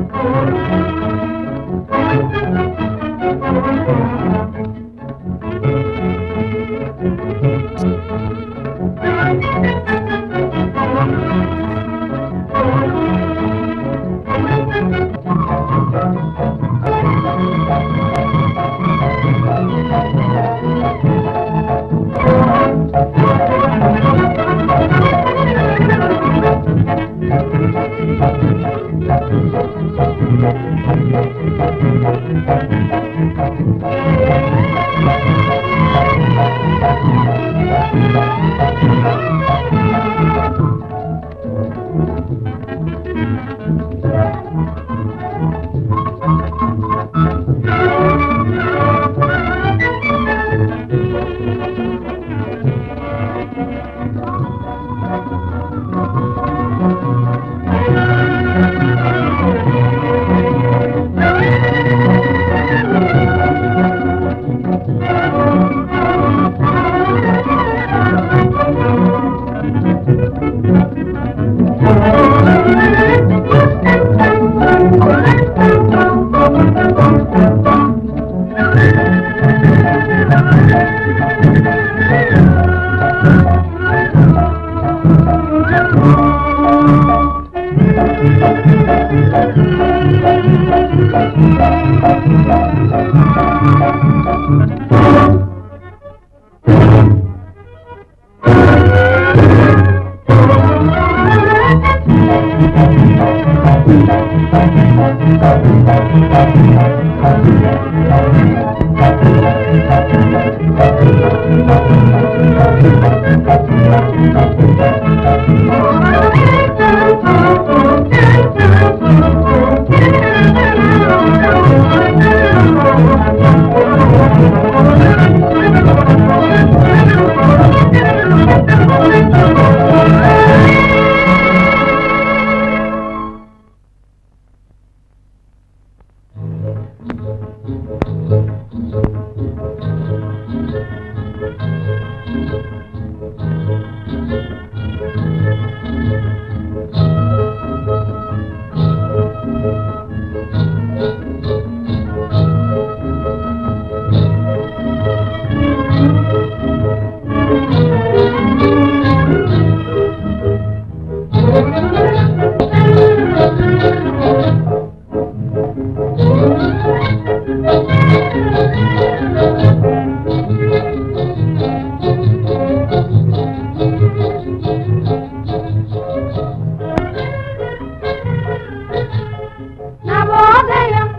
నవోదయం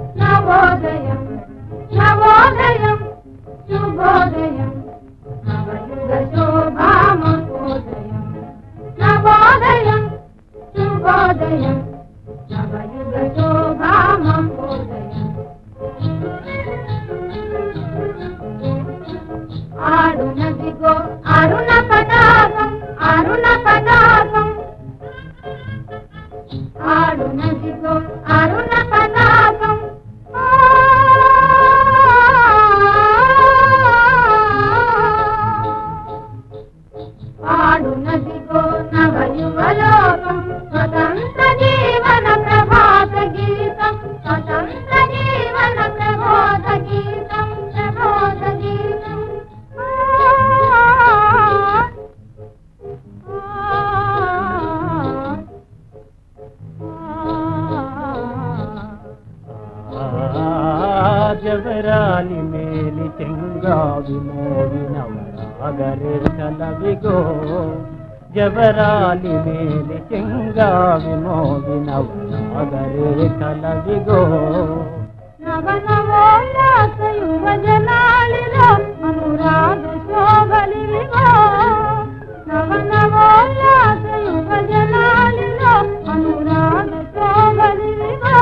నవోదయం నవోదయం శుభోదయం నవయుగ శోభామోదయం నవోదయం శుభోదయం నవయుగ శోభామోదయం ఆడునదిగో అరుణ పదాకం అరుణ పదాకం ఆడునదిగో అరుణ పతాకం ఆడునదిగో నవయువలోకం స్వతంత్ర జీవన ప్రభాత గీతం స్వతంత్ర జీవన ప్రబోధ గీతం ప్రబోధ గీతం జవరాలి మేలి చెంగావి మోవినవరాగరే కలవిగో జవరాలి మేలి చెంగావి మోవినవరాగరే కలవిగో నవనవోల్లాస యువజనాలిలో అనురాగ శోభలివిగో నవనవోల్లాస యువజనాలిలో అనురాగ శోభలివిగో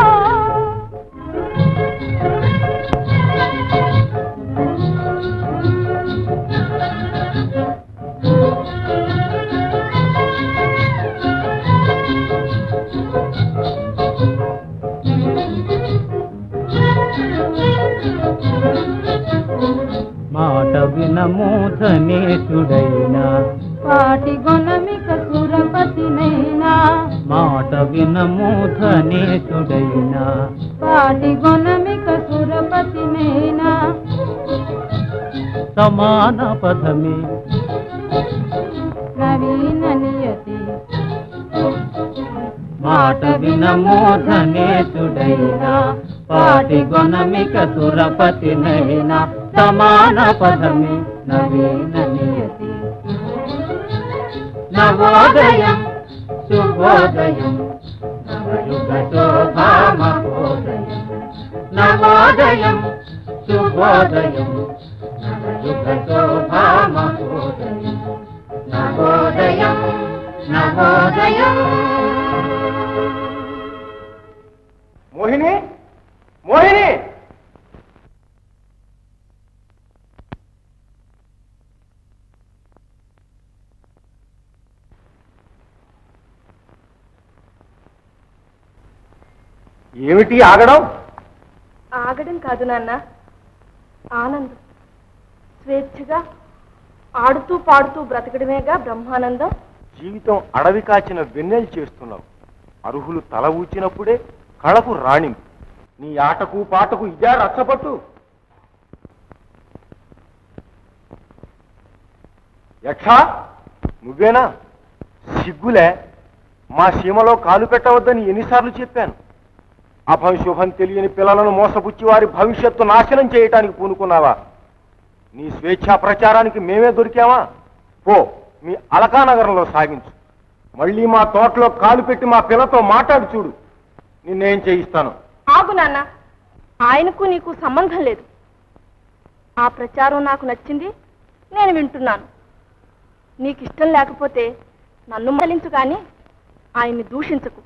మాట వినమూధనేశుడైనా పాటి గొనమిక సురపతినైనా మాట వినమూధనే ధనేశుడైనా పాటి గొనమిక సురపతినైనా సమాన పదమే నవీన నియతి మాట వినమో ధనేశుడైనా పాటి గుణమిక సురపతినైనా సమాన పదమే నవీన నియతి నవోదయం శుభోదయం నవయుగ శోభామహోదయం నవోదయం శుభోదయం నవయుగ శోభామహోదయం నవోదయం నవోదయం మోహిని మోహిని ఏమిటి ఆగడం ఆగడం కాదు నాన్న ఆనందం స్వేచ్ఛగా ఆడుతూ పాడుతూ బ్రతకడమేగా బ్రహ్మానందం జీవితం అడవి కాచిన వెన్నెలు చేస్తున్నావు అర్హులు తల ఊచినప్పుడే కళకు రాణింపు నీ ఆటకు పాటకు ఇదే రచ్చపట్టు యక్ష నువ్వేనా సిగ్గులే మా సీమలో కాలు పెట్టవద్దని ఎన్నిసార్లు చెప్పాను అభం శుభం తెలియని పిల్లలను మోసపుచ్చి వారి భవిష్యత్తు నాశనం చేయటానికి పూనుకున్నావా నీ స్వేచ్ఛా ప్రచారానికి మేమే దొరికామా పో మీ అలకానగరంలో సాగించు మళ్ళీ మా తోటలో కాలు పెట్టి మా పిల్లతో మాట్లాడి చూడు నిన్నేం చేయిస్తాను ఆగు నాన్న ఆయనకు నీకు సంబంధం లేదు ఆ ప్రచారం నాకు నచ్చింది నేను వింటున్నాను నీకు ఇష్టం లేకపోతే నన్ను మలించు కానీ ఆయన్ని దూషించకు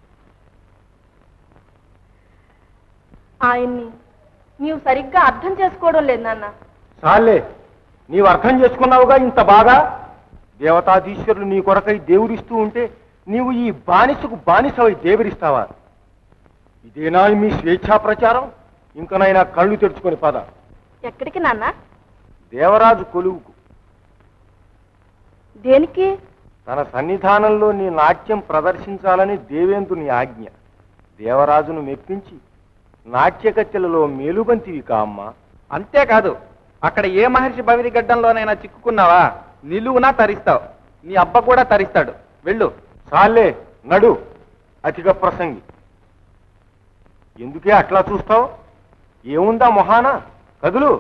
ఆయన్ని నీవు సరిగ్గా అర్థం చేసుకోవడం లేదు నాన్న చాలే నీవు అర్థం చేసుకున్నావుగా ఇంత బాగా దేవతాధీశ్వరులు నీ కొరకై దేవుడిస్తూ ఉంటే నీవు ఈ బానిసకు బానిసవై దేవరిస్తావా ఇదేనా మీ స్వేచ్ఛా ప్రచారం ఇంకనైనా కళ్ళు తెరుచుకొని పద ఎక్కడికి నాన్న దేవరాజు కొలువుకు దేనికి తన సన్నిధానంలో నీ నాట్యం ప్రదర్శించాలని దేవేంద్రుని ఆజ్ఞ దేవరాజును మెప్పించి నాట్యకత్తెలలో మేలుబంతివి కామ్మా అంతేకాదు అక్కడ ఏ మహర్షి బవిరి గడ్డంలోనైనా చిక్కుకున్నావా నిలువునా తరిస్తావు నీ అబ్బ కూడా తరిస్తాడు వెళ్ళు చాలే నడు అతిగా ప్రసంగి ఎందుకే అట్లా చూస్తావు ఏముందా మొహాన కదులు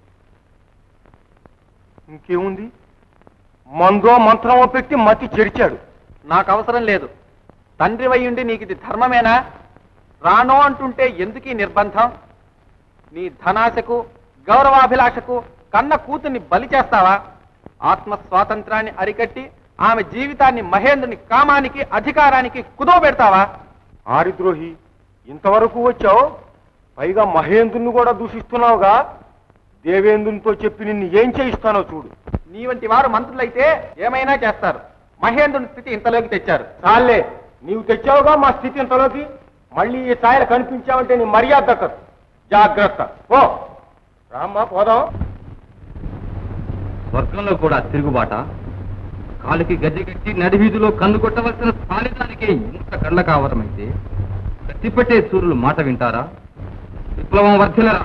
ఇంకేముంది మందో మంత్రమో పెట్టి మతి చెరిచాడు నాకు అవసరం లేదు తండ్రి వయ్యుండి నీకు ఇది ధర్మమేనా రానో అంటుంటే ఎందుకు ఈ నిర్బంధం నీ ధనాశకు గౌరవాభిలాషకు కన్న కూతుర్ని బలి చేస్తావా ఆత్మ స్వాతంత్రాన్ని అరికట్టి ఆమె జీవితాన్ని మహేంద్రుని కామానికి అధికారానికి కుదవ పెడతావా ఆరిద్రోహి ఇంతవరకు వచ్చావు పైగా మహేంద్రుని కూడా దూషిస్తున్నావుగా దేవేంద్రునితో చెప్పి నిన్ను ఏం చేయిస్తానో చూడు నీ వంటి వారు మంత్రులైతే ఏమైనా చేస్తారు మహేంద్రుని స్థితి ఇంతలోకి తెచ్చారు చాలే నీవు తెచ్చావుగా మా స్థితి ఇంతలోకి మళ్ళీ ఈ ఛాయలు కనిపించావంటే నీ మర్యాద దక్కదు జాగ్రత్త ఓ రామ్మా పోదాం స్వర్గంలో కూడా తిరుగుబాట కాలికి గజ్జి కట్టి నడివీధిలో కన్ను కొట్టవలసిన స్థానికానికే ఇంత కళ్ళ కావరమైతే కత్తిపట్టే సూర్యులు మాట వింటారా విప్లవం వర్ధిలరా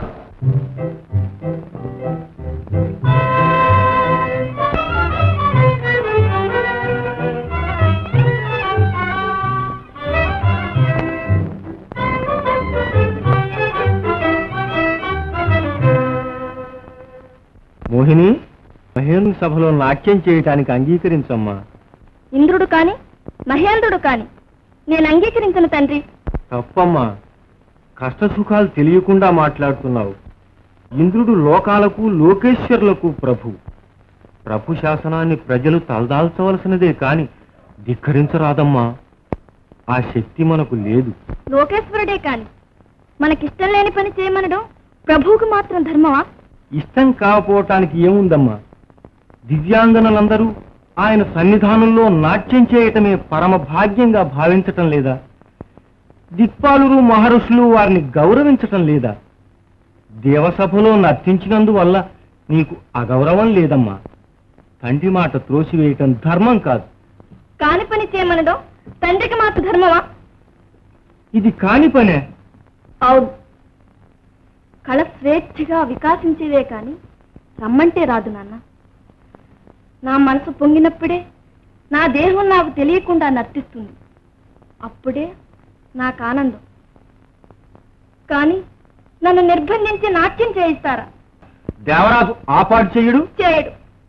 మోహిని మహేంద్ర సభలో నాట్యం చేయటానికి అంగీకరించమ్మా ఇంద్రుడు కాని మహేంద్రుడు కాని నేను అంగీకరించను తండ్రి తప్పమ్మా కష్ట సుఖాలు తెలియకుండా మాట్లాడుతున్నావు ఇంద్రుడు లోకాలకు లోకేశ్వరులకు ప్రభు ప్రభు శాసనాన్ని ప్రజలు తలదాల్చవలసినదే కాని ధిక్కరించరాదమ్మా ఆ శక్తి మనకు లేదు లోకేశ్వరుడే కాని మనకిష్టం లేని పని చేయమనడం ప్రభువుకు మాత్రం ధర్మమా ఇష్టం కాకపోవటానికి ఏముందమ్మా దివ్యాంగనలందరూ ఆయన సన్నిధానంలో నాట్యం చేయటమే పరమ భాగ్యంగా భావించటం లేదా దిక్పాలురు మహర్షులు వారిని గౌరవించటం లేదా దేవసభలో నర్తించినందువల్ల నీకు అగౌరవం లేదమ్మా తండ్రి మాట త్రోసివేయటం ధర్మం కాదు కాని పని చేయమనడం తండ్రికి మాత్రం ధర్మమా ఇది కాని పనే అవును కళ స్వేచ్ఛగా వికాసించేదే కాని రమ్మంటే రాదు నాన్న నా మనసు పొంగినప్పుడే నా దేహం నాకు తెలియకుండా నర్తిస్తుంది అప్పుడే నాకు ఆనందం కానీ నన్ను నిర్బంధించి నాట్యం చేయిస్తారా దేవరాజు ఆపాటు చెయ్యడు చేయడు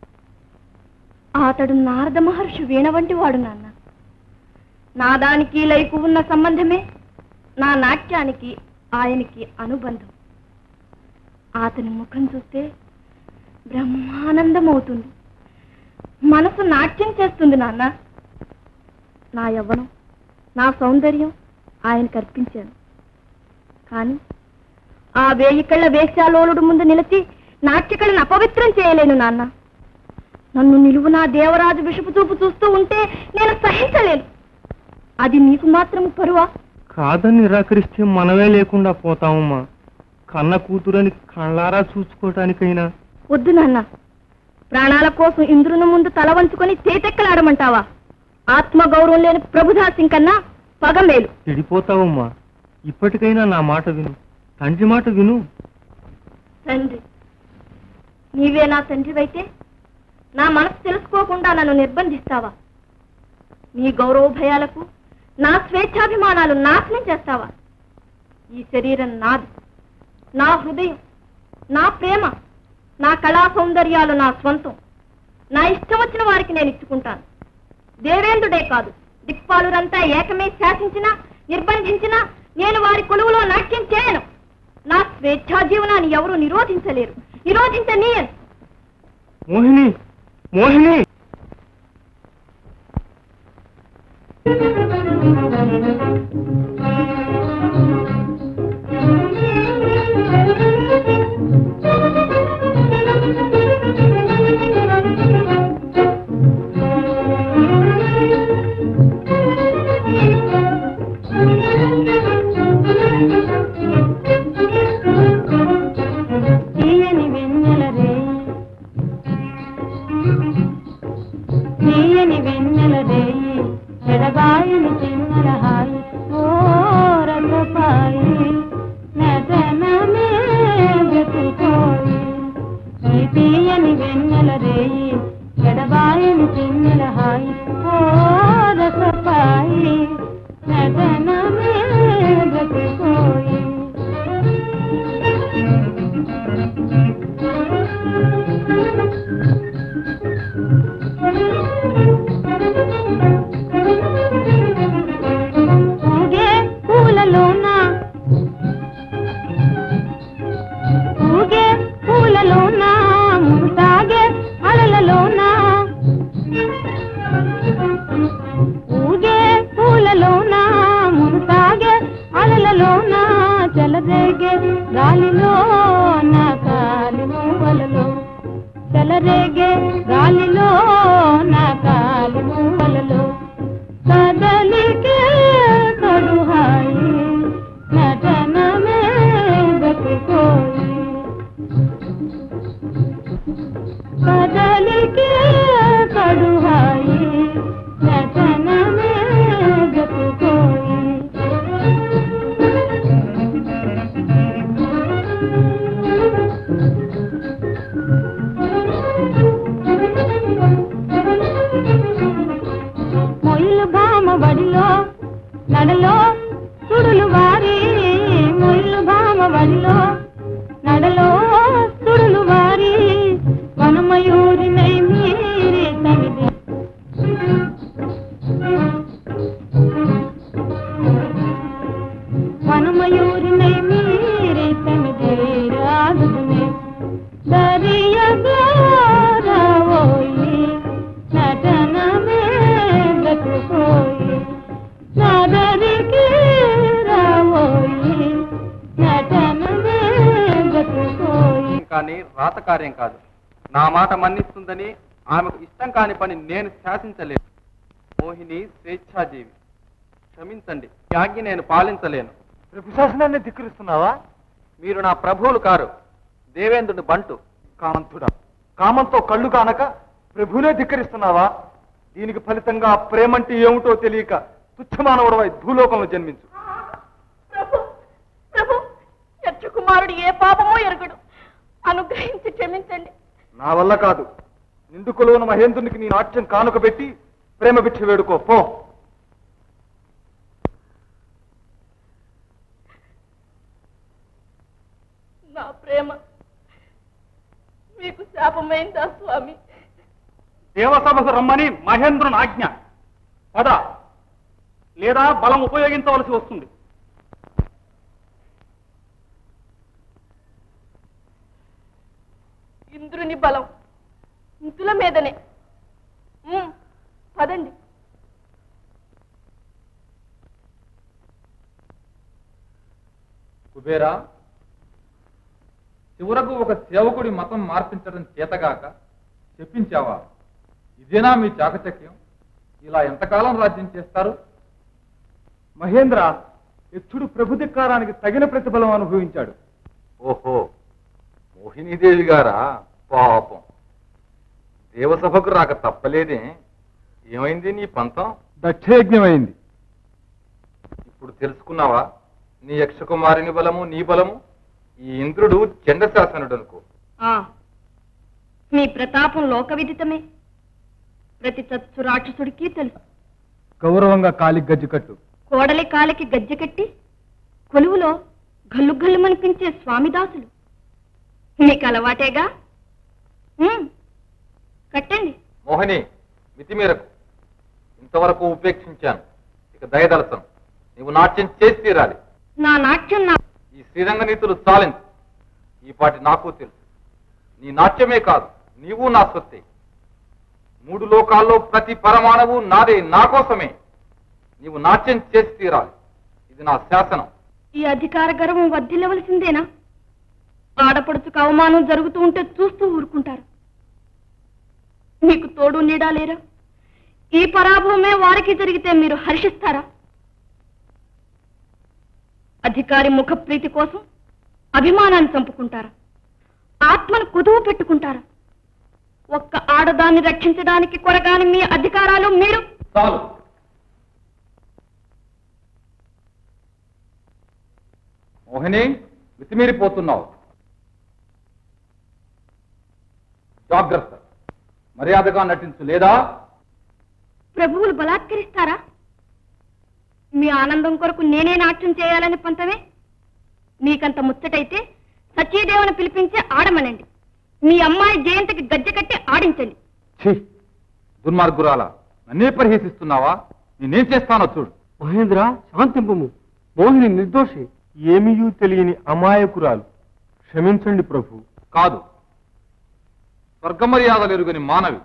అతడు నారద మహర్షి వీణ వంటి వాడు నాన్న నాదానికి లైకు ఉన్న సంబంధమే నా నాట్యానికి ఆయనకి అనుబంధం అతని ముఖం చూస్తే బ్రహ్మానందం అవుతుంది మనసు నాట్యం చేస్తుంది నాన్న నా యవ్వనం నా సౌందర్యం ఆయనకు అర్పించాను కానీ ఆ వేయి కళ్ళ వేశ్యాలోలుడు ముందు నిలిచి నాట్యకళను అపవిత్రం చేయలేను నాన్న నన్ను నిలువునా దేవరాజు విషపు చూపు చూస్తూ ఉంటే నేను సహించలేను అది నీకు మాత్రం పరువా కాదని నిరాకరిస్తే మనమే లేకుండా పోతామమ్మా కన్న కూతురని కళ్ళారా చూసుకోవటానికైనా వద్దు నాన్న ప్రాణాల కోసం ఇంద్రుని ముందు తల వంచుకొని చేతెక్కలాడమంటావా ఆత్మ గౌరవం లేని ప్రభుదాసింగ్ కన్నా పగ మేలు చెడిపోతావమ్మా ఇప్పటికైనా నా మాట విను తండ్రి మాట విను తండ్రి నీవే నా తండ్రివైతే నా మనసు తెలుసుకోకుండా నన్ను నిర్బంధిస్తావా నీ గౌరవ భయాలకు నా స్వేచ్ఛాభిమానాలు నాశనం చేస్తావా ఈ శరీరం నాది నా హృదయం నా ప్రేమ నా కళా సౌందర్యాలు నా స్వంతం నా ఇష్టం వచ్చిన వారికి నేను ఇచ్చుకుంటాను దేవేంద్రుడే కాదు దిక్పాలురంతా ఏకమే శాసించినా నిర్బంధించినా నేను వారి కొలువులో నాట్యం చేయను నా స్వేచ్ఛా జీవనాన్ని ఎవరు నిరోధించలేరు నిరోధించనీయను మోహిని మోహిని తీయని వెన్నెల రేయి తీయని వెన్నెల రేయి ఎడబాయని చిన్నల హాయి ఓ రసపాయి నటనమే బ్రతుకోయి ఈ తీయని వెన్నెల రేయి ఎడబాయని చిన్నల హాయి ఓ రసపాయి నటనమే బ్రతుకోయి ఊగే పూలలోన ఊగే పూలలోన ముసాగే అలలలోన ఊగే పూలలోన ముసాగే అలలలోన చెలరేగే గాలిలో నా కాలి మూవలలో చెలరేగే గాలిలో నా కాలి మూవలలో కదలికే కడుహాయి నటనమే గతుకోయి కదలికే కడుహాయి నటనమే గతుకోయి మొయిలు భామ వడిలో నడలో సుడులు వారి మొయిలు భామ వడిలో నడలో సుడులు వారి వనమయూరినై మీరే తమిది వనమయూరినై మీరే తమిది రాదునే దరియగోయి నటనమే గతుకోయి నదరికి రావోయి నటనమే గతుకోయి కానీ రాత కార్యం కాదు నా మాట మన్నిస్తుందని ఆమెకు ఇష్టం కాని పని నేను శాసించలేను మోహిని స్వేచ్ఛాజీవి క్షమించండి ఈ ఆజ్ఞ నేను పాలించలేను ప్రభు శాసనాన్ని ధిక్కరిస్తున్నావా మీరు నా ప్రభువులు కారు దేవేంద్రుని బంటు కామంతుడా కామంతో కళ్ళు కానక ప్రభునే ధిక్కరిస్తున్నావా దీనికి ఫలితంగా ప్రేమంటే ఏమిటో తెలియక తుచ్చమానవుడవై భూలోకంలో జన్మించు కుమారుడు ఏ పాపమో ఎరగడు అనుగ్రహించి క్షమించండి నా వల్ల కాదు నిండుకులో ఉన్న మహేంద్రునికి నీ నాట్యం కానుక పెట్టి ప్రేమ భిక్ష వేడుకో పో నా ప్రేమ మీకు శాపమైందా స్వామి దేవసభకు రమ్మని మహేంద్రుని ఆజ్ఞ పద లేదా బలం ఉపయోగించవలసి వస్తుంది ఇంద్రుని బలం ఇంతుల మీదనే ఉమ్, పదండి కుబేరా చివరకు ఒక సేవకుడి మతం మార్పించడం చేతగాక చెప్పించావా ఇదేనా మీ చాకచక్యం ఇలా ఎంతకాలం రాజ్యం చేస్తారు మహేంద్ర యక్షుడు ప్రభుధిక్కారానికి తగిన ప్రతిఫలం అనుభవించాడు ఓహో మోహినీదేవి గారా పాపం దేవసభకు రాక తప్పలేదే ఏమైంది నీ పంతం దక్షయజ్ఞమైంది ఇప్పుడు తెలుసుకున్నావా నీ యక్షకుమారిని బలము నీ బలము ఈ ఇంద్రుడు చండశాసనుడు అనుకో ఆ, మీ ప్రతాపం లోక విదితమే ప్రతి చచ్చు రాక్షసుడికి తెలుసు గౌరవంగా కాలి గజ్జి కట్టు కోడలి కాలికి గజ్జె కట్టి కొలువులో గల్లు గల్లుమనిపించే స్వామిదాసులు మీకు అలవాటేగా ఉమ్, కట్టండి మోహిని మితిమీరకు ఇంతవరకు ఉపేక్షించాను ఇక దయదలసను నీవు నాట్యం చేసి తీరాలి నా నాట్యం నా ఈ శ్రీరంగ నీతులు చాలించు ఈ పాటి నాకు తెలుసు నీ నాట్యమే కాదు నీవు నా సొత్తే మూడు లోకాల్లో ప్రతి పరమాణువు నాదే నా కోసమే నీవు నాట్యం చేసి తీరాలి ఇది నా శాసనం ఈ అధికార గర్వం వర్ధిల్లవలసిందేనా ఆడపడుచుకు అవమానం జరుగుతూ ఉంటే చూస్తూ ఊరుకుంటారు మీకు తోడు నీడా లేరా ఈ పరాభవమే వారికి జరిగితే మీరు హర్షిస్తారా అధికారి ముఖ ప్రీతి కోసం అభిమానాన్ని చంపుకుంటారా ఆత్మను కుదువు పెట్టుకుంటారా ఒక్క ఆడదాన్ని రక్షించడానికి కొరగాని మీ అధికారాలు మీరు చాలు మోహిని మితిమీరిపోతున్నావు జాగ్రత్త మర్యాదగా నటించు లేదా ప్రభువులు బలాత్కరిస్తారా మీ ఆనందం కొరకు నేనే నాట్యం చేయాలని పంతమే మీకంత ముచ్చటైతే సచీదేవను పిలిపించి ఆడమనండి మీ అమ్మాయి జయంతికి గజ్జె కట్టి ఆడించండి ఛీ దుర్మార్గురాల నన్నే పరిహసిస్తున్నావా నేనేం చేస్తానో చూడు మహేంద్ర శాంతింపము మోహిని నిర్దోషి ఏమీయూ తెలియని అమాయకురాలు క్షమించండి ప్రభు కాదు స్వర్గమర్యాదలు ఎరుగని మానవి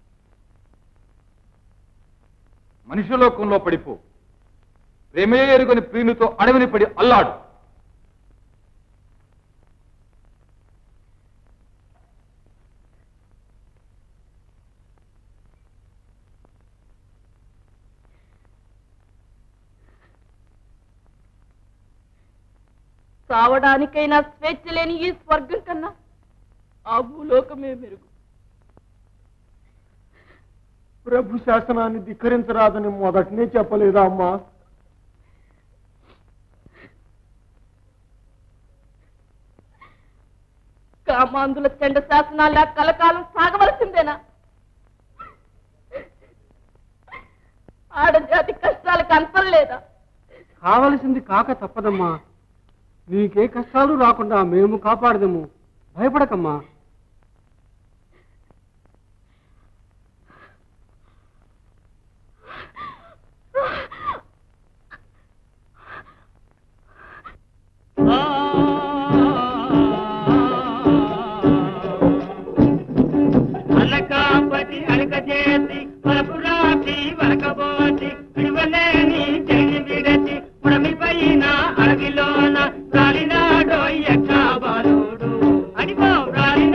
మనుష్యలోకంలో పడిపో ప్రేమే ఎరుగని ప్రియునితో అడవిని పడి అల్లాడు చావడానికైనా స్వేచ్ఛ లేని ఈ స్వర్గం కన్నా ఆ భూలోకమే మెరుగు ప్రభు శాసనాన్ని ధిక్కరించరాదని మొదటనే చెప్పలేదా అమ్మా కామాంధుల చెండ శాసనాల కలకాలం సాగవలసిందేనా ఆడజాతి కష్టాలకు అంతం లేదా కావలసింది కాక తప్పదమ్మా నీకే కష్టాలు రాకుండా మేము కాపాడదము భయపడకమ్మా అలకాపతి అలక చేసి పరపురాటి వరకబోసి విడవలేని చెయ్యి విడచి పుడమి పైన అడవిలోన రాలినాడో యక్ష బాలుడు అడిగో రాలిన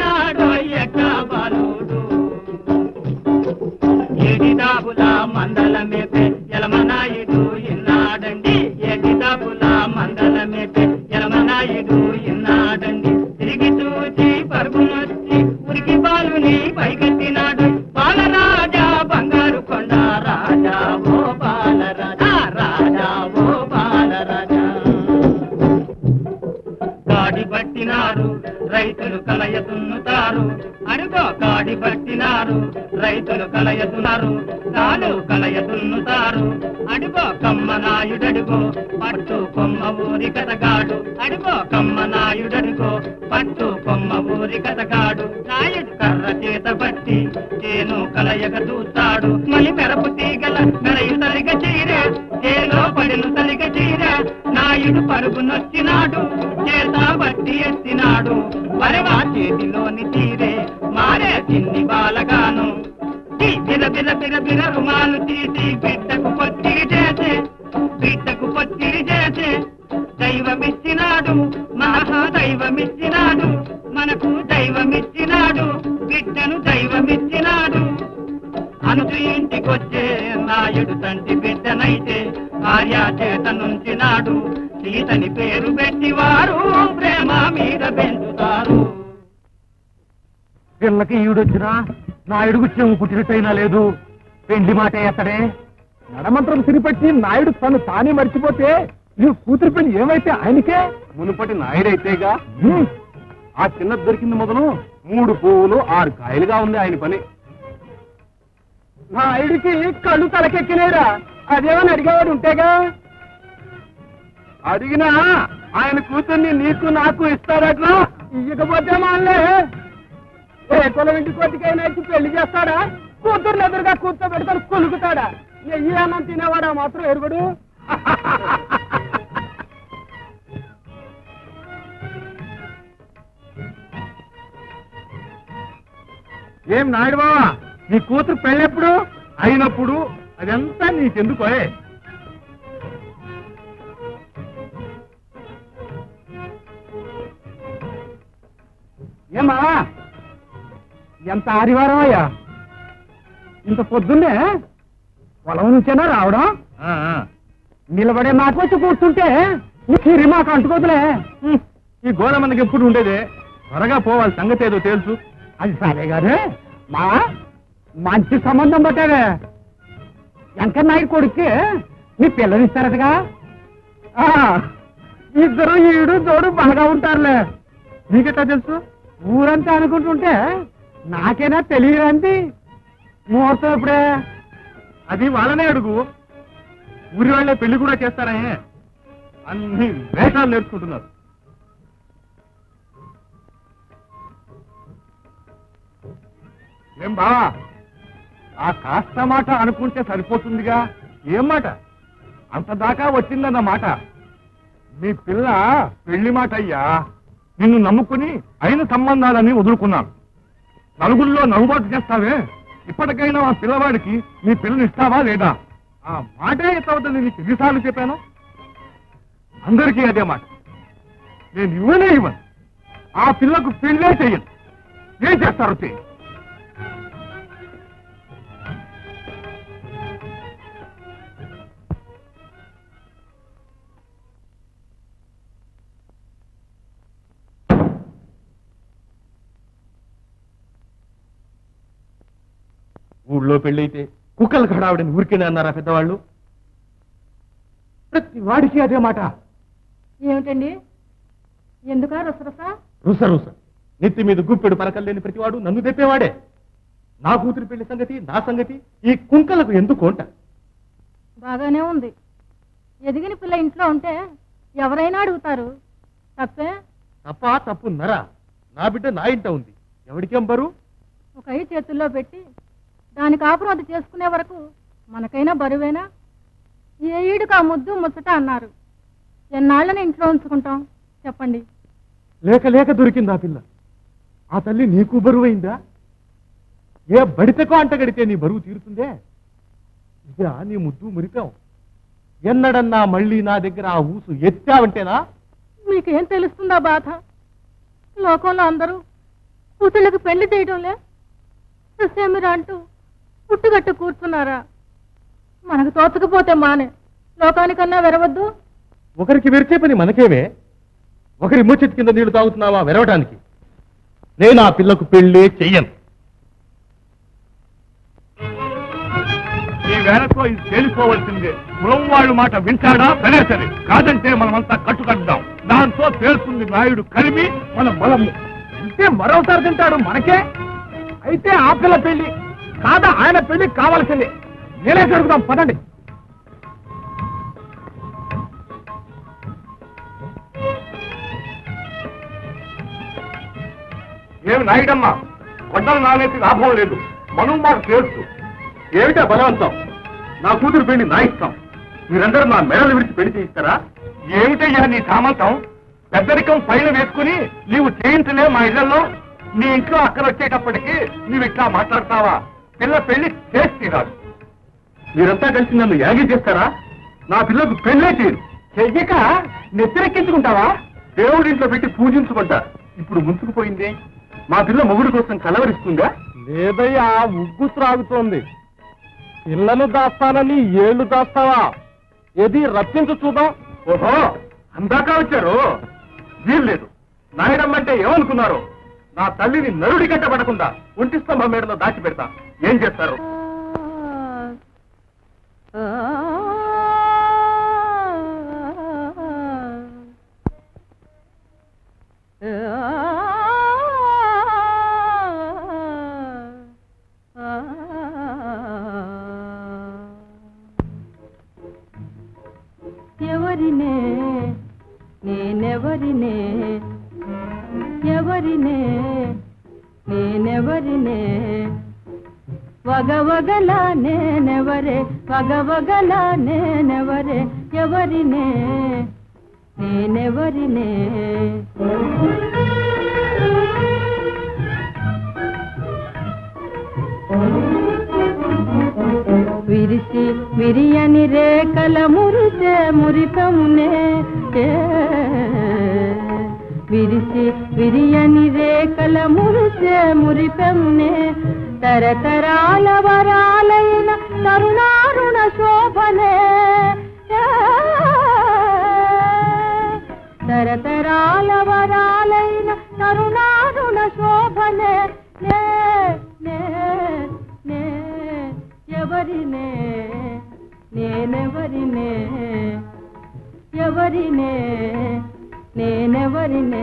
కాడి పట్టినారు రైతులు కలయ దున్నుతారు అడుగో కాడి పట్టినారు రైతులు కలయ దున్నారు కాలు కలయ దున్నుతారు అడుగో కమ్మ నాయుడడుగో పట్టు కొమ్మ ఊరి కథగాడు అడుగో కమ్మ నాయుడడుగో పట్టు కొమ్మ ఊరి కథగాడు నాయుడు కర్ర చేత పట్టి చేను కలయక చూస్తాడు మలి మెరపు తీగల మెరయు తలిగ చీరే చేలో పడిను తలిగ చీరే నాయుడు పరుగు నొచ్చినాడు చేత బట్టి ఎత్తినాడు వరవా చేతిలోని తీరే మారే చిన్ని బాలగాను ఈ బిర బిర బిర బిర రుమాలు తీసి బిడ్డకు పొత్తిరి చేసే బిడ్డకు పొత్తిరి చేసే దైవమిచ్చినాడు మహా దైవమిచ్చినాడు మనకు దైవమిచ్చినాడు బిడ్డను దైవమిచ్చినాడు అనుసు ఇంటికొచ్చే నాయుడు తండ్రి బిడ్డనైతే భార్య చేత నుంచినాడు సీతని పేరు పెట్టి వారు ప్రేమ మీద పెంచుతారు పిల్లకి ఈడొచ్చినా నాయుడుకు చెవు పుట్టినట్టయినా లేదు పెండి మాట ఎత్తడే నడమంత్రం సిరిపట్టి నాయుడు తను తానే మర్చిపోతే నీ కూతురు పెళ్లి ఏమైతే ఆయనకే మునుపటి నాయుడైతేగా ఆ చిన్న దొరికింది మొదలు మూడు పువ్వులు ఆరు కాయలుగా ఉంది ఆయన పని నాయుడికి కళ్ళు తలకెక్కినాడా అదేమని అడిగేవాడు ఉంటేగా అడిగినా ఆయన కూతుర్ని నీకు నాకు ఇస్తాడట్లా ఇయ్యకపోతే మాన్లే ఏ కులం ఇంటి కొద్దికైనా ఇచ్చి పెళ్లి చేస్తాడా కూతుర్ని ఎదురుగా కూర్చోబెడతాడు కొలుకుతాడా నెయ్యి అన్నం తినేవాడా మాత్రం ఎరుగుడు ఏం నాయుడు బావా నీ కూతురు పెళ్ళెప్పుడు అయినప్పుడు అదంతా నీకెందుకు ఏమా ఎంత ఆదివారం అయ్యా ఇంత పొద్దున్నే పొలం నుంచేనా రావడం నిలబడే నాకు వచ్చి కూర్చుంటే ఈ కిరి మాకు అంటుకోదులే ఈ గోడ మనకి ఎప్పుడు ఉండేదే త్వరగా పోవాలి సంగతి ఏదో తెలుసు అది సరే గారు మా మంచి సంబంధం పట్టావే వెంకన్నాయుడు కొడుక్కి నీ పిల్లనిస్తారటగా ఆ, ఇద్దరు ఈడు జోడు బాగా ఉంటారులే నీకెట్టా తెలుసు ఊరంతా అనుకుంటుంటే నాకేనా తెలియదండి ముహూర్తం ఇప్పుడే అది వాళ్ళనే అడుగు ఊరి వాళ్ళే పెళ్లి కూడా చేస్తారే అన్ని వేషాలు నేర్చుకుంటున్నారు ఏం బావా ఆ కాస్త మాట అనుకుంటే సరిపోతుందిగా ఏం మాట అంత దాకా వచ్చిందన్న మాట మీ పిల్ల పెళ్లి మాట అయ్యా నిన్ను నమ్ముకుని అయిన సంబంధాలని వదులుకున్నాను నలుగురిలో నవ్వుబాటు చేస్తావే ఇప్పటికైనా ఆ పిల్లవాడికి నీ పిల్లని ఇస్తావా లేదా ఆ మాటే ఎత్తవద్దని నీకు ఎన్నిసార్లు చెప్పాను అందరికీ అదే మాట నేను ఇవ్వనే ఇవ్వను ఆ పిల్లకు పెళ్ళే చెయ్యను ఏం చేస్తారు చెయ్యి ఊళ్ళో పెళ్ళైతే కుక్కల కడావిడని ఊరికేనే అన్నారా పెద్దవాళ్ళు ప్రతి వాడికి అదే మాట ఏమిటండి ఎందుకా రసరస రుస రుస నెత్తి మీద గుప్పెడు పలకలు లేని ప్రతివాడు నన్ను తెప్పేవాడే నా కూతురి పెళ్లి సంగతి నా సంగతి ఈ కుంకలకు ఎందుకు అంట బాగానే ఉంది ఎదిగిన పిల్ల ఇంట్లో ఉంటే ఎవరైనా అడుగుతారు తప్పే తప్ప తప్పు నరా నా బిడ్డ నా ఇంట ఉంది ఎవడికేం బరు ఒక ఐ చేతుల్లో పెట్టి దాని కాపురం అది చేసుకునే వరకు మనకైనా బరువేనా ఏ ఈడుకు ఆ ముద్దు ముచ్చట అన్నారు ఎన్నాళ్ళని ఇంట్లో ఉంచుకుంటాం చెప్పండి లేక లేక దొరికింది ఆ పిల్ల ఆ తల్లి నీకు బరువైందా ఏ బడితెకో అంటగడితే నీ బరువు తీరుతుందే ఇదా నీ ముద్దు మురిపాం ఎన్నడన్నా మళ్ళీ నా దగ్గర ఆ ఊసు ఎత్తావంటేనా మీకేం తెలుస్తుందా బాధ లోకంలో అందరూ కూతుళ్ళకి పెళ్లి చేయడంలే ససేమిరా అంటూ పుట్టుగట్టు కూర్చున్నారా మనకు తోచకపోతే మానే లోకానికన్నా వెరవద్దు ఒకరికి వెరిచే పని మనకేమే ఒకరి ముచ్చెత్తి కింద నీళ్లు తాగుతున్నావా వెరవటానికి నేను ఆ పిల్లకు పెళ్ళే చెయ్యను ఈ వేళతో ఇది తేలిపోవలసిందే కులం వాళ్ళు మాట వింటాడా సరే సరే కాదంటే మనమంతా కట్టుకట్టుదాం దాంతో తేలుతుంది నాయుడు కలిమి మన బలము అంటే మరోసారి తింటాడు మనకే అయితే ఆ పిల్ల పెళ్లి కాదా ఆయన పెళ్లి కావాల్సిందే నేనే జరుగుదాం పదండి ఏమి నాయుడమ్మా కొండలు నానేసి లాభం లేదు మనం మాకు తెలుసు ఏమిటా బలవంతం నా కూతురు పెళ్లి నా ఇష్టం మీరందరూ నా మెడలు విడిచి పెళ్లి చేయిస్తారా ఏమిటయ్యా నీ సామంతం పెద్దరికం పైన వేసుకుని నీవు చేయించలే మా ఇళ్లలో నీ ఇంట్లో అక్కడ వచ్చేటప్పటికి నీవు ఇట్లా మాట్లాడతావా పిల్ల పెళ్లి చేసి తీరాలి మీరంతా కలిసి నన్ను యాగి చేస్తారా నా పిల్లకు పెళ్ళే చేయరు చెయ్యక నెత్తిరెక్కించుకుంటావా దేవుడింట్లో పెట్టి పూజించుకుంటా ఇప్పుడు ముంచుకుపోయింది మా పిల్ల మొగుడు కోసం కలవరిస్తుందా లేదయ్యా ఉగ్గు త్రాగుతోంది పిల్లను దాస్తానని ఏళ్ళు దాస్తావా ఏది రప్పించు చూద్దాం ఓహో అందాక వచ్చారు వీల్లేదు నాయడమ్మంటే ఏమనుకున్నారు నా తల్లిని నరుడి కట్టబడకుండా ఒంటి స్తంభ మేడలో దాచి పెడతా ఏం చేస్తారు ఎవరినే నేనెవరినే ఎవరినే నేనెవరినే వగవగల నేనెవరే వగవగల నేనెవరే ఎవరినే నేనెవరినే విరిసి విరియని రేఖల మురిసే మురిపమునే ఏ. విరిసి విరియని రేఖల మురిసే మురిపెమునే తరతరాల వరాలైన తరుణారుణ శోభనే ఏ. తరతరాల వరాలైన తరుణారుణ శోభనే నే నే నే ఎవరినే నేనెవరినే ఎవరినే నేనెవరినే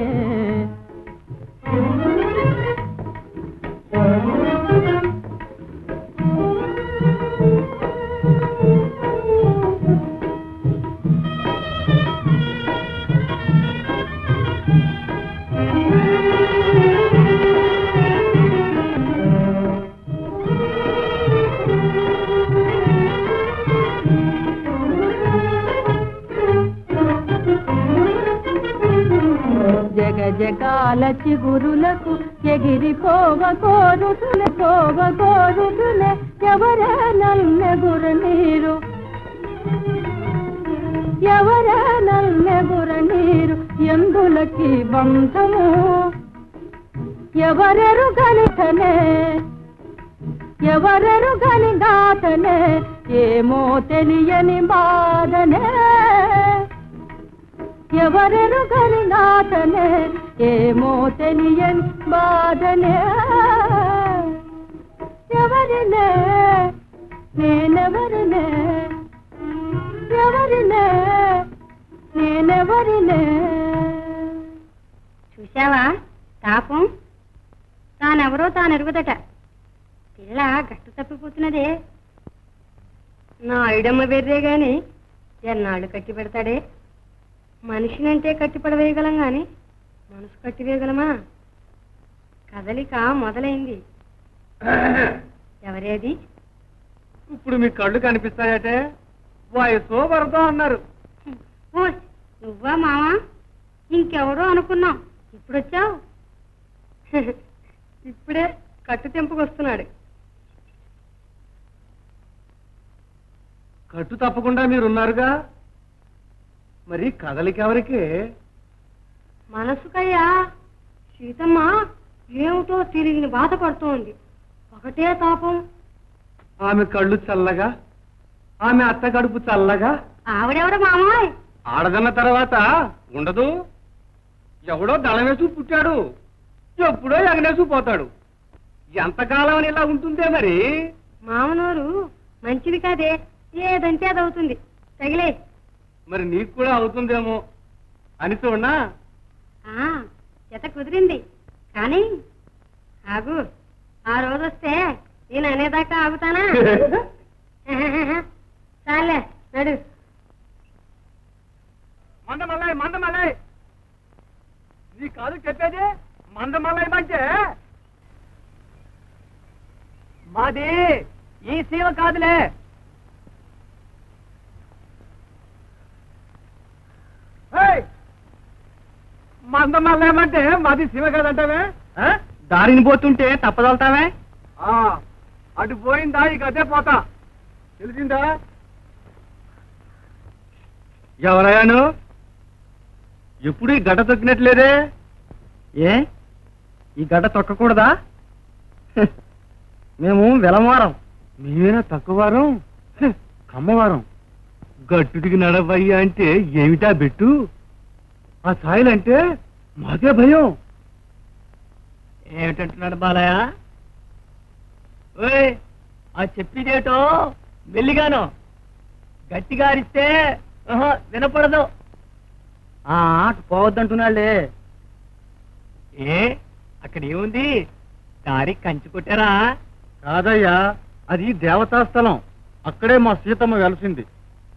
జగ జగాల చిగురులకు ఎగిరిపోవ కోరుతులే పోవ కోరుతులే ఎవరే నల్లెగుర నీరు ఎవరే నల్లెగుర నీరు ఎందులకి బంధము ఎవరెరు గణితనే ఎవరెరు గని గాతనే ఏమో తెలియని బాధనే ఎవరెరు గని గాతనే ఏమో తెలియని బాధనే ఎవరినే నేనెవరినే ఎవరినే నేనెవరినే చూశావా తాపం తానెవరో తానెరుగుదట పిల్ల గట్టు తప్పిపోతున్నదే నా ఐడమ్మ బెర్రే గాని ఎన్నాళ్ళు కట్టి పెడతాడే మనిషినంటే కట్టి పడవేయగలం గాని మనసు కట్టివేయగలమా కదలిక మొదలైంది ఎవరేది ఇప్పుడు మీ కళ్ళు కనిపిస్తాయటే వయసు వరద అన్నారు ఓ నువ్వా మావా ఇంకెవరో అనుకున్నాం ఇప్పుడొచ్చావు ఇప్పుడే కట్టు తెంపుకొస్తున్నాడు కట్టు తప్పకుండా మీరున్నారుగా మరి కదలిక ఎవరికి మనసుకయ్యా సీతమ్మ ఏమిటో తిరిగిని బాధపడుతోంది ఒకటే తాపం ఆమె కళ్ళు చల్లగా ఆమె అత్త కడుపు చల్లగా ఆవిడెవరు మామాయ్ ఆడదన్న తర్వాత ఉండదు ఎవడో దళమేసు పుట్టాడు ఎప్పుడో ఎగనేసు పోతాడు ఎంతకాలం అని ఇలా ఉంటుందే మరి మామనూరు మంచిది కాదే ఏదంటే అది అవుతుంది తగిలే మరి నీకు కూడా అవుతుందేమో అని చూడనా ఆ, జత కుదిరింది కానీ ఆగు ఆ రోజు వస్తే నేను అనేదాకా ఆగుతానా చాలే నడు మందమల్లయ్య మందమల్లయ్య నీ కాదు చెప్పేది మందమల్లయ్య మంటే మాది ఈ సీమ కాదులే ఏయ్! మందమల్లయ్యమంటే మాది సీమ కాదంటావే ఆ? దారిని పోతుంటే తప్పదలుతావే ఆ, అటు పోయిందా ఇక అదే పోతా తెలిసిందా ఎవరయ్యాను ఎప్పుడు ఈ గడ్డ తొక్కినట్లేదే ఏ ఈ గడ్డ తొక్కకూడదా హ్, మేము వెలమారం మేమేనా తక్కువవారం హ్, కమ్మవారం గట్టుడికి నడవయ్యా అంటే ఏమిటా బెట్టు ఆ ఛాయలంటే మాకే భయం ఏమిటంటున్నాడు బాలయ్య ఓయ్ ఆ చెప్పిదేటో మెల్లిగాను గట్టిగా అరిస్తే ఆహా, వినపడదు ఆ ఆట పోవద్దంటున్నాళ్లే ఏ అక్కడ ఏముంది దారి కంచి కొట్టారా కాదయ్యా అది దేవతా స్థలం అక్కడే మా సీతమ్మ వెలసింది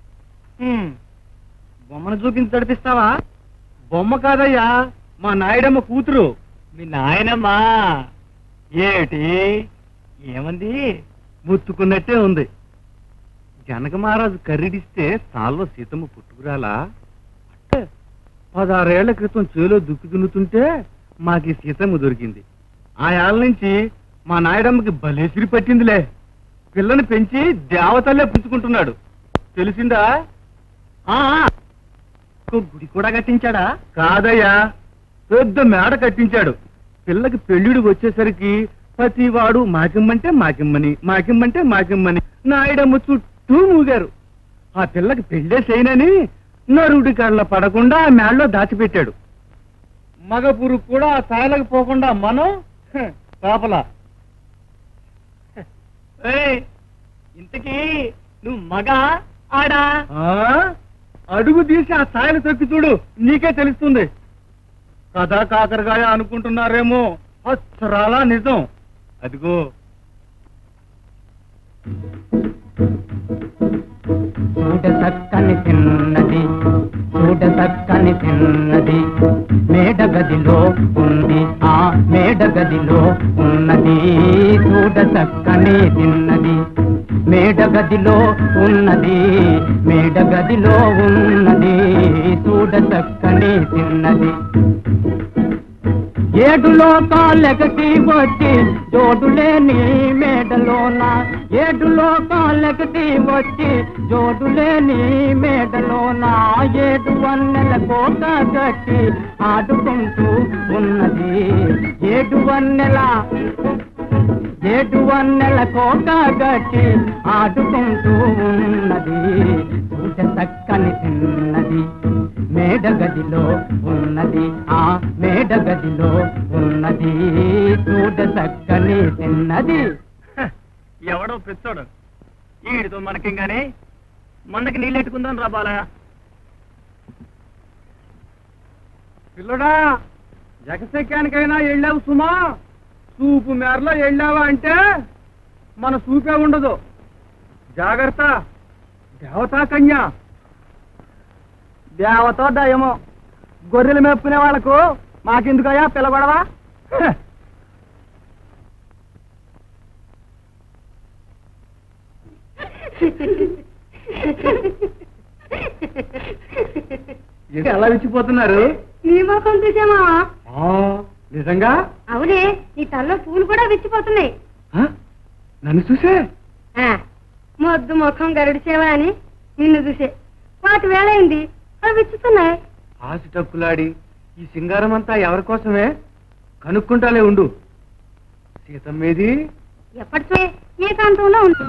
బొమ్మను చూపించి తడిపిస్తావా బొమ్మ కాదయ్యా మా నాయుడమ్మ కూతురు మీ నాయనమ్మా ఏమిటి ఏమంది ముత్తుకున్నట్టే ఉంది జనక మహారాజు కర్రిడిస్తే తాళ్ళలో సీతమ్మ పుట్టుకురాలా అంటే పదహారేళ్ల క్రితం చేలో దుక్కి దున్నుతుంటే మాకు ఈ సీతమ్మ దొరికింది ఆ ఏళ్ళ నుంచి మా నాయడమ్మకి బలేసిరి పట్టిందిలే పిల్లని పెంచి దేవతల్లే పుంచుకుంటున్నాడు తెలిసిందా ఆ ఆ. ఇంకో గుడి కూడా కట్టించాడా కాదయ్యా పెద్ద మేడ కట్టించాడు పిల్లకి పెళ్లిడు వచ్చేసరికి ప్రతివాడు మాకిమ్మంటే మాకిమ్మని మాకిమ్మంటే మాకిమ్మని నాయుడమ్మ చుట్టూ మూగారు ఆ పిల్లకి పెళ్ళే చేయనని నరుడి కళ్ళ పడకుండా ఆ మేడలో దాచిపెట్టాడు మగ పురుగు కూడా ఆ తాయలకు పోకుండా మనం హ, కాపలా ఇంతకీ నువ్వు మగ ఆడా అడుగు తీసి ఆ స్థాయిని తొక్కి చూడు నీకే తెలుస్తుంది కథా కాకరకాయ అనుకుంటున్నారేమో అచ్చరాలా నిజం అదిగో చూడ చక్కని తిన్నది చూడ చక్కని తిన్నది మేడ గదిలో ఉంది ఆ మేడ గదిలో ఉన్నది చూడ చక్కని తిన్నది మేడ గదిలో ఉన్నది మేడ గదిలో ఉన్నది చూడ చక్కని తిన్నది ఏడు లోకాలెగటి వచ్చి జోడులేని మేడలోన ఏడు లోకాలెగటి వచ్చి జోడులేని మేడలోన ఏడు వన్నెల కోట గట్టి ఆడుకుంటూ ఉన్నది ఏడు వన్నెల ఏడు వన్నెల కోట గట్టి ఆడుకుంటూ ఉన్నది చూడ చక్కని తిన్నది మేడ గదిలో ఉన్నది ఆ మేడ గదిలో ఉన్నది చూడ చక్కని తిన్నది ఎవడో పెచ్చోడు ఈడితో మనకేం గాని మందకి నీళ్ళెట్టుకుందాం రా బాలయ్య పిల్లడా జగశక్యానికైనా వెళ్ళావు సుమా చూపు మేరలో వెళ్ళావా అంటే మన చూపే ఉండదు జాగ్రత్త దేవతా కన్య దేవతో దయమో గొర్రెలు మేపుకునే వాళ్ళకు మాకెందుకయ్యా పిల్లగొడవా హ. ఏంటి అలా విచ్చిపోతున్నారు నీ ముఖం చూసామావా ఆ, నిజంగా అవునే నీ తల్లో పూలు కూడా విచ్చిపోతున్నాయి ఆ? నన్ను చూసే ఆ, మొద్దు ముఖం గరుడిచేవా అని నిన్ను చూసే వాటి వేలైంది అవి విచ్చుతున్నాయి ఆశ టక్కులాడి ఈ సింగారం అంతా ఎవరి కోసమే కనుక్కుంటాలే ఉండు సీతమ్మేది ఎప్పటితో ఏకాంతంలో ఉంది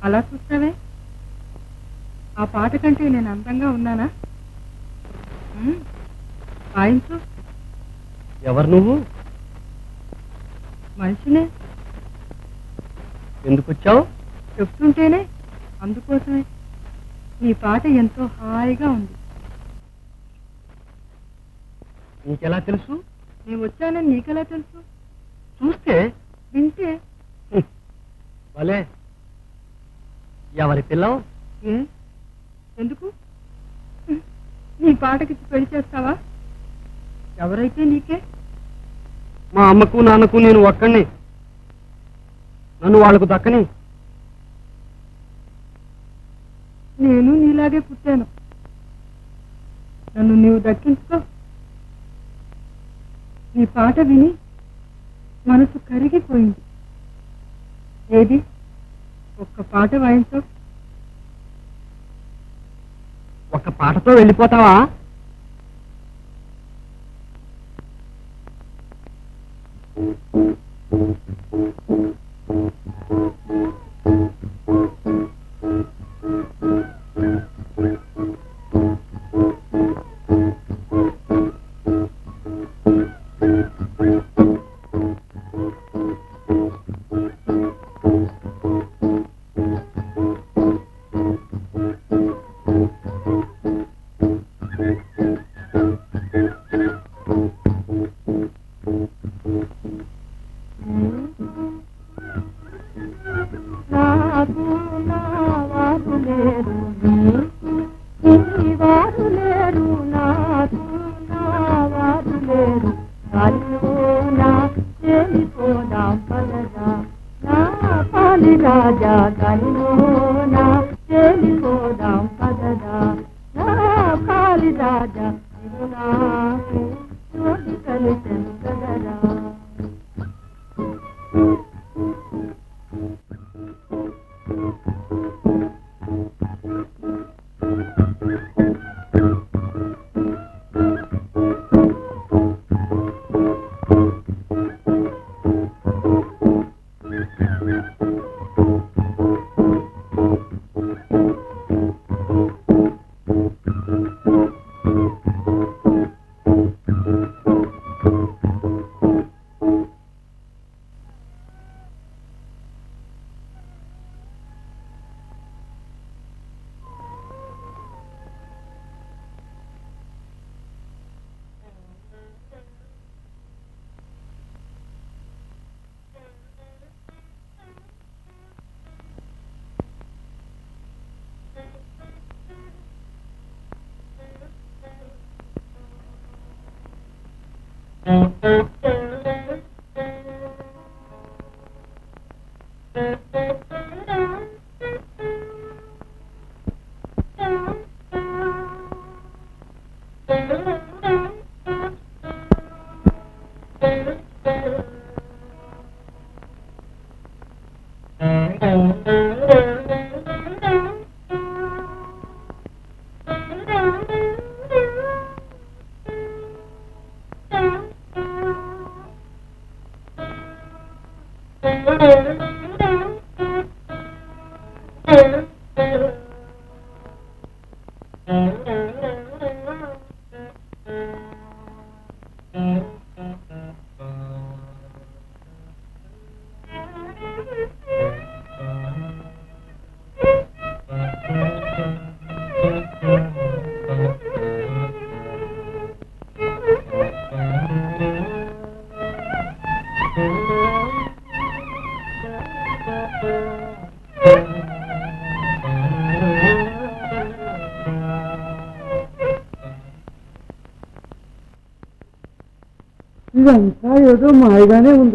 అలా చూస్తావే ఆ పాట కంటే నేను అందంగా ఉన్నానా ఉమ్, వాయించు ఎవరు నువ్వు మనిషినే ఎందుకు వచ్చావు చెప్తుంటేనే అందుకోసమే నీ పాట ఎంతో హాయిగా ఉంది నీకెలా తెలుసు నేను వచ్చానని నీకెలా తెలుసు చూస్తే వింటే భలే ఎవరి పిల్లవు ఏ ఎందుకు నీ పాటకి పెళ్లి చేస్తావా ఎవరైతే నీకే మా అమ్మకు నాన్నకు నేను ఒక్కడిని నన్ను వాళ్ళకు దక్కని నేను నీలాగే పుట్టాను నన్ను నీవు దక్కించుకో నీ పాట విని మనసు కరిగిపోయింది ఏది ఒక్క పాట వాయించు ఒక్క పాటతో వెళ్ళిపోతావా నాకు నా వారు లేరు నీ వారు లేరు నాకు నా వారు లేరు గాలిలోన వెళ్ళిపోదాం పదరా నా పాలి రాజా గాలిలోన వెళ్ళిపోదాం పదరా నా పాలి రాజా నీవు నాకు జోడి కలిసెను కదరా ఇదంతా ఏదో మాయగానే ఉంది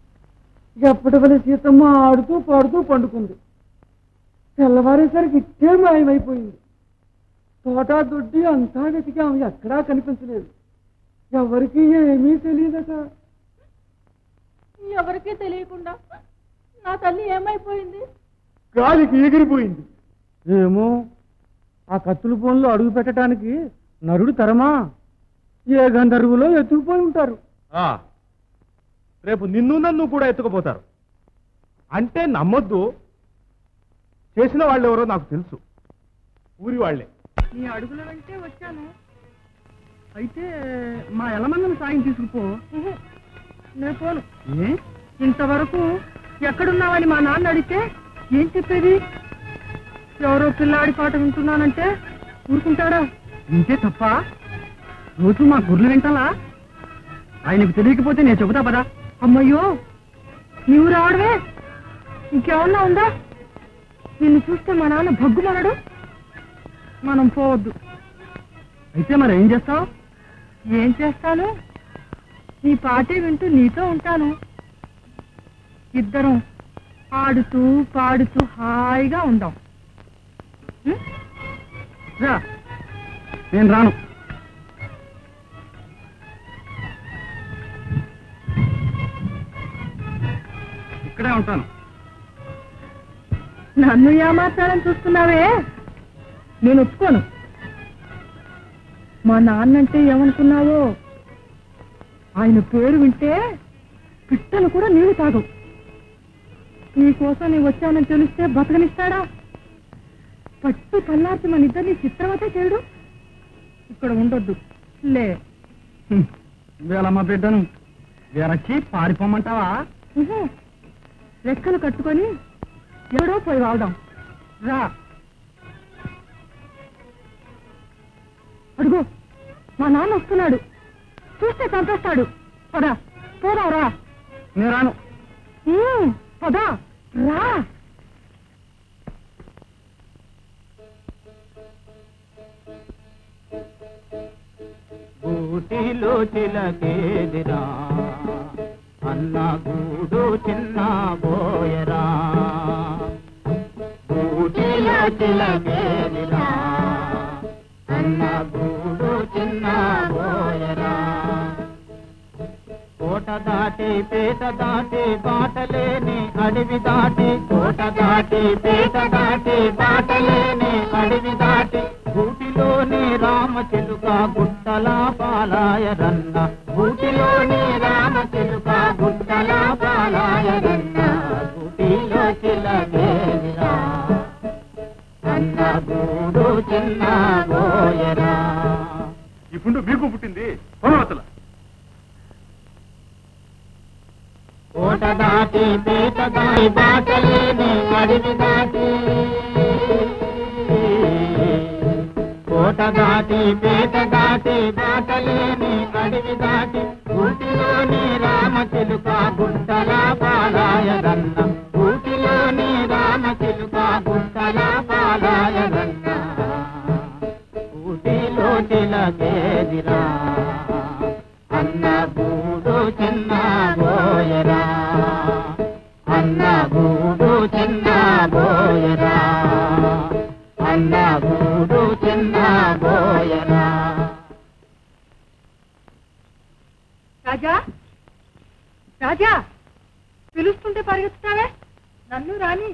ఎప్పటి వల్ల సీతమ్మ ఆడుతూ పాడుతూ పండుకుంది తెల్లవారేసరికి ఇట్టే మాయమైపోయింది తోట దొడ్డి అంతా వెతికాం ఎక్కడా కనిపించలేదు ఎవరికి ఏమీ తెలియదట ఎవరికీ తెలియకుండా నా తల్లి ఏమైపోయింది గాలికి ఎగిరిపోయింది ఏమో ఆ కత్తుల ఫోన్లో అడుగు పెట్టడానికి నరుడు తరమా ఏ గంధర్వులో ఎత్తుకుపోయి ఉంటారు ఆ, రేపు నిన్ను నన్ను కూడా ఎత్తుకుపోతారు అంటే నమ్మొద్దు చేసిన వాళ్ళు ఎవరో నాకు తెలుసు ఊరి వాళ్ళే నీ అడుగుల వెంటే వచ్చాను అయితే మా ఎలమందను సాయం తీసుకుపో నేను పోను ఏ ఇంతవరకు ఎక్కడున్నావని మా నాన్న అడిగితే ఏం చెప్పేది ఎవరో పిల్లాడి పాట వింటున్నానంటే ఊరుకుంటాడా వింటే తప్ప రోజు మా గుర్లు వింటాలా ఆయనకు తెలియకపోతే నేను చెబుతా పదా అమ్మయ్యో నీవు రావడమే ఇంకేమన్నా ఉందా నిన్ను చూస్తే మా నాన్న భగ్గుమనడు మనం పోవద్దు అయితే మరి ఏం చేస్తావు ఏం చేస్తాను నీ పాటే వింటూ నీతో ఉంటాను ఇద్దరం ఆడుతూ పాడుతూ హాయిగా ఉందాం ఉం? రా నేను రాను ఇక్కడే ఉంటాను నన్ను ఏమాత్రాలని చూస్తున్నావే నేను ఒప్పుకోను మా నాన్నంటే ఏమనుకున్నావో ఆయన పేరు వింటే పిట్టలు కూడా నీళ్లు తాగవు నీకోసం నేను వచ్చానని తెలిస్తే బతకనిస్తాడా పట్టు పల్లార్చి మన ఇద్దరిని చిత్రవత చేయడు ఇక్కడ ఉండొద్దు లే వేలమ్మ బిడ్డను వేరొచ్చి పారిపోమంటావా రెక్కలు కట్టుకొని ఎవడో పోయి వాడదాం రా అడుగు మా నాన్న వస్తున్నాడు చూస్తే చంపేస్తాడు పదా పోదాం రా నేను రాను పదా రా ఊటిలో చిలకేదిరా అన్న గూడు చిన్న బోయరా ఊటిలో చిలకేదిరా అన్న గూడు చిన్న బోయరా కోట దాటి పేట దాటి బాటలేని అడవి దాటి కోట దాటి పేట దాటి బాటలేని అడవి దాటి గూటిలోని రామ చిలుక గుట్టల పాలాయ రన్న గూటిలోని రామ చిలుక గుట్టల పాలాయ రన్న గూటిలో చిలకేదిరా అన్న గూడు చిన్న గోయరా ఇప్పుడు మీకు పుట్టింది పొనవతల కోట దాటి పేట దాటి బాటలేని అడవి దాటి కోట దాటి పేట దాటి బాటలేని అడవి దాటి ఊటిలోని రామ చిలుక గుట్టల పాలాయ రన్న ఊటిలోని రామ చిలుక గుట్టల పాలాయ రన్న ఊటిలో చిలకేదిరా అన్న గూడు చిన్న బోయరా అన్న గూడు చిన్న బోయరా అన్న గూడు చిన్న బోయరా రాజా రాజా పిలుస్తుంటే పరిగెత్తుతావే నన్ను రాని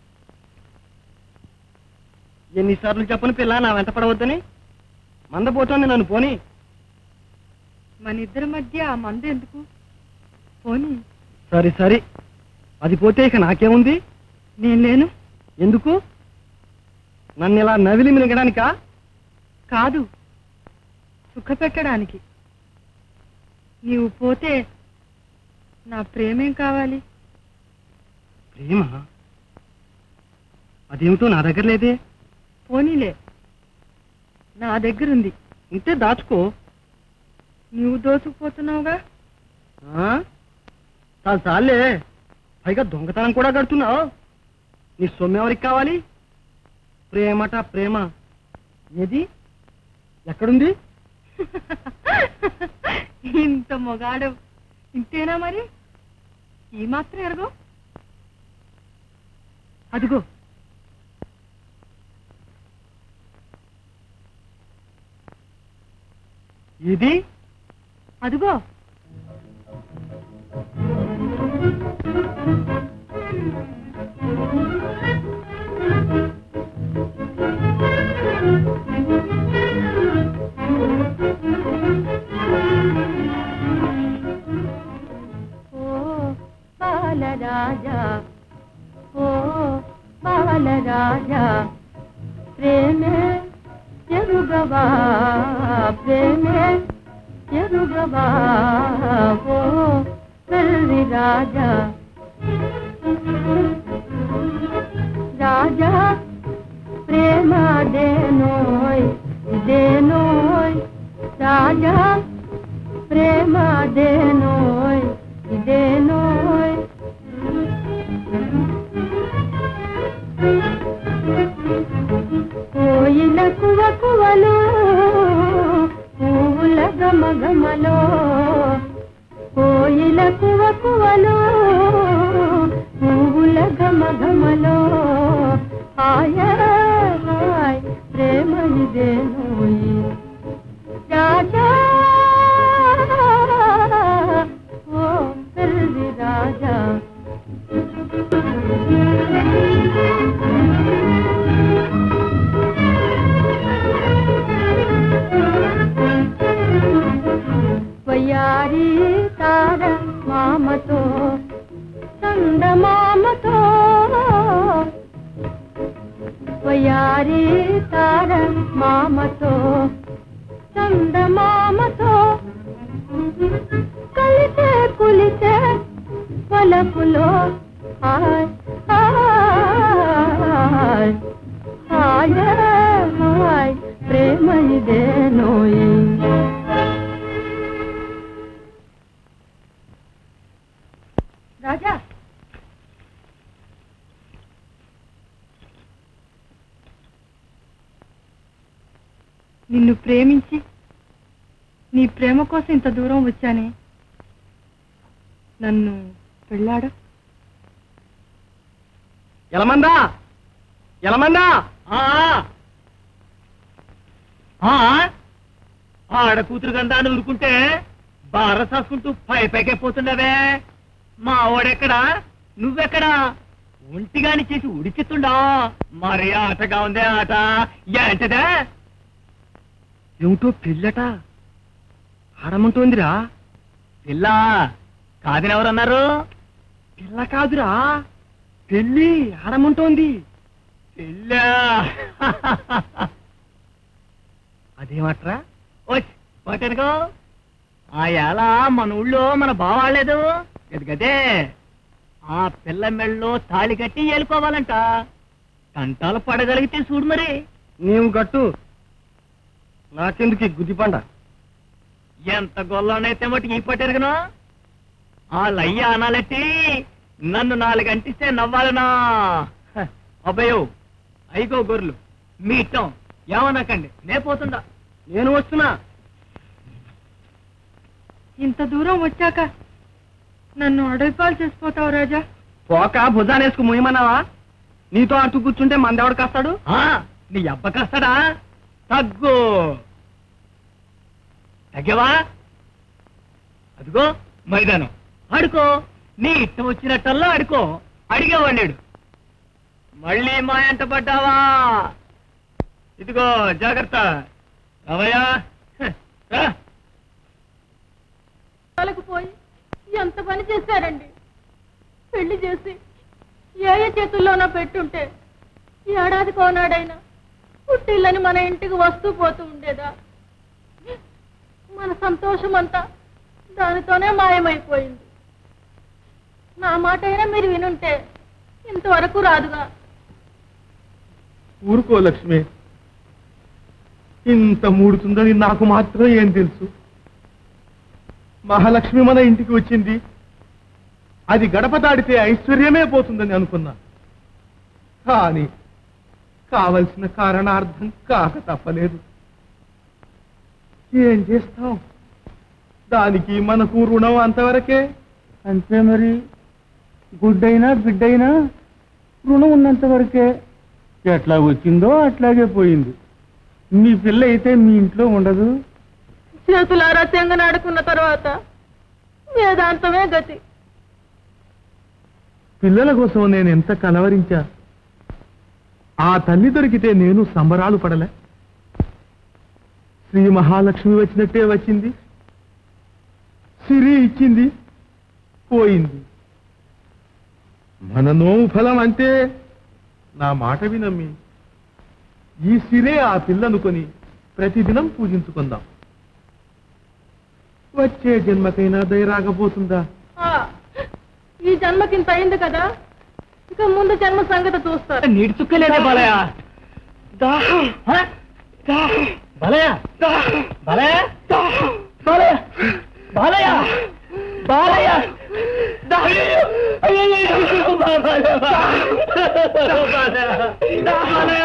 ఎన్నిసార్లు చెప్పను పిల్ల నా వెంట పడవద్దని మందపోతోంది నన్ను పోని మన ఇద్దరి మధ్య ఆ మందు ఎందుకు పోనీ సరే సరే అది పోతే ఇక నాకేముంది నేను లేను ఎందుకు నన్ను ఇలా నవిలి మినగడానికా కాదు సుఖపెట్టడానికి నీవు పోతే నా ప్రేమేం కావాలి ప్రేమ అదేమిటో నా దగ్గర లేదే పోనీలే నా దగ్గరుంది ఉంటే దాచుకో నీవు దోచుకుపోతున్నావుగా ఆ? చాలు చాలే పైగా దొంగతనం కూడా కడుతున్నావు నీ సొమ్ము ఎవరికి కావాలి ప్రేమట ప్రేమ ఏది ఎక్కడుంది ఇంత మొగాడు ఇంతేనా మరి ఈ మాత్రం ఎరగో అదిగో ఇది అదిగో ఓ బాలరాజా ఓ బాల అందాల రాజా ప్రేమే ఎరుగవా ప్రేమే ఎరుగవా ఓ పెళ్లి రాజా రాజా ప్రేమ దేనోయ్ దేనోయ్ రాజా ప్రేమ దేనోయ్ దేనోయ్ కోయిల కువ కువలో పువ్వుల గమ గమలో కోయిల కువ కువలో పువ్వుల గమ గమలో హాయ హాయ్ ప్రేమ ఇదేనోయి రాజా ఓ పెళ్లి రాజా వయ్యారి తార మామతో చంద మామతో వయ్యారి తార మామతో చంద మామతో కలిసే కులిసే పలపులో హాయ్ హాయ్ హాయ్ హాయ్ ప్రేమ ఇదే నోయి రాజా నిన్ను ప్రేమించి నీ ప్రేమ కోసం ఇంత దూరం వచ్చానే నన్ను పెళ్ళాడు ఎలమందా ఎలమందా ఆ, ఆ. ఆ, ఆడ కూతురు గందా అని ఊరుకుంటే బార సాసుకుంటూ పై పైకే పోతుండవే మా వాడెక్కడా నువ్వెక్కడా ఒంటిగాని చేసి ఉడికిస్తుండా మరి ఆటగా ఉందే ఆట ఏంటదే ఏమిటో పిల్లట ఆడమంటోందిరా పిల్ల కాదని ఎవరన్నారు పిల్ల కాదురా పెళ్ళి ఆడమంటోంది పెళ్ళా అదేమట్రా వచ్చి పట్టనుకో ఆ ఎలా మన ఊళ్ళో మన బావాలేదు గది గదే ఆ పిల్ల మెళ్ళలో తాళి కట్టి వెళ్ళిపోవాలంట కంటాలు పడగలిగితే చూడు మరి నీవు గట్టు నాకెందుకు ఈ గుదిపండ ఎంత గొల్లోనైతే మటుకు ఈ పట్టెరగను ఆ లయ్య అనాలెట్టి నన్ను నాలుగు అంటిస్తే నవ్వాలనా హ, అబ్బయ్యో అయిగో గొర్రెలు మీ ఇష్టం ఏమనకండి నే పోతుండా నేను వస్తున్నా ఇంత దూరం వచ్చాక నన్ను అడవిపాలు చేసిపోతావు రాజా పోక భుజానేసుకు ముయ్యమన్నావా నీతో అటు కూర్చుంటే మందెవడు కాస్తాడు ఆ, నీ అబ్బకస్తాడా తగ్గు తగ్గవా అదిగో మైదానం ఆడుకో నీ ఇష్టం వచ్చినట్టల్లా ఆడుకో అడిగేవాడు మళ్ళీ మా ఎంట పడ్డావా ఇదిగో జాగ్రత్త రావయ్యా హ, రా. వాళ్ళకు పోయి ఎంత పని చేశారండి పెళ్లి చేసి ఏ ఏ చేతుల్లోనో పెట్టుంటే ఈ ఏడాది కోనాడైనా పుట్టిల్లని మన ఇంటికి వస్తూ పోతూ ఉండేదా మన సంతోషం అంతా దానితోనే మాయమైపోయింది నా మాట అయినా మీరు వినుంటే ఇంతవరకు రాదుగా ఊరుకో లక్ష్మి ఇంత మూడుతుందని నాకు మాత్రం ఏం తెలుసు మహాలక్ష్మి మన ఇంటికి వచ్చింది అది గడప దాడితే ఐశ్వర్యమే పోతుందని అనుకున్నా కానీ కావలసిన కారణార్థం కాక తప్పలేదు ఏం చేస్తాం దానికి మనకు రుణం అంతవరకే అంతే మరి గుడ్డైనా బిడ్డైనా రుణం ఉన్నంత వరకే ఎట్లా వచ్చిందో అట్లాగే పోయింది మీ పిల్ల అయితే మీ ఇంట్లో ఉండదు చేతులారా చెంగనాడుకున్న తర్వాత వేదాంతమే గతి పిల్లల కోసం నేను ఎంత కలవరించా ఆ తల్లి దొరికితే నేను సంబరాలు పడలే శ్రీ మహాలక్ష్మి వచ్చినట్టే వచ్చింది సిరి ఇచ్చింది పోయింది మన నోము ఫలం అంతే నా మాట వినమ్మి ఈ సిరే ఆ పిల్లనుకొని ప్రతిదినం పూజించుకుందాం వచ్చే జన్మకైనా దయ రాకపోతుందా ఆ, ఈ జన్మకింత అయింది కదా ఇక ముందు జన్మ సంగతి చూస్తారు నీటి చుక్కలేదే బాలయ్య దాహం హ? దాహం బాలయ్య దాహం బాలయ్య దాహం బాలయ్య బాలయ్య బాలయ్య దాహం అయ్యయ్యో, బాలయ్య బాలయ్య బాలయ్య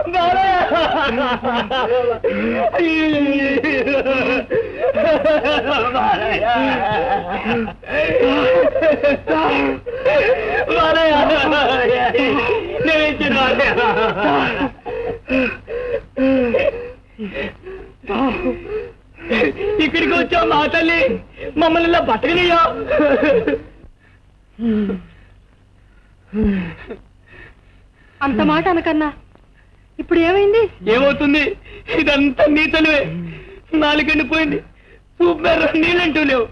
ఇక్కడికి వచ్చావు మా తల్లి మమ్మల్ని ఇలా బతకనియో అంత మాట అనకన్నా ఇప్పుడు ఏమైంది ఏమవుతుంది ఇదంతా నీ తలివే నాలుగండి పోయింది చూపారు నీళ్ళంటూ లేవు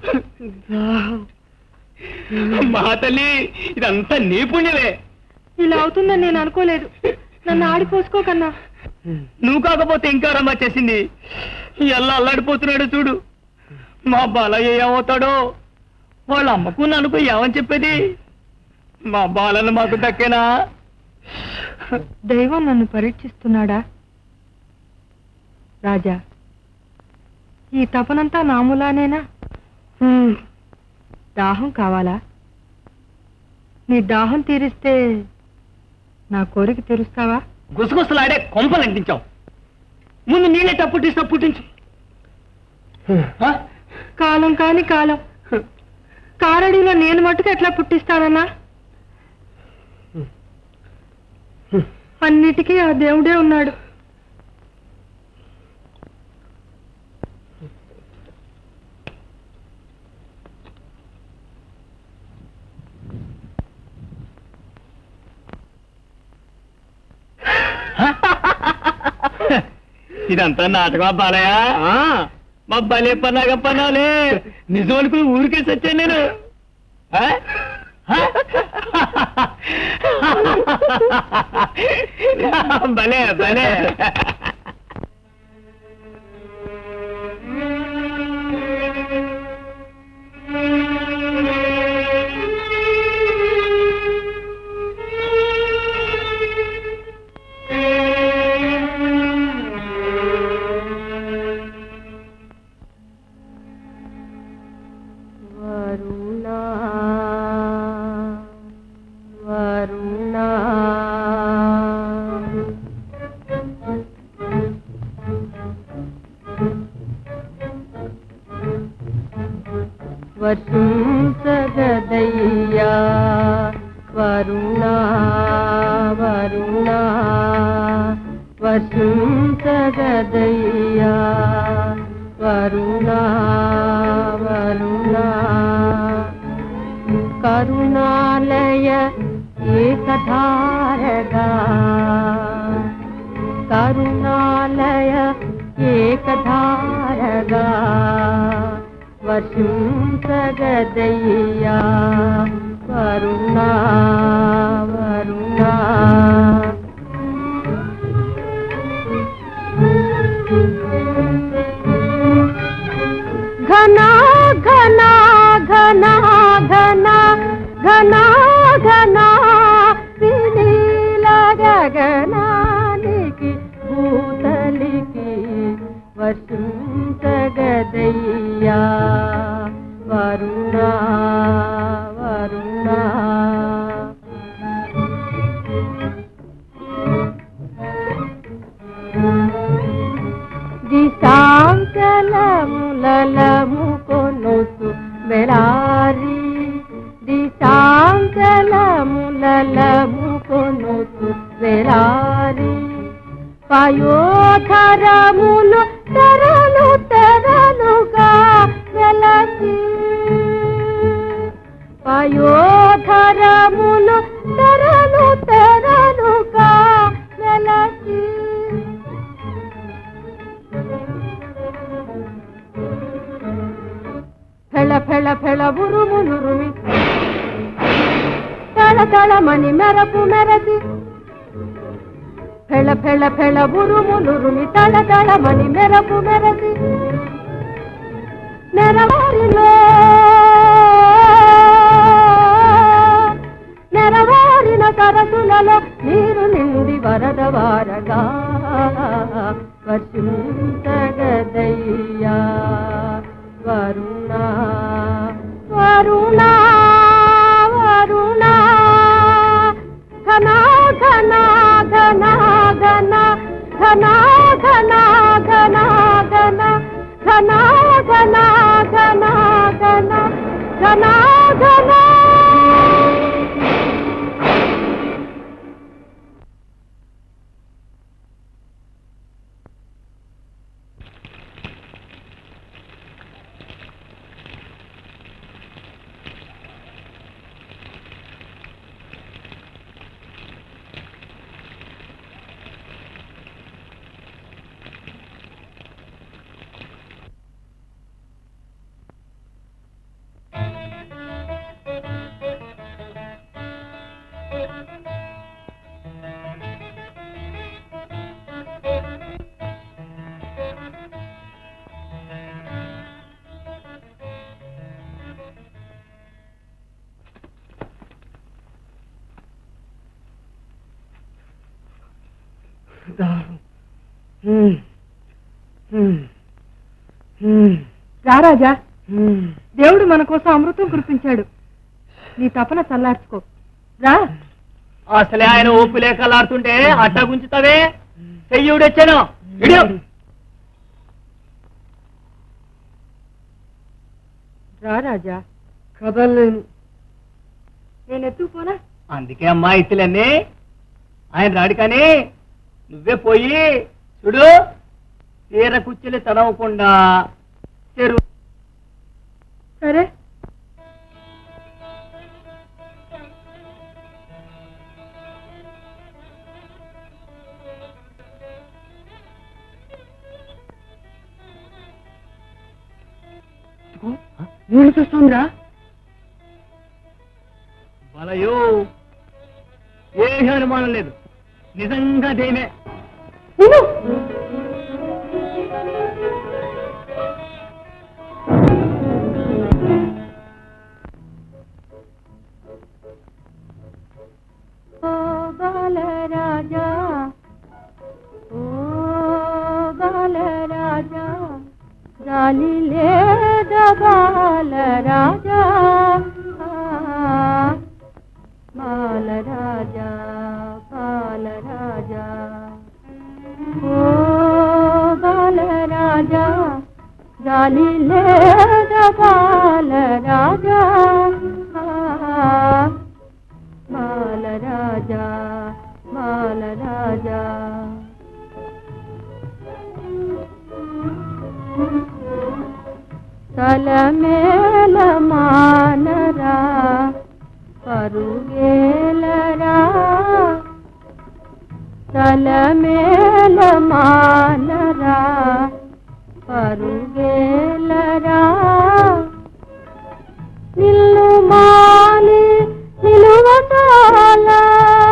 మా తల్లి ఇదంతా నీ పుణ్యమే ఇలా అవుతుందని నేను అనుకోలేదు నన్ను ఆడిపోసుకోకన్నా నువ్వు కాకపోతే ఇంకా రమ్మ చేసింది ఎలా అల్లాడిపోతున్నాడు చూడు మా బాలయ్య ఏమవుతాడో వాళ్ళ అమ్మకు నన్నుకు ఏమని చెప్పేది మా బాలను మాకు దక్కేనా దైవం నన్ను పరీక్షిస్తున్నాడా రాజా ఈ తపనంతా నాములానేనా హ్మ్. దాహం కావాలా నీ దాహం తీరిస్తే నా కోరిక తీరుస్తావా గుసగుసలాడే కొంపలు అంటించావు ముందు నీళ్ళెట్ట పుట్టిస్తా పుట్టించు ఆ? కాలం కాని కాలం కారడిలో నేను మట్టుకు ఎట్లా పుట్టిస్తానన్నా అన్నిటికీ ఆ దేవుడే ఉన్నాడు ఇదంతా నాటకమా బాలయ్య మా భలే పన్నాగ పన్నాలే నిజం అనుకుని ఊరికే సచ్చాను నేను ఆ? ఆ? భలే భలే వరుణా వరుణా వసుంసగదయ్యా వరుణా వరుణా వసుంసగదయ్యా వరుణా వరుణా కరుణాలయ ఏకధారగా కరుణాలయ ఏకధారగా వశుంసగదయ్యా వరుణా వరుణా ఘనా ఘనా ఘనా ఘనా ఘనా ఘనా వినీల గగనానికి భూతలికి వసుంతగదయ్యా వరుణా వరుణా దిశాంచలములము కొనుసు వెళారి దిశాంచలములము కొనుసు వెళారి పయోధరములు తెరలు తెరలుగా వెలసి పయోధరములు తెరలు తెరలుగా వెలసి ఫెళ ఫెళ ఫెళ ఉరుములురుమి తళ తళమని మెరపు మెరసి ఫెళ ఫెళ ఫెళ ఉరుము నురుమి తళ తళమని మెరపు మెరసి నెరవారిలో నెరవారిన సరసులలో నీరు నిండి వరద వారగా వర్షించగదయ్యా వరుణ వరుణ వరుణ ఘనా ఘనా ఘనా ఘనా ఘనా ఘనా ఘనా ఘనా ఘనా ఘనా ఘనా ఘనా ఘనా ఘనా రారాజా దేవుడు మన కోసం అమృతం కురిపించాడు నీ తపన చల్లార్చుకో రా అసలే ఆయన ఓపు లేకలాడుతుంటే అట్ట గుంచుతావే చెయ్యుడొచ్చాను ఇడు. రా రాజా కదలేను నేను ఎత్తుకుపోనా అందుకే అమ్మా ఇత్తులన్నీ ఆయన రాడు కానీ నువ్వే పోయి చూడు తీర కుచ్చెలు తడవకుండా చెరువు సరే నీళ్ళు చూస్తుందిరా బలయో ఏ అనుమానం లేదు నిజంగా దేనే ఓ బాలరాజా ఓ బాలరాజా గాలి లేద బాలరాజా ఆ, బాలరాజా బాలరాజా ఓ బాలరాజా గాలి లేద బాలరాజా ఆ, బాలరాజా బాలరాజా తలమేల మానరా పరుగేలరా తలమేల మానరా పరుగేలరా నిల్లు మాని నిలువటాల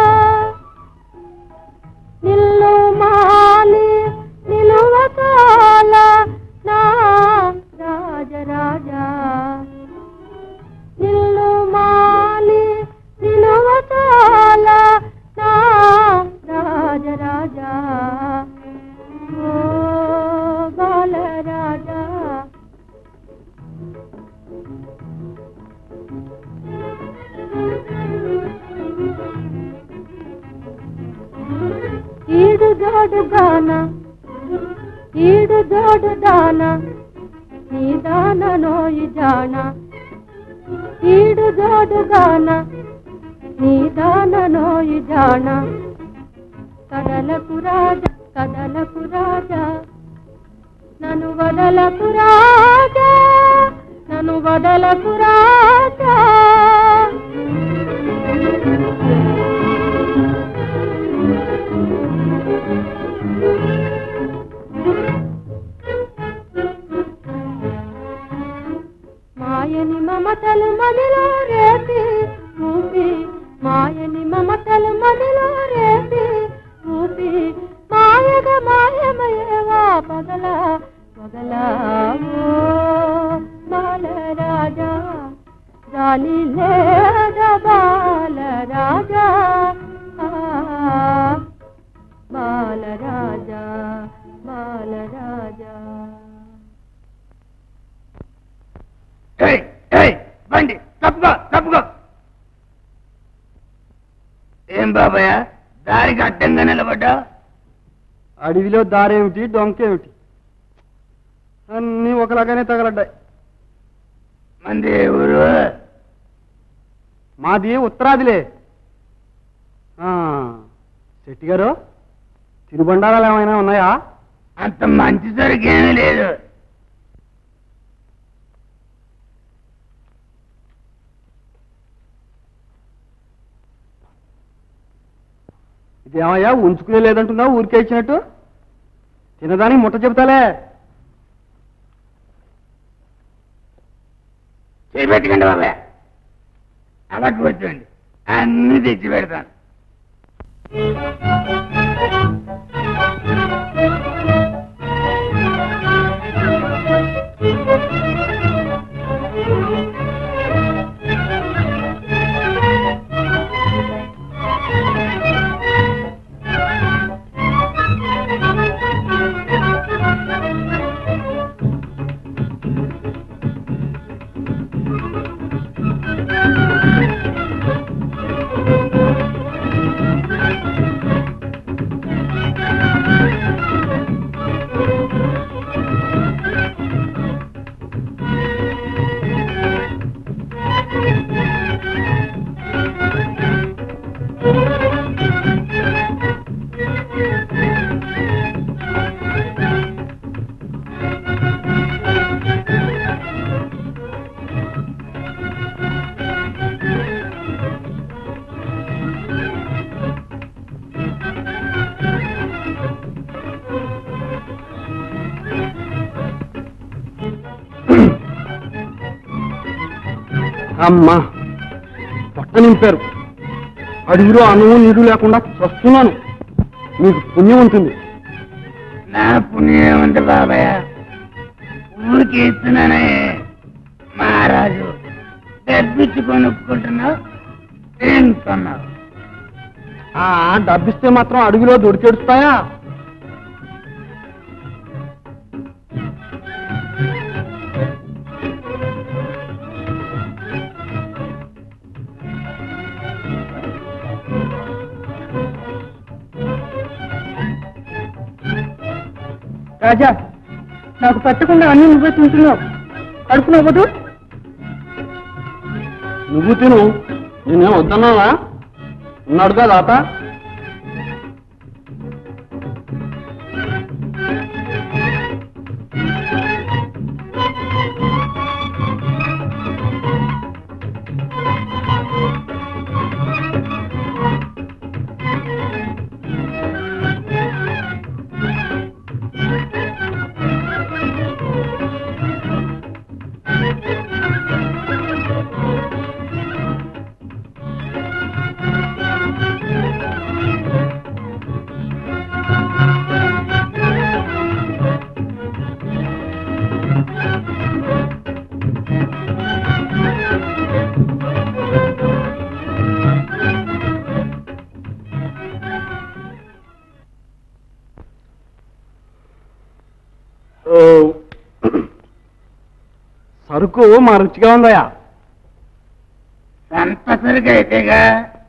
నిల్లు మాని నిలువటాల నా రాజరాజా నిల్లు మాని నిలువటాల నా రాజరాజా ఓ బాలరాజా ఈడు జోడు దాన ఈడు జోడు దాన నీ దాన నోయి జాన ఈడు జోడు దాన నీ దాన నోయి జాన కదలకు రాజా కదలకు రాజా నన్ను వదలకు రాజా నన్ను వదలకు రాజా మాయని మమతలు మదిలో రేపి చూపి మాయని మమతలు మదిలో రేపి దారికి అడ్డంగా నిలబడ్డా అడవిలో దారేమిటి డొంకేమిటి అన్నీ ఒకలాగానే తగలడ్డాయి మంది ఊరు మాది ఉత్తరాదిలే ఆ, శెట్టి గారు తిరుబండారాలు ఏమైనా ఉన్నాయా అంత మంచి సరికేమీ లేదు ఇదేమయ్యా ఉంచుకునే లేదంటున్నావు ఊరికే ఇచ్చినట్టు తినదానికి ముట్ట చెబుతాలే చేపెట్టకండి బాబాయ్ అలవాటు పడుతుంది అన్ని తెచ్చి పెడతాను అమ్మా పొట్ట నింపారు అడవిలో అన్నము నీరు లేకుండా వస్తున్నాను మీకు పుణ్యం ఉంటుంది నా పుణ్యం ఉంది బాబాయ్ ఊరికి ఇస్తున్నానే మహారాజు డబ్బిచ్చి కొనుక్కుంటున్నావు తింటున్నావు ఆ డబ్బిస్తే మాత్రం అడవిలో దొరికేడుస్తాయా రాజా నాకు పట్టకుండా అన్ని నువ్వే తింటున్నావు కడుపు నవ్వదు నువ్వు తిను నేనేం వద్దన్నావా ఉన్నాడుగా దాత ఓ, సరుకు మా రుచిగా ఉందయా సంత సరిగా అయితేగా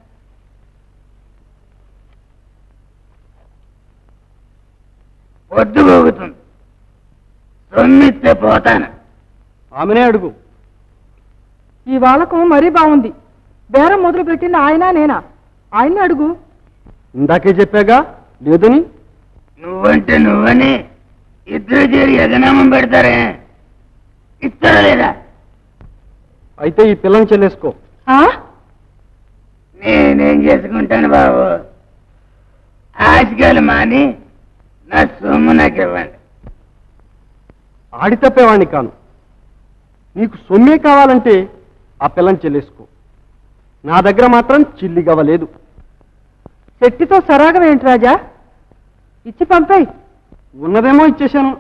పొద్దు పోగుతుంది సొమ్మిస్తే పోతాను ఆమెనే అడుగు ఈ వాలకం మరీ బాగుంది బేరం మొదలు పెట్టింది ఆయన నేనా ఆయన్ని అడుగు ఇందాకే చెప్పాగా లేదని నువ్వంటే నువ్వని ఇద్దరు చేరి ఎగనామం పెడతారే ఇస్తారా లేదా అయితే ఈ పిల్లని చెల్లేసుకో నేనేం చేసుకుంటాను బాబు ఆశకాలు మాని నా సొమ్ము నాకు ఇవ్వండి ఆడి తప్పేవాణ్ణి కాను నీకు సొమ్మే కావాలంటే ఆ పిల్లని చెల్లేసుకో నా దగ్గర మాత్రం చిల్లి గవ్వలేదు శెట్టితో సరాగం ఏంటి రాజా ఇచ్చి పంపాయి ఉన్నదేమో ఇచ్చేశాను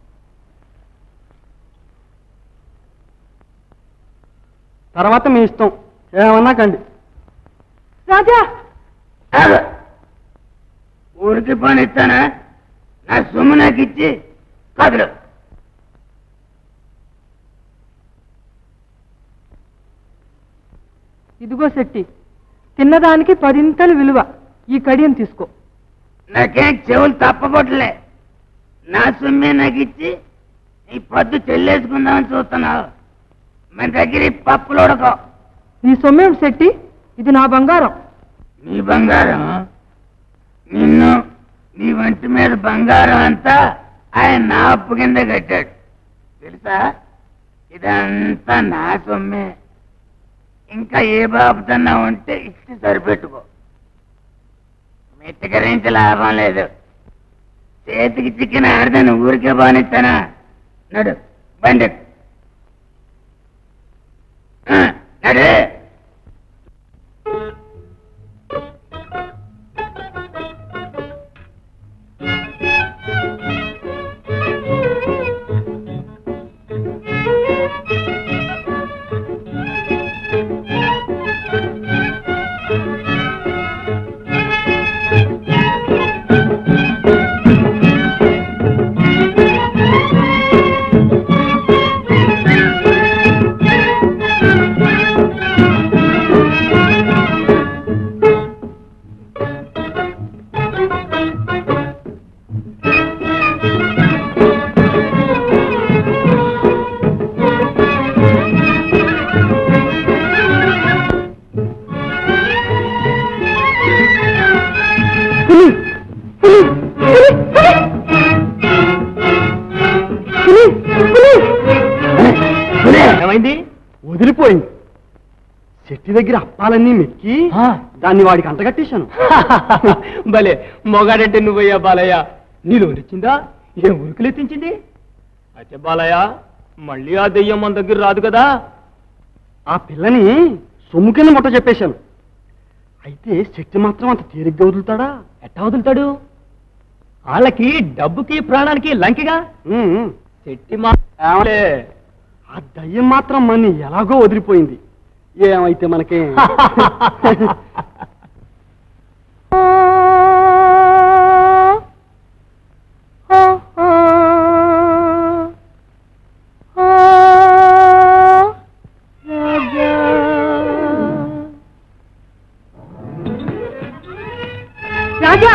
తర్వాత మీ ఇష్టం ఏమన్నా కండి రాజా ఆగు. ఊరికి పని ఇస్తానా నా సొమ్ము నాకు ఇచ్చి కదలు ఇదిగో శెట్టి తిన్నదానికి పదింతలు విలువ ఈ కడియం తీసుకో నాకేం చెవులు తప్పబొట్టలే నా సొమ్మే నాకు ఇచ్చి ఈ పొద్దు చెల్లేసుకుందామని చూస్తున్నావు మన దగ్గర ఈ పప్పులు ఉడకో నీ సొమ్మేం శెట్టి ఇది నా బంగారం నీ బంగారం నిన్ను నీ వంటి మీద బంగారం అంతా ఆయన నా అప్పు కింద కట్టాడు తెలుసా ఇదంతా నా సొమ్మే ఇంకా ఏ బాబుతన్నా ఉంటే ఇచ్చి సరిపెట్టుకో మెత్తకరించి లాభం లేదు చేతికి చిక్కిన ఆడదాన్ని ఊరికే బానిస్తానా నడు బండి ఎక్కు. ఆ, నడు ఏమైంది వదిలిపోయింది చెట్టు దగ్గర అప్పాలన్నీ మెక్కి దాన్ని వాడికి అంటగట్టేశాను భలే మొగాడంటే నువ్వయ్యా బాలయ్య నీలో వచ్చిందా ఏ ఉరుకులెత్తించింది అయితే బాలయ్య మళ్ళీ ఆ దెయ్యం మన దగ్గర రాదు కదా ఆ పిల్లని సొమ్ము కింద ముట్ట చెప్పేశాను అయితే శక్తి మాత్రం అంత తేలిగ్గా వదులుతాడా ఎట్టా వదులుతాడు వాళ్ళకి డబ్బుకి ప్రాణానికి లంకిగా శెట్టి మా ఏమలే, ఆ దయ్యం మాత్రం మన్ని ఎలాగో వదిలిపోయింది ఏమైతే మనకి రాజా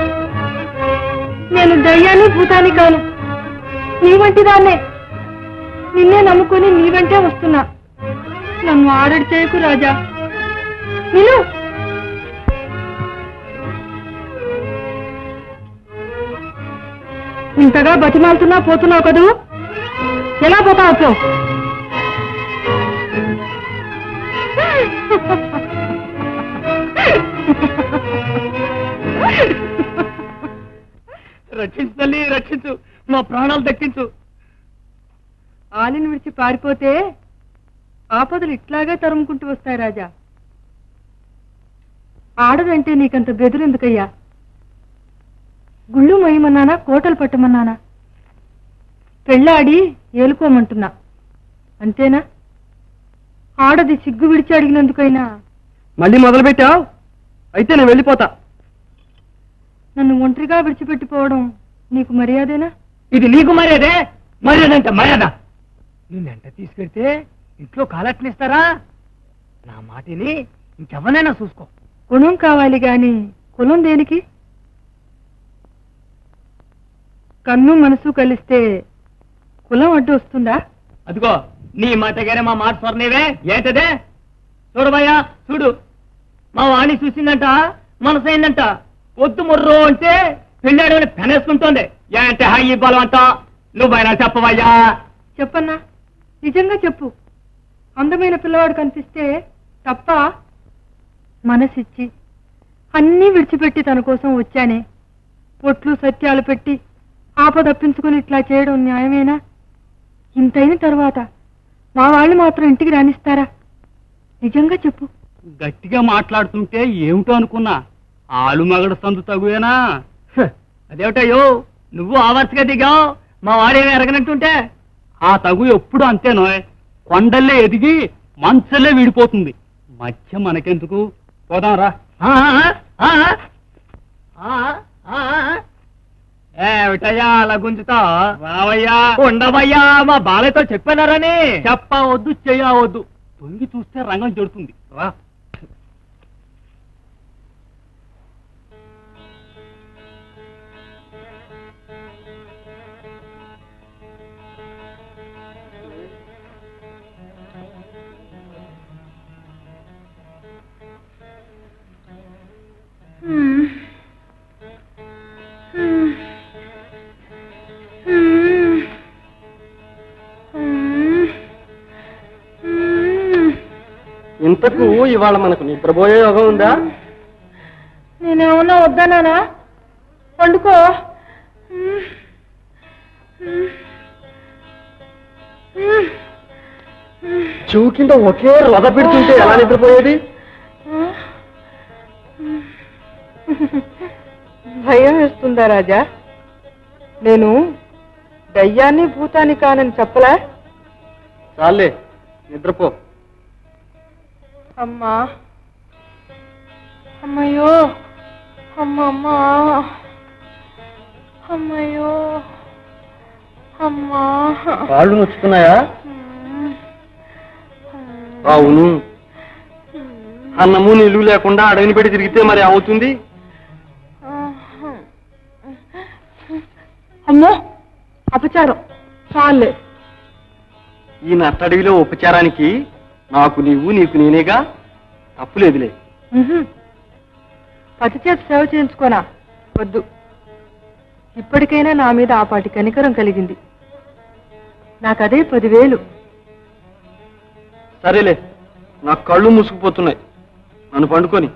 నేను దయ్యాన్ని భూతాన్ని కాను నీ వంటి దాన్నే నిన్నే నమ్ముకుని నీ వెంటే వస్తున్నా నన్ను ఆడడి చేయకు రాజా నిలు ఇంతగా బతిమాలుతున్నా పోతున్నావు కదూ ఎలా పోతావు పో రక్షించు తల్లి రక్షించు మా ప్రాణాలు దక్కించు ఆలిని విడిచి పారిపోతే ఆపదలు ఇట్లాగే తరుముకుంటూ వస్తాయి రాజా ఆడదంటే నీకంత బెదురెందుకయ్యా గుళ్ళు మొయ్యమన్నానా కోటలు పట్టమన్నానా పెళ్ళాడి ఏలుకోమంటున్నా అంతేనా ఆడది సిగ్గు విడిచి అడిగినందుకైనా మళ్ళీ మొదలు పెట్టావు అయితే నేను వెళ్ళిపోతా నన్ను ఒంటరిగా విడిచిపెట్టిపోవడం నీకు మర్యాదేనా ఇది నీకు మర్యాదే మర్యాదంటే మర్యాద నిన్నెంట తీసుకెళ్తే ఇంట్లో కాలట్నిస్తారా నా మాటిని ఇంకెవరైనా చూసుకో గుణం కావాలి గాని కులం దేనికి కన్ను మనసు కలిస్తే కులం అడ్డు వస్తుందా అదిగో నీ మాటగానే మా మాట స్వర్ణేవే ఏంటదే చూడబయ్యా చూడు మా వాణి చూసిందంట మనసైందంట వద్దు ముర్రో అంటే పెళ్ళాడని పెనేసుకుంటోంది ఏంటే హాయి బలం అంట నువ్వైనా చెప్పవయ్యా చెప్పన్నా నిజంగా చెప్పు అందమైన పిల్లవాడు కనిపిస్తే తప్ప మనసిచ్చి అన్నీ విడిచిపెట్టి తన కోసం వచ్చానే పొట్లు సత్యాలు పెట్టి ఆప తప్పించుకుని ఇట్లా చేయడం న్యాయమేనా ఇంతైన తర్వాత మా వాళ్ళు మాత్రం ఇంటికి రానిస్తారా నిజంగా చెప్పు గట్టిగా మాట్లాడుతుంటే ఏమిటో అనుకున్నా ఆలు మగడు సందు తగువేనా హ, అదేమిటయ్యో నువ్వు ఆవర్తిగా దిగావు మా వాడేమి ఎరగనట్టుంటే ఆ తగు ఎప్పుడు అంతేనో కొండల్లే ఎదిగి మంచల్లే విడిపోతుంది మధ్య మనకెందుకు పోదాంరా ఆ, ఆ, ఆ, ఆ, ఆ. ఏమిటయ్యా అలా గుంజుతా రావయ్యా ఉండవయ్యా మా బాలయ్యతో చెప్పానారని చెప్పవద్దు చెయ్యవద్దు తొంగి చూస్తే రంగం చెడుతుంది రా ఇంతకు ఇవాళ మనకు నిద్రపోయే యోగం ఉందా నేనేమన్నా వద్దన్నానా వండుకో చెవు కింద ఒకే రథ పెడుతుంటే ఎలా నిద్రపోయేది భయం వేస్తుందా రాజా నేను దయ్యాన్ని భూతాన్ని కానని చెప్పలా చాలే నిద్రపో అమ్మా అమ్మయ్యో అమ్మమ్మా అమ్మయ్యో అమ్మా కాళ్ళు నొచ్చుకున్నాయా అవును అన్నము నీళ్లు లేకుండా అడవిని పెట్టి తిరిగితే మరి అవుతుంది అమ్మో అపచారం చాలే ఈ నట్టడవిలో ఉపచారానికి నాకు నీవు నీకు నేనేగా తప్పులేదులే పతి చేత సేవ చేయించుకోనా వద్దు ఇప్పటికైనా నా మీద ఆ పాటి కనికరం కలిగింది నాకదే పదివేలు సరేలే నా కళ్ళు మూసుకుపోతున్నాయి నన్ను పండుకొని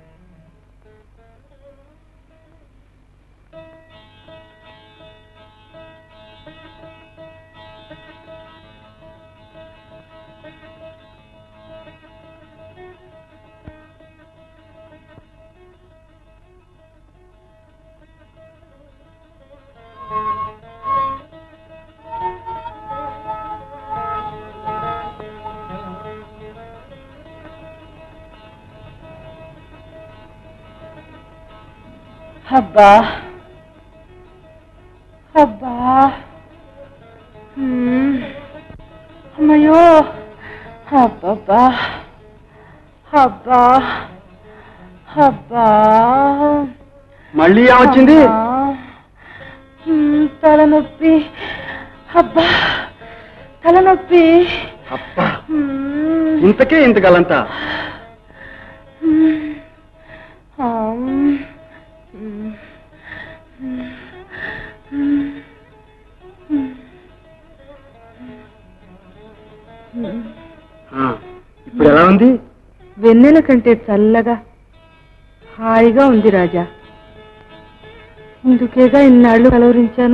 అబ్బా అబ్బా హ్మ్. అమ్మయ్యో అబ్బబ్బా అబ్బా అబ్బా మళ్ళీ ఏమొచ్చింది అబ్బా. హ్మ్, తలనొప్పి అబ్బా తలనొప్పి అబ్బా హ్మ్. ఇంతకే ఇంత గలంతా హ్మ్. ఆమ్. హ్మ్. హ్మ్. హ్మ్. హ్మ్. ఆ, ఇప్పుడు ఎలా ఉంది వెన్నెల కంటే చల్లగా హాయిగా ఉంది రాజా ఇందుకేగా ఇన్నాళ్ళు కలవరించాను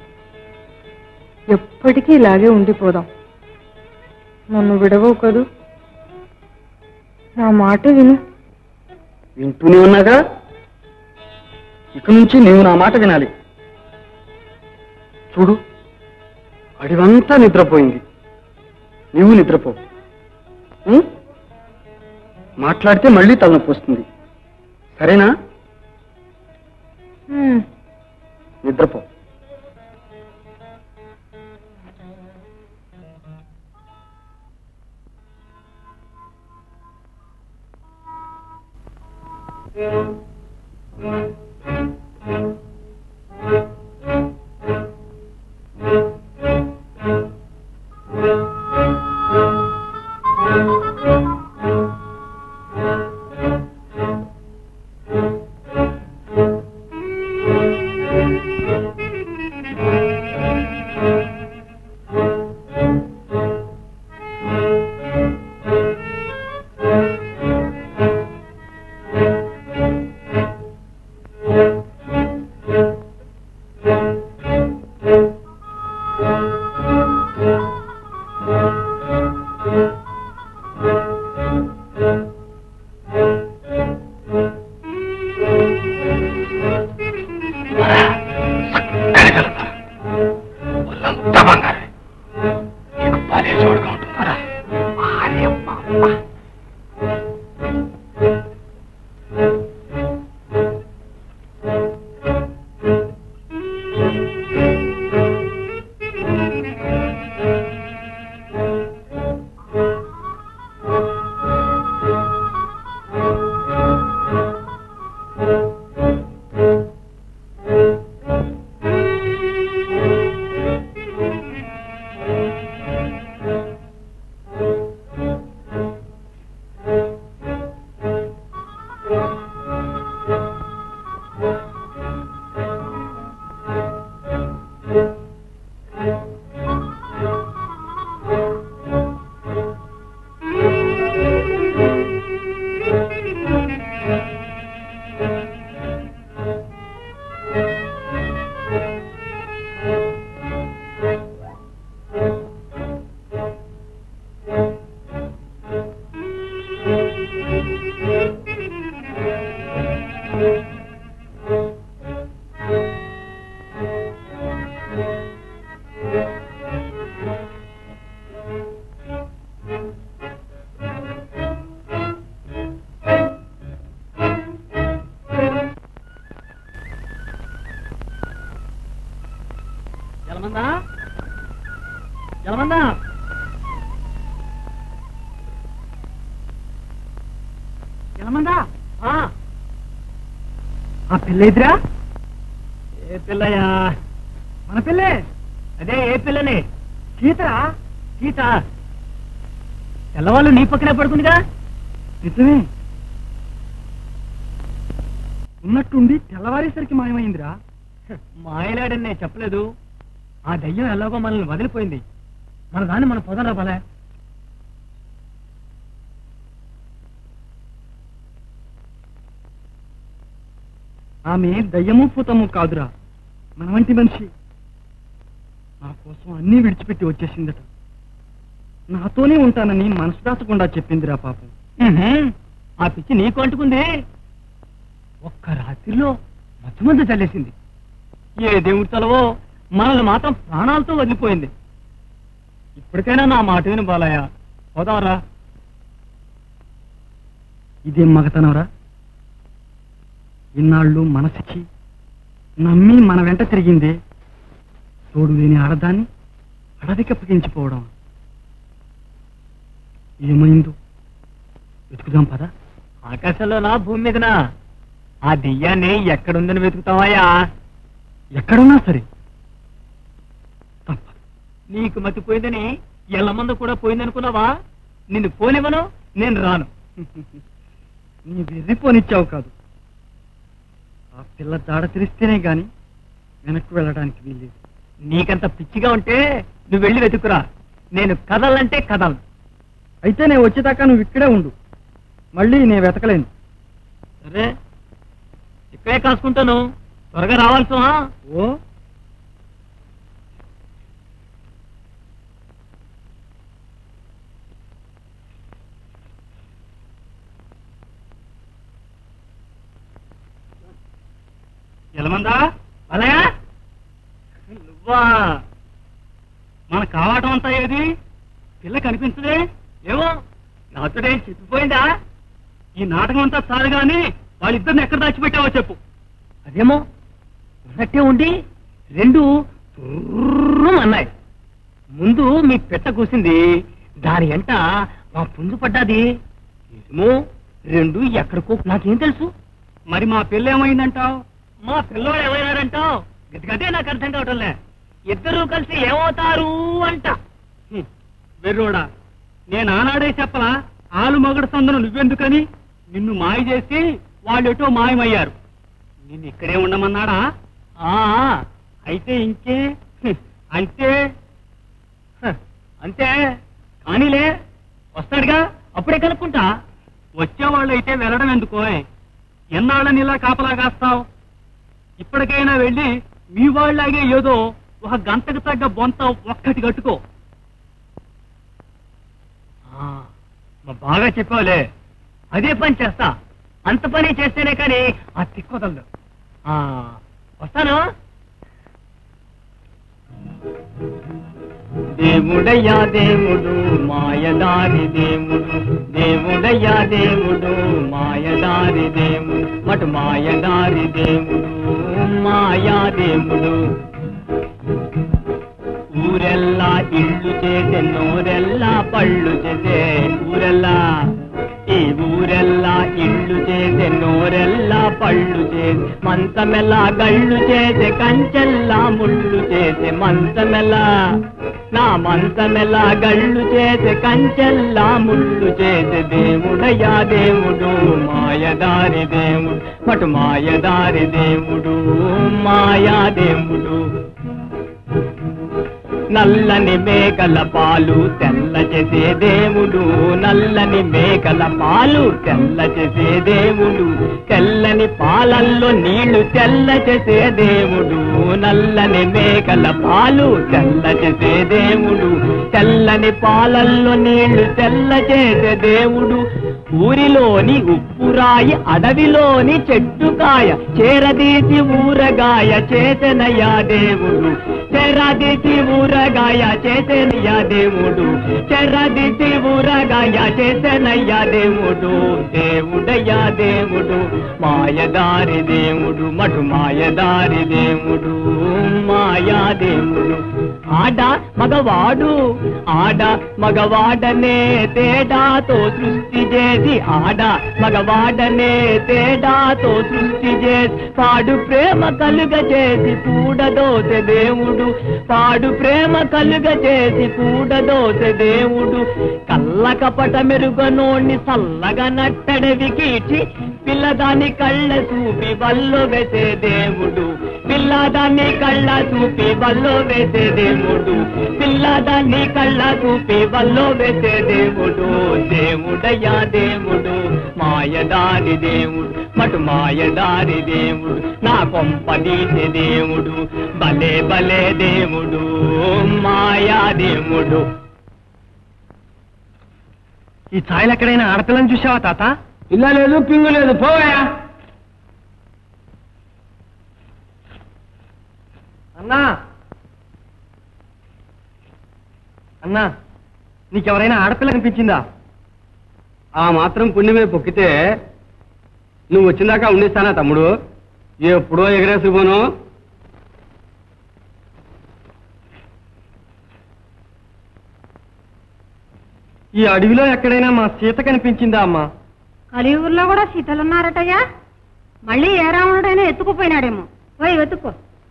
ఎప్పటికీ ఇలాగే ఉండిపోదాం నన్ను విడవవు కదూ నా మాట విను వింటూనే ఉన్నాగా ఇక నుంచి నీవు నా మాట వినాలి చూడు అడివంతా నిద్రపోయింది నీవు నిద్రపో ఉం? మాట్లాడితే మళ్ళీ తలనొప్పి వస్తుంది సరేనా హ్మ్. నిద్రపో ఎలమందా ఎలమందా ఎలమందా ఆ ఆ పిల్ల ఎదురా ఏ పిల్లయా మన పిల్లే అదే ఏ పిల్లని సీతరా సీత తెల్లవాళ్ళు నీ పక్కనే పడుకుందిగా నిజమే ఉన్నట్టుండి తెల్లవారేసరికి మాయమైందిరా మాయలాడని నేను చెప్పలేదు ఆ దయ్యం ఎలాగో మనల్ని వదిలిపోయింది మన దాన్ని మన పొదరా బలే ఆమె దయ్యము పూతము కాదురా మన వంటి మనిషి నా కోసం అన్నీ విడిచిపెట్టి వచ్చేసిందట నాతోనే ఉంటానని మనసు దాచకుండా చెప్పిందిరా పాపం ఆ పిచ్చి నీకు అంటుకుంది ఒక్క రాత్రిలో మధ్య మధ్య చల్లేసింది ఏ దేవుడి తలవో మనల్ని మాత్రం ప్రాణాలతో వదిలిపోయింది ఇప్పటికైనా నా మాట విను బాలయ్య పోదావరా ఇదేం మగతనవరా ఇన్నాళ్ళు మనసిచ్చి నమ్మి మన వెంట తిరిగిందే తోడు లేని ఆడదాన్ని అడవికప్పగించిపోవడం ఏమైందో వెతుకుదాం పదా ఆకాశంలో నా భూమి మీదనా ఆ దెయ్యాన్ని ఎక్కడుందని వెతుకుతావాయా ఎక్కడున్నా సరే తప్పదు నీకు మతిపోయిందని ఎల్లమంద కూడా పోయిందనుకున్నావా నిన్ను పోనివ్వను నేను రాను నీ వెర్రిపోనిచ్చావు కాదు ఆ పిల్ల దాడ తెరిస్తేనే గాని వెనక్కి వెళ్ళడానికి వీల్లేదు నీకంత పిచ్చిగా ఉంటే నువ్వు వెళ్ళి వెతుకురా నేను కదలంటే కదలను అయితే నేను వచ్చేదాకా నువ్వు ఇక్కడే ఉండు మళ్ళీ నేను వెతకలేను సరే ఇక్కడే కాసుకుంటాను త్వరగా రావాలి సుమా ఓ ఎలమందా అలయా నువ్వా మన కావటం అంతా ఏది పిల్ల కనిపించదే ఏమో నాతోడేం చెప్పిపోయిందా ఈ నాటకం అంతా చాలు గాని వాళ్ళిద్దరిని ఎక్కడ దాచిపెట్టావో చెప్పు అదేమో ఉన్నట్టే ఉండి రెండు తుర్రుం అన్నాయి ముందు మీ పెట్ట కూసింది దాని ఎంట మా పుంజు పడ్డాది ఏమో రెండు ఎక్కడికో నాకేం తెలుసు మరి మా పిల్ల ఏమైందంటావు మా పిల్లోడు ఏమైనారంటావు గదిగదే నాకు అర్థం కావటంలే ఇద్దరూ కలిసి ఏమవుతారు అంట హ్మ్, వెర్రోడా నేను ఆనాడే చెప్పలా ఆలు మొగడు సందను నువ్వెందుకని నిన్ను మాయ చేసి వాళ్ళు ఎటో మాయమయ్యారు నిన్ను ఇక్కడే ఉండమన్నాడా ఆ అయితే ఇంకే హ్మ్, అంటే హ, అంతే కానీలే వస్తాడుగా అప్పుడే కనుక్కుంటా వచ్చేవాళ్ళు అయితే వెళ్ళడం ఎందుకో ఎన్నాళ్ళని ఇలా కాపలా కాస్తావు ఇప్పటికైనా వెళ్ళి మీ వాళ్ళలాగే ఏదో ఒక గంటకు తగ్గ బొంత ఒక్కటి కట్టుకో ఆ, మా బాగా చెప్పావులే అదే పని చేస్తా అంత పని చేస్తేనే కానీ ఆ తిక్కొదలదు ఆ, వస్తాను దేవుడయ్యా దేవుడు మాయదారి దేవుడు దేవుడయ్యా దేవుడు మాయదారి దేవుడు మటు మాయదారి దేవుడు మాయా దేవుడు ఊరెల్లా ఇళ్ళు చేసే నోరెల్లా పళ్ళు చేసే ఊరెల్లా ఈ ఊరెల్లా ఇళ్ళు చేసే నోరెల్లా పళ్ళు చేసే మంచమెల్లా గళ్ళు చేసే కంచెల్లా ముళ్ళు చేసే మంచమెల్లా నా మంచమెల్లా గళ్ళు చేసే కంచెల్లా ముళ్ళు చేసే దేవుడయ్యా దేవుడు మాయదారి దేవుడు మటు మాయదారి దేవుడు మాయా దేవుడు నల్లని మేకల పాలు తెల్ల చేసే దేవుడు నల్లని మేకల పాలు తెల్ల చేసే దేవుడు తెల్లని పాలల్లో నీళ్లు తెల్ల చేసే దేవుడు నల్లని మేకల పాలు తెల్ల చేసే దేవుడు తెల్లని పాలల్లో నీళ్లు తెల్ల చేసే దేవుడు ఊరిలోని ఉప్పురాయి అడవిలోని చెట్టుకాయ చేరదీసి ఊరగాయ చేతనయ్యా దేవుడు చే చెరదిసి ఊరగాయ చేసేనయ్యా దేవుడు చెరదిసి ఊరగాయ చేసేనయ్యా దేవుడు దేవుడయ్యా దేవుడు మాయదారి దేవుడు మటు మాయదారి దేవుడు మాయా దేవుడు ఆడ మగవాడు ఆడ మగవాడనే తేడాతో సృష్టి చేసి ఆడ మగవాడనే తేడాతో సృష్టి చేసి పాడు ప్రేమ కలుగ చేసి కూడదోసె దేవుడు పాడు ప్రేమ కలుగ చేసి కూడదోసె దేవుడు కళ్ళ కపట మెరుగనోణ్ణి సల్లగా నట్టడవి కీచి పిల్లదాని కళ్ళ చూపి వల్లో వేసే దేవుడు పిల్లదాన్ని కళ్ళ చూపి వల్లో వేసే దేవుడు పిల్లదాన్ని కళ్ళ చూపి వల్లో వేసే దేవుడు దేవుడయ్యా దేవుడు మాయదారి దేవుడు మటు మాయదారి దేవుడు నా కొంప తీసే దేవుడు భలే భలే దేవుడు మాయా దేవుడు ఈ ఛాయలు ఎక్కడైనా ఆడపిల్లని చూసావా తాత పిల్ల లేదు పింగు లేదు పోయా అన్నా అన్నా నీకెవరైనా ఆడపిల్ల కనిపించిందా ఆ మాత్రం పుణ్యమే పొక్కితే నువ్వు వచ్చిందాకా ఉండిస్తానా తమ్ముడు ఎప్పుడో ఎగరేసిపోను ఈ అడవిలో ఎక్కడైనా మా సీత కనిపించిందా అమ్మా కలియూరులో కూడా సీతలున్నారటయ్యా మళ్ళీ ఏ రావణుడైనా ఎత్తుకుపోయినాడేమో పోయి వెతుక్కో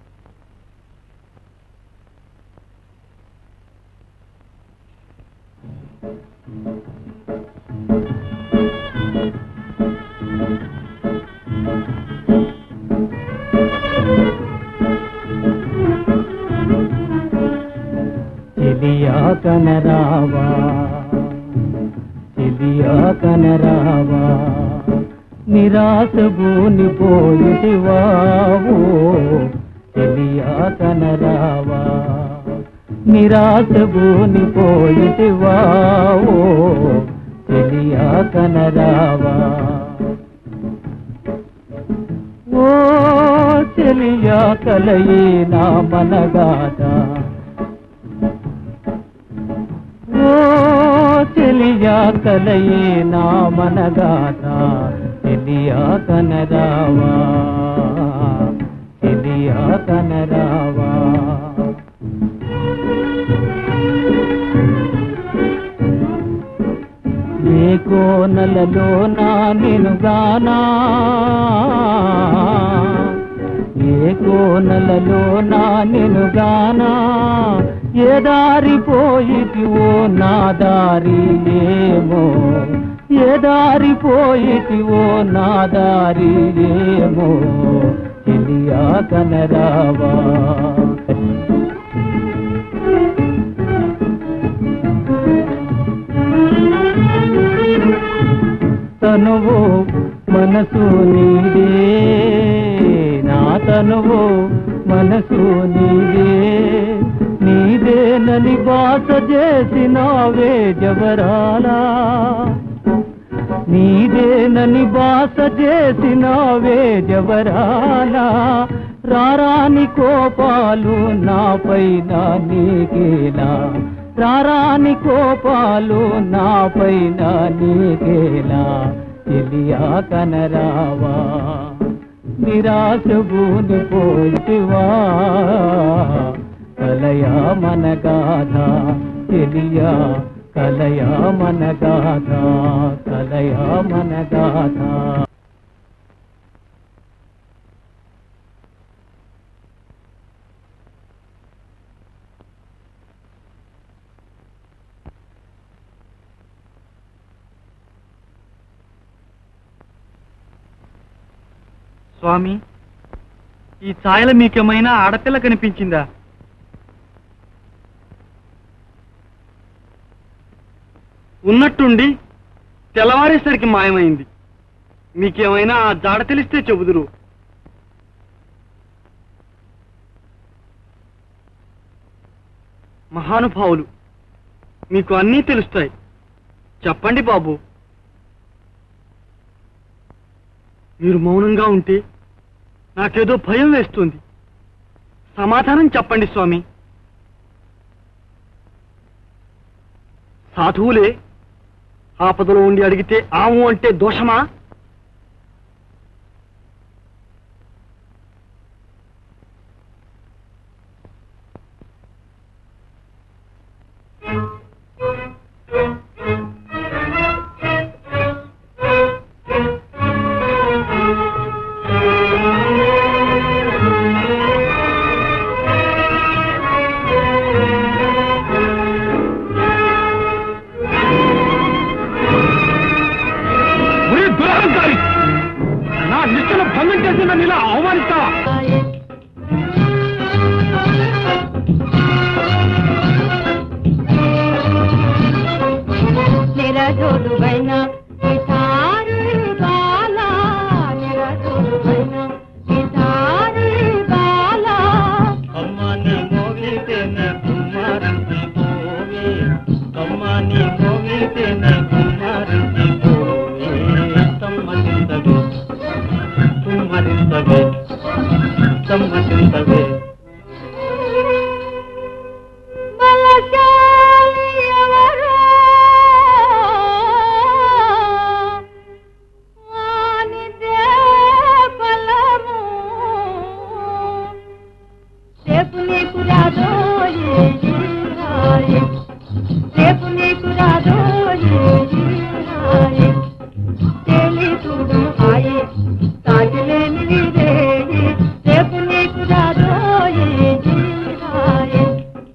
చెలియా కనరావా చెలియా కనరావా నిరాశ భూని పోయిటివావో చెలియా కనరావా నిరాశ భూని పోయిటివావో చెలియా కనరావా ఓ చెలియా కలయి నా మనగాట ఓ చెలియా కలయి నా మనగాట చెలియా కనరావా చెలియా కనరావా ఏ కోనలలో నా నినుగానా ఏ కోనలలో నా నినుగానా ఏ దారి పోయిటివో నా దారి ఏమో ఏ దారి పోయిటివో నా దారి ఏమో చెలియా కనరావా తనువు మనసు నీదే నా తనువు మనసు నీదే నీదేనని బాస చేసినావే జవరాలా నీదేనని బాస చేసినావే జవరాలా రారాని కోపాలు నాపైన నీకేలా రారాని కోపాలు నాపైన నీకేలా తెలియా కనరావా నిరాశ భూని పోయివా కలయా మన గాథ తెలియా కలయా మన గాథ కలయా మన గాథ స్వామి ఈ ఛాయలో మీకేమైనా ఆడపిల్ల కనిపించిందా ఉన్నట్టుండి తెల్లవారేసరికి మాయమైంది మీకేమైనా ఆ జాడ తెలిస్తే చెబుదురు మహానుభావులు మీకు అన్నీ తెలుస్తాయి చెప్పండి బాబు మీరు మౌనంగా ఉంటే నాకేదో భయం వేస్తుంది సమాధానం చెప్పండి స్వామి సాధువులే ఆపదలో ఉండి అడిగితే ఆము అంటే దోషమా ఒరే దురహంకారి నా నిశ్చల భంగం చేసి నన్ను ఇలా అవమానిస్తావా నిరజోడువైన గిటారు బాల నిరజోడువైన గిటారు బాల అమ్మని మోగితేనే కుమారుడి పోవే అమ్మని మోగితేనే కుమారుడి పోవే తమ్మదింతవే కుమ్మరింతవే తమ్మదింతవే బలశాలి ఎవరో వానిదే బలము రేపు నీకు రాదో రేపు నీకు రాదో తేలి చూడు హాయి తాగిలేని వీరేది రేపు నీకు రాదో హాయి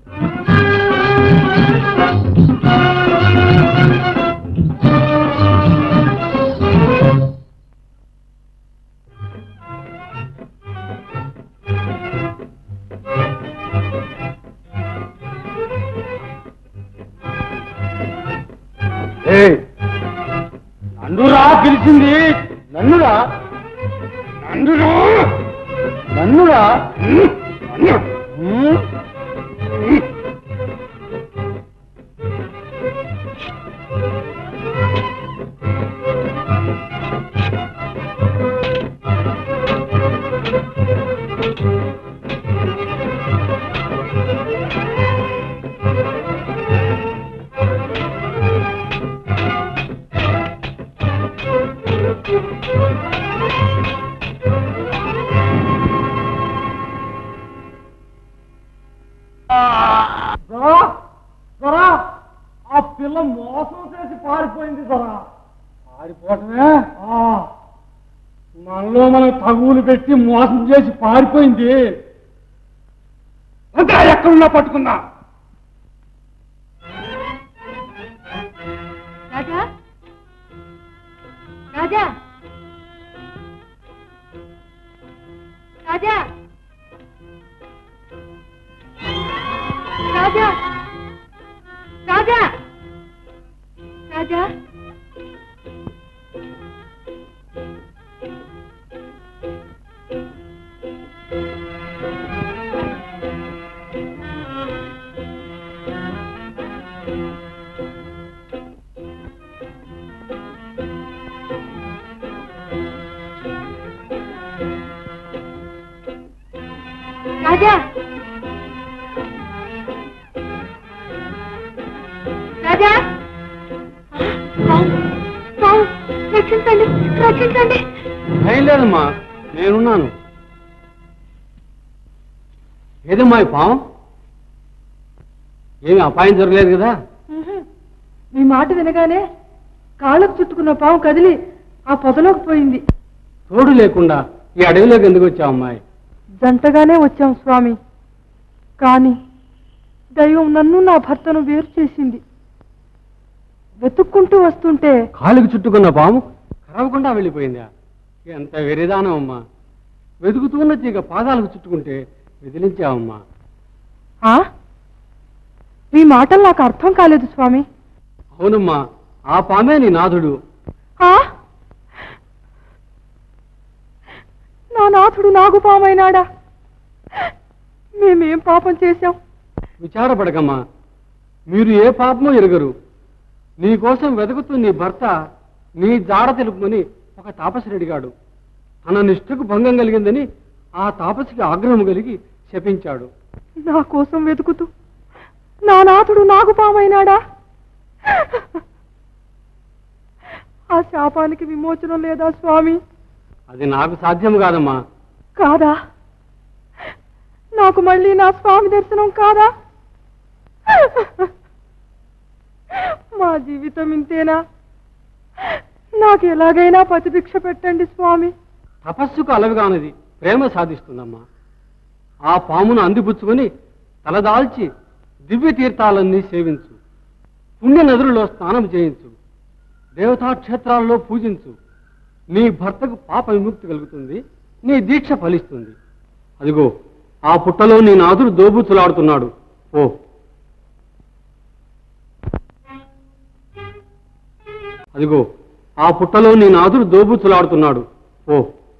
నన్నురా పిలిచింది నన్నురా నన్నురా నన్నురా హ్మ్? దొరా దొరా ఆ పిల్ల మోసం చేసి పారిపోయింది దొరా పారిపోవటమే మనలో మనం తగువులు పెట్టి మోసం చేసి పారిపోయింది అంతా ఎక్కడున్నా పట్టుకుందా రాజా రాజా రాజా రాజా రాజా రాజా రాజా రాజా పావు, రక్షించండి రక్షించండి భయం లేదమ్మా నేనున్నాను ఏదమ్మా ఈ పాము ఏమి అపాయం జరగలేదు కదా మీ మాట వినగానే కాళ్ళకు చుట్టుకున్న పాము కదిలి ఆ పొదలోకి పోయింది తోడు లేకుండా ఈ అడవిలోకి ఎందుకు వచ్చావు అమ్మాయి జంటగానే వచ్చాం స్వామి కానీ దైవం నన్ను నా భర్తను వేరు చేసింది వెతుక్కుంటూ వస్తుంటే కాలుకి చుట్టుకున్న పాము కరవకుండా వెళ్ళిపోయిందా ఎంత వెరిదానం అమ్మా వెతుకుతున్న తీగ పాదాలకు చుట్టుకుంటే విదిలించావమ్మా ఆ మీ మాటలు నాకు అర్థం కాలేదు స్వామి అవునమ్మా ఆ పామే నీ నాథుడు ఆ నా నాథుడు నాగు పామైనాడా మేమేం పాపం చేశాం విచారపడకమ్మా మీరు ఏ పాపమో ఎరగరు నీ కోసం వెతుకుతూ నీ భర్త నీ జాడ తెలుపుమని ఒక తాపసి అడిగాడు తన నిష్ఠకు భంగం కలిగిందని ఆ తాపసికి ఆగ్రహం కలిగి శపించాడు నా కోసం వెతుకుతూ నా నాథుడు నాగు పామైనాడా ఆ శాపానికి విమోచనం లేదా స్వామి అది నాకు సాధ్యం కాదమ్మా కాదా నాకు మళ్ళీ నా స్వామి దర్శనం కాదా మా జీవితం ఇంతేనా నాకు ఎలాగైనా ప్రతిభిక్ష పెట్టండి స్వామి తపస్సుకు అలవిగానది ప్రేమ సాధిస్తుందమ్మా ఆ పామును అందిపుచ్చుకొని తలదాల్చి దివ్య తీర్థాలన్నీ సేవించు పుణ్య నదులలో స్నానం చేయించు దేవతా క్షేత్రాల్లో పూజించు నీ భర్తకు పాప విముక్తి కలుగుతుంది నీ దీక్ష ఫలిస్తుంది అదిగో ఆ పుట్టలో నీ నాదుడు దోబుచ్చులాడుతున్నాడు ఓ అదిగో ఆ పుట్టలో నీ నాదుడు దోబుచ్చులాడుతున్నాడు ఓ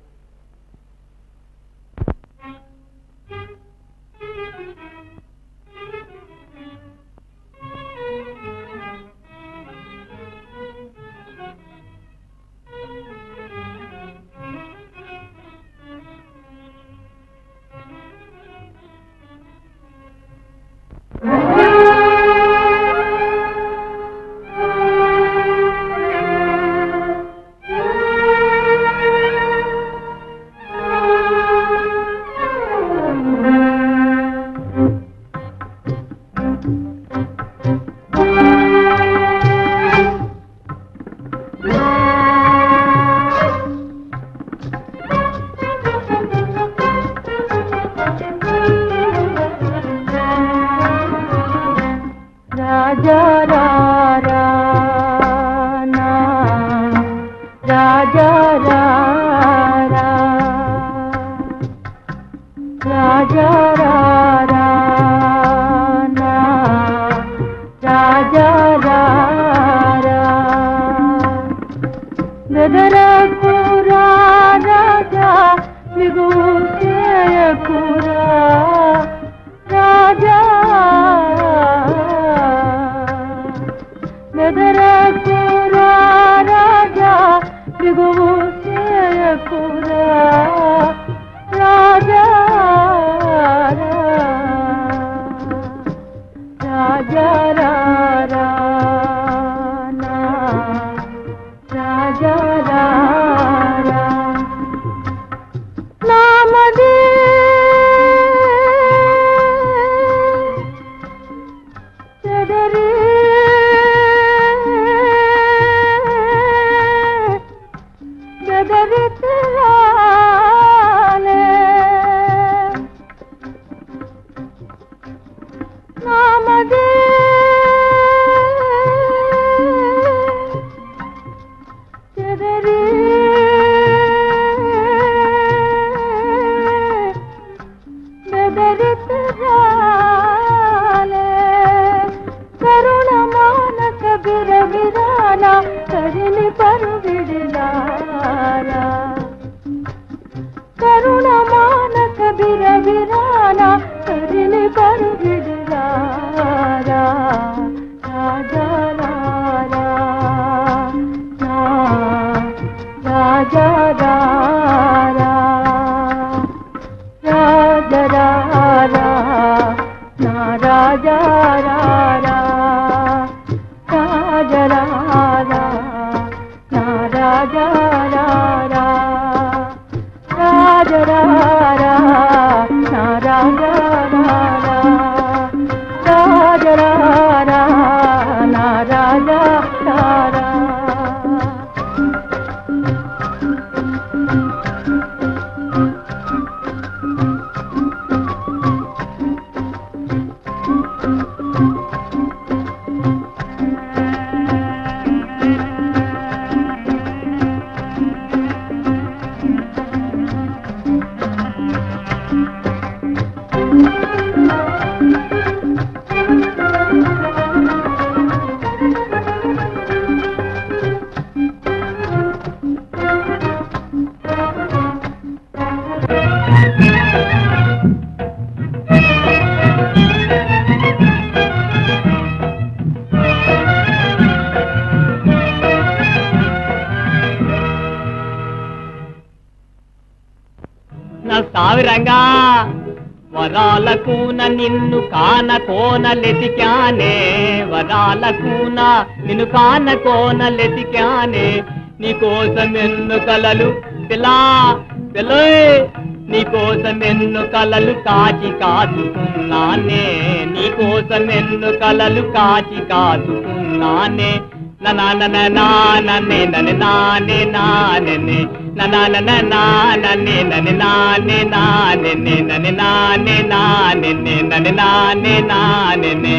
రాజా రారా నా రాజా రారా రాజా రారా నా రాజా రారా బెదరకురా రాజా మిగువు చేయకురా రాజా బెదరకురా రాజా మిగువు చేయకురా రాజా రాజా రారా నా రాజా రారా నామదే చెదరి చెదరి తిలాలే నామదే చెదరి బెదరితరాలే కరుణ మానక బిరబిరాన కరిని పరువిడిలారా కరుణ మానక బిరబిరాన కరిని పరువిడిలారా రాజా రారా నా రాజా రారా రాజరారా నా రాజరారా రాజరారా నా రాజరారా రాజరారా నా రాజరారా రాజరారా నా రాజరారా నా సావి రంగా వరాల కూన నిన్ను కాన కోనలెతికానే వరాల కూన నిన్ను కాన కోనలెతికానే నీకోసం ఎన్ను కలలు పిలా పిలోయ్ నీకోసం ఎన్ను కలలు కాచి కాచుకున్నానే నీకోసం ఎన్ను కలలు కాచి కాచుకున్నానే ననే ననే ననే నానే నానే ననే నానే ననే నానే నానే ననే నానే నానే ననే నానే నానే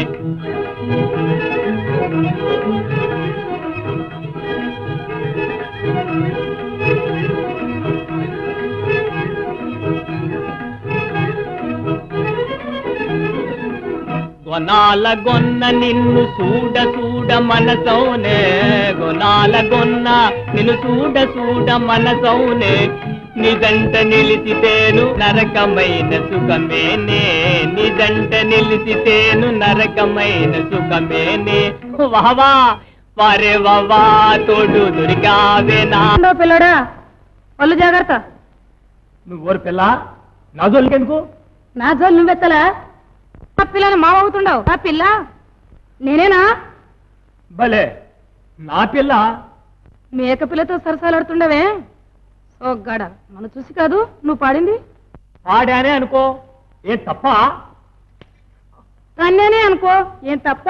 గొనాల గొన్న నిన్ను చూడ చూడ మనసౌనే గొనాల గొన్న నిన్ను చూడ చూడ మనసౌనే నిజంట నిలిచితేను నరకమైన సుఖమేనే నిజంట నిలిచితేను నరకమైన సుఖమేనే వావా వారే వావా తోడు దొరికావే నా పిల్లడా ఒళ్ళు జాగ్రత్త నువ్వు ఓరు పిల్ల నా జోలికెందుకు నా జోలు నువ్వెత్తలా నా పిల్లని మావవుతుండవు నా పిల్ల నేనేనా భలే నా పిల్ల మేక పిల్లతో సరసాలాడుతుండవే ఓ గడ నన్ను చూసి కాదు నువ్వు పాడింది పాడానే అనుకో ఏ తప్ప కన్యానే అనుకో ఏం తప్ప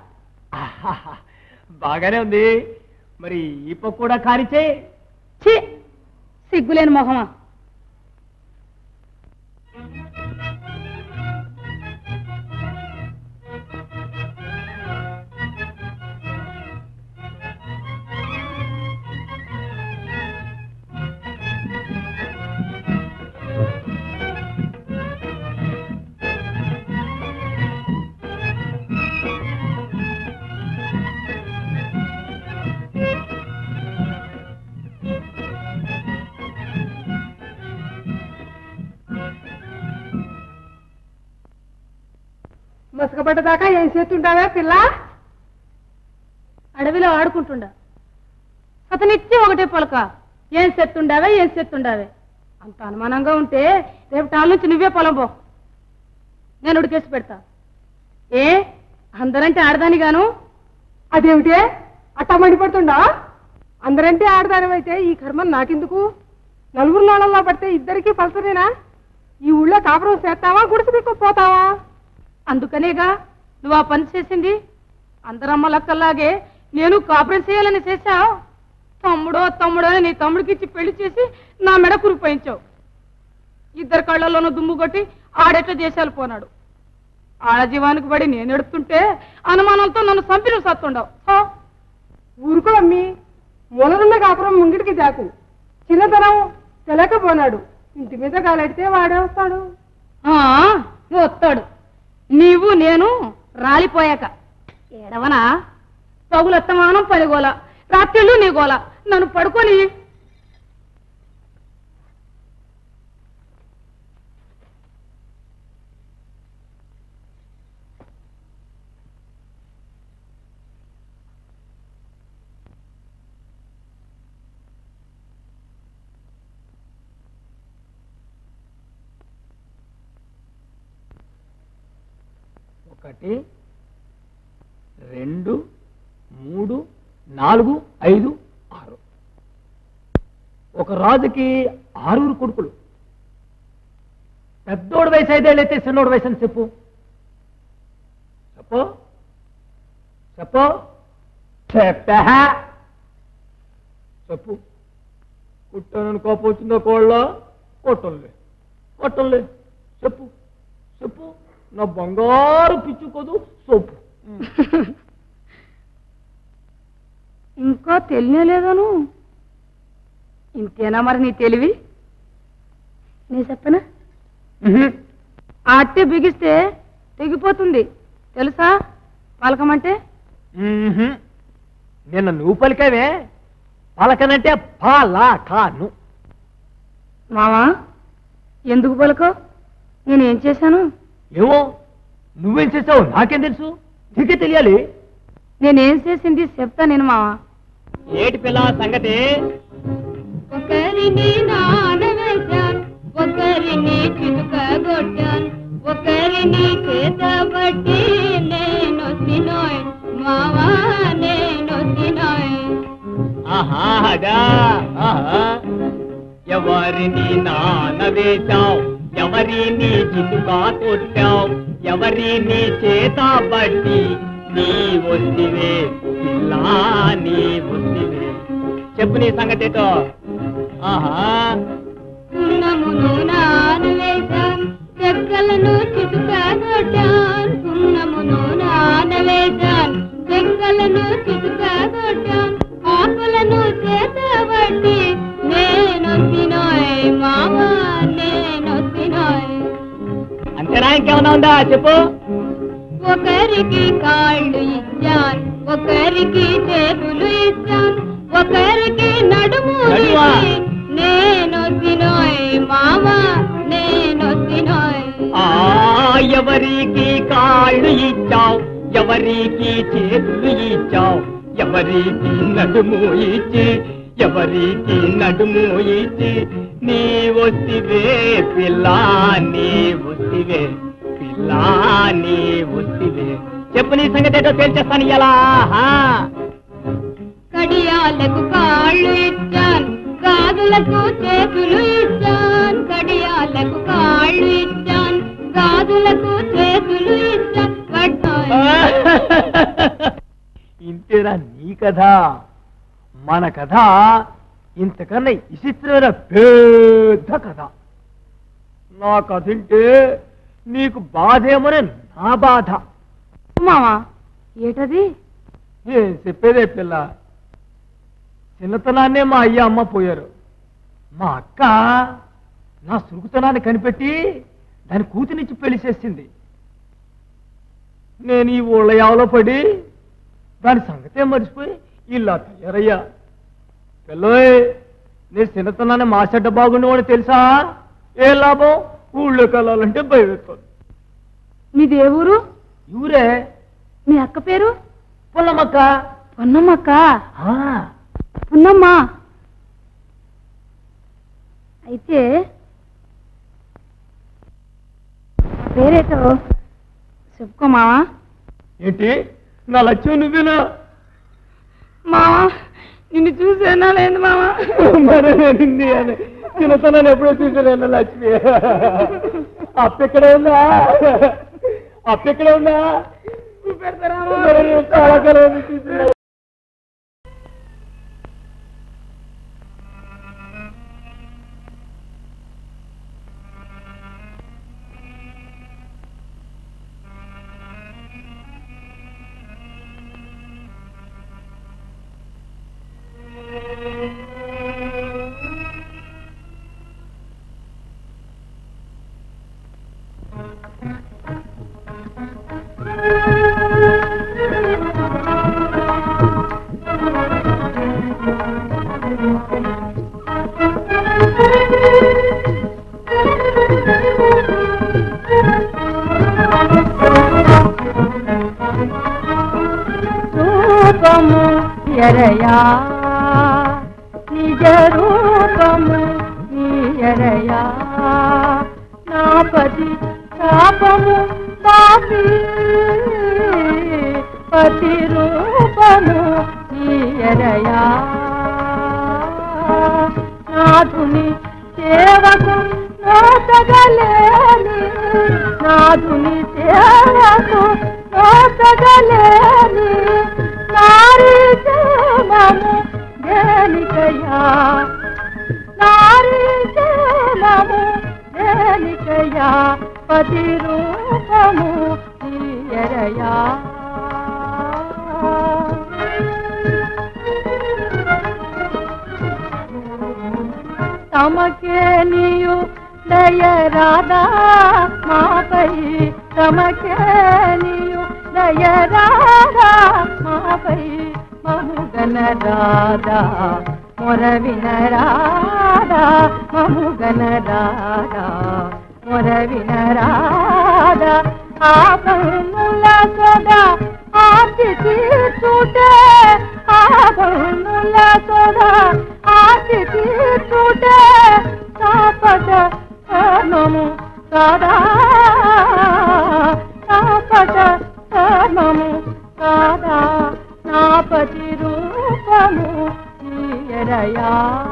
బాగానే ఉంది మరి ఈప కూడా కానిచే ఛీ సిగ్గులేని మొహమా మసకబడ్డదాకా ఏం చేస్తుంటావే పిల్ల అడవిలో ఆడుకుంటుండా అతనిచ్చి ఒకటే పొలక ఏం చెత్తుండావే ఏం చెత్తుండావే అంత అనుమానంగా ఉంటే రేపు టాల నుంచి నువ్వే పొలం పో నేను ఉడికేసి పెడతా ఏ అందరంటే ఆడదాని గాను అదేమిటే అట్టా మండిపడుతుండా అందరంటే ఆడదానివైతే ఈ కర్మ నాకెందుకు నలుగురు నాళ్ళల్లో పడితే ఇద్దరికి ఫలసనేనా ఈ ఊళ్ళో కాపురం చేస్తావా గుడిసి దిక్కు పోతావా అందుకనేగా నువ్వు ఆ పని చేసింది అందరమ్మ లక్కల్లాగే నేను కాపురం చేయాలని చేశావు తమ్ముడో తమ్ముడో అని నీ తమ్ముడికి ఇచ్చి పెళ్లి చేసి నా మెడ కురిపోయించావు ఇద్దరు కళ్ళల్లోనూ దుమ్ము కొట్టి ఆడెట్లా చేసాలు పోనాడు ఆడ జీవానికి పడి నేను ఎడుతుంటే అనుమానంతో నన్ను చంపి నువ్వు సత్తుండవు ఊరుకో అమ్మి మూలనున్న కాపురం ముంగిటికి జాకు చిన్నతనం తెలకపోనాడు ఇంటి మీద కాలెడితే వాడే వస్తాడు వస్తాడు నీవు నేను రాలిపోయాక ఏడవనా పగులత్తమానం పనిగోల రాత్రిళ్ళు నీ గోల నన్ను పడుకొని ఒకటి రెండు మూడు నాలుగు ఐదు ఆరు ఒక రాజుకి ఆరుగురు కొడుకులు పెద్దోడు వయసు ఐదేళ్ళైతే చిన్నోడు వయసు అని చెప్పు చెప్పు చెప్పు చెప్పా చెప్పు కుట్టానని కోపం వచ్చిందో కోళ్ళ కొట్టంలే కొట్టంలే చెప్పు చెప్పు నా బంగారు పిచ్చుకోదు సోపు ఇంకా తెలియలేదను ఇంతేనా మరి నీ తెలివి నీ చెప్పనా ఆ అట్టే బిగిస్తే తెగిపోతుంది తెలుసా పలకమంటే నిన్న నువ్వు పలికావే పలకనంటే పాలాకాను మావా ఎందుకు పలకో నేనేం చేశాను ఏమో నువ్వేం చేసావు నాకేం తెలుసు నీకే తెలియాలి నేనేం చేసింది చెప్తా నేను మావా ఏటి పిల్ల సంగతి ఒకరిని నానవేశాను ఒకరిని చిలుక కొట్టాను ఎవరిని చేతబట్టి నేను తినోయ్ మావా నేను తినోయ్ ఆహా అదా ఆహా ఎవరిని నానవేశావు ఎవరిని చితుకా కొట్టావు ఎవరిని చేత బట్టి నీ వస్తివే పిల్లా నీ వస్తివే చెప్పు నీ సంగతితో ఆహా సున్నమును నాను వేశాం చెక్కలను చితుకా కొట్టాం సున్నమును నాను వేశాం చెక్కలను చితుకా కొట్టాం ఆకులను చేతబట్టి నేను తినోయ్ మావా నేను తినోయ్ అంతేనా ఇంకేమన్నా ఉందా చెప్పు ఒకరికి కాళ్ళు ఇచ్చాను ఒకరికి చేతులు ఇచ్చాను ఒకరికి నడుము నడుమా? ఇచ్చి, నేను తినోయ్ మామా నేను తినోయ్ ఆ ఎవరికి కాళ్ళు ఇచ్చావు ఎవరికి చేతులు ఇచ్చావు ఎవరికి నడుము ఇచ్చి ఎవరికి నడుము ఇచ్చి నీ వస్తివే పిల్లా నీ వస్తివే పిల్లా నీ వస్తివే చెప్పు నీ సంగతి ఏంటో తేల్చేస్తాను ఇలా కడియాలకు కాళ్ళు ఇచ్చాను గాజులకు చేతులు ఇచ్చాను కడియాలకు కాళ్ళు ఇచ్చాను గాజులకు చేతులు ఇచ్చాను ఇంతేరా నీ కథ మన కథ ఇంతకన్నా విచిత్రమైన పెద్ద కథ నా కథ వింటే నీకు బాధేమోనే నా బాధ మావా ఏటది ఏం చెప్పేదే పిల్ల చిన్నతనాన్నే మా అయ్య అమ్మ పోయారు మా అక్క నా సురుకుతనాన్ని కనిపెట్టి దాని కూతునిచ్చి పెళ్లి చేసింది నేను ఈ ఊళ్ళ యావలో పడి దాని సంగతే మర్చిపోయి ఇలా తయారయ్యా పిల్లోయ్ నేను చిన్నతనాన్ని మా చెడ్డ బాగుండేవాడు తెలుసా ఏ లాభం ఊళ్ళోకి వెళ్ళాలంటే భయపెట్టాను మీది ఏ ఊరు ఊరే మీ అక్క పేరు పుల్లమక్క పొన్నమ్మక్క ఆ, పున్నమ్మ అయితే పేరేటో చెప్పుకో మావా ఏంటి నా లక్ష్యం నువ్వేనా మావా నిన్ను చూసేనా లేదు మావా మరి నేనింది అని చిన్నతనాన్ని ఎప్పుడో చూసాను లక్ష్మి అప్ప ఎక్కడ ఉందా అప్ప ఎక్కడ ఉందా మరి నేను చాలా కాలం నుంచి చూసినా. రూపము ఎరయా నిజ రూపము నీయరయా నాపది శాపము పాపి పతి రూపము నీయరయా నాథుని సేవకు నోతగలేని నాథుని సేవకు నోతగలేని నారీ సేవము దేనికయా నారీ సేవము దేనికయా పతి రూపము తీయరయా తమకే నీయు దయరాదా మాపై తమకే నీయు దయరాదా మాపై మము గనరాదా మొర వినరాదా మము గనరాదా మొర వినరాదా ఆ కన్నుల సదా ఆర్తి తీర్చుటే ఆ కన్నుల సదా ఆర్తి తీర్చుటే తాపద నము సదా పతియరయా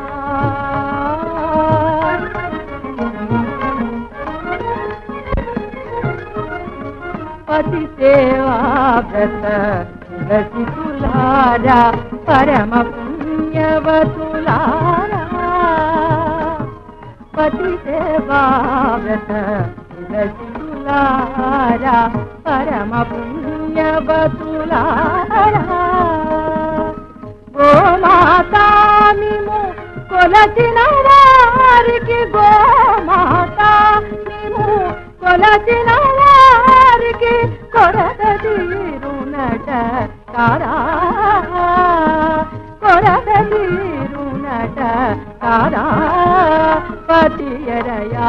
పతి సేవా వ్రత రసికులారా పరమ పుణ్యవతులారా పతి సేవా వ్రత రసికులారా పరమ పుణ్యవతులారా గోమాతా మిము కొలచిన వారికి గోమాతా మిము కొలచిన వారికి కొరత తీరునట తారా కొరత తీరునట తారా పతియరయా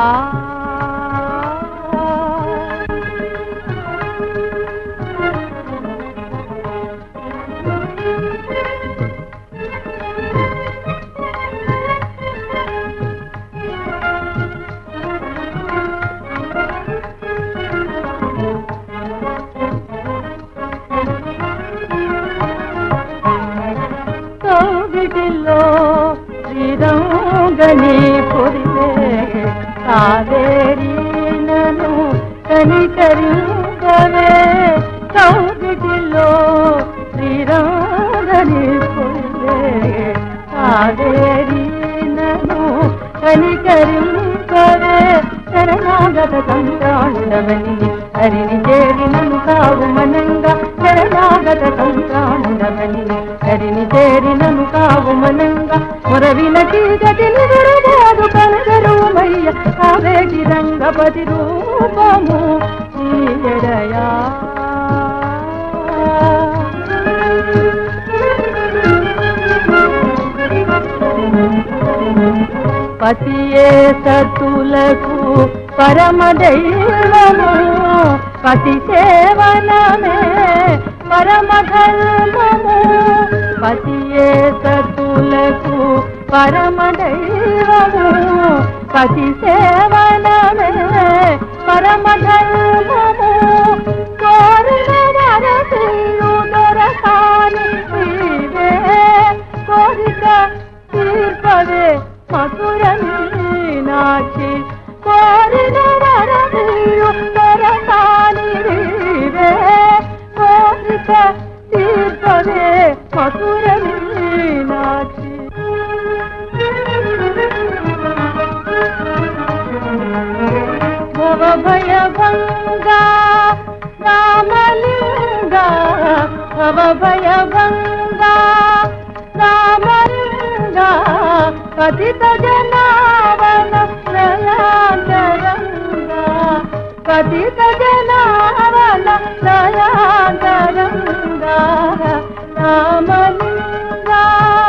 కౌగిటిలో శ్రీరంగని పొరివే కావేరి నను కనికరింగవే కౌగిటిలో శ్రీరంగని పొరివే కావేరి నను కనికరింగవే శరణాగత సంతాండవని హరిని చేరినను కావు మనంగా శరణాగత సంతాండవని హరిని చేరినను కావు మనంగా మురవిన చీకటిని విరుబోదు కనగరుమయ్య కావేటి రంగపతి రూపము నీయడయా పతియే సతులకు పరమ దైవము పతి సేవనమే పరమ ధర్మము పతియే సతులకు పరమ దైవము పతి సేవనమే పరమ ధర్మము కోరిన వరసియు దొరకాని నీవే కోరిక తీర్పవే మధుర మీనాక్షి కోరిన వరమియు దొరకాని నీవే కోరిక తీర్పవే మధుర మీనాక్షి భవ భయ భంగా రామలింగా భవ భయ భంగా రామలింగా పతిత జనావన నయాంతరంగా పతిత జనావన నయాంతరంగా రామలింగా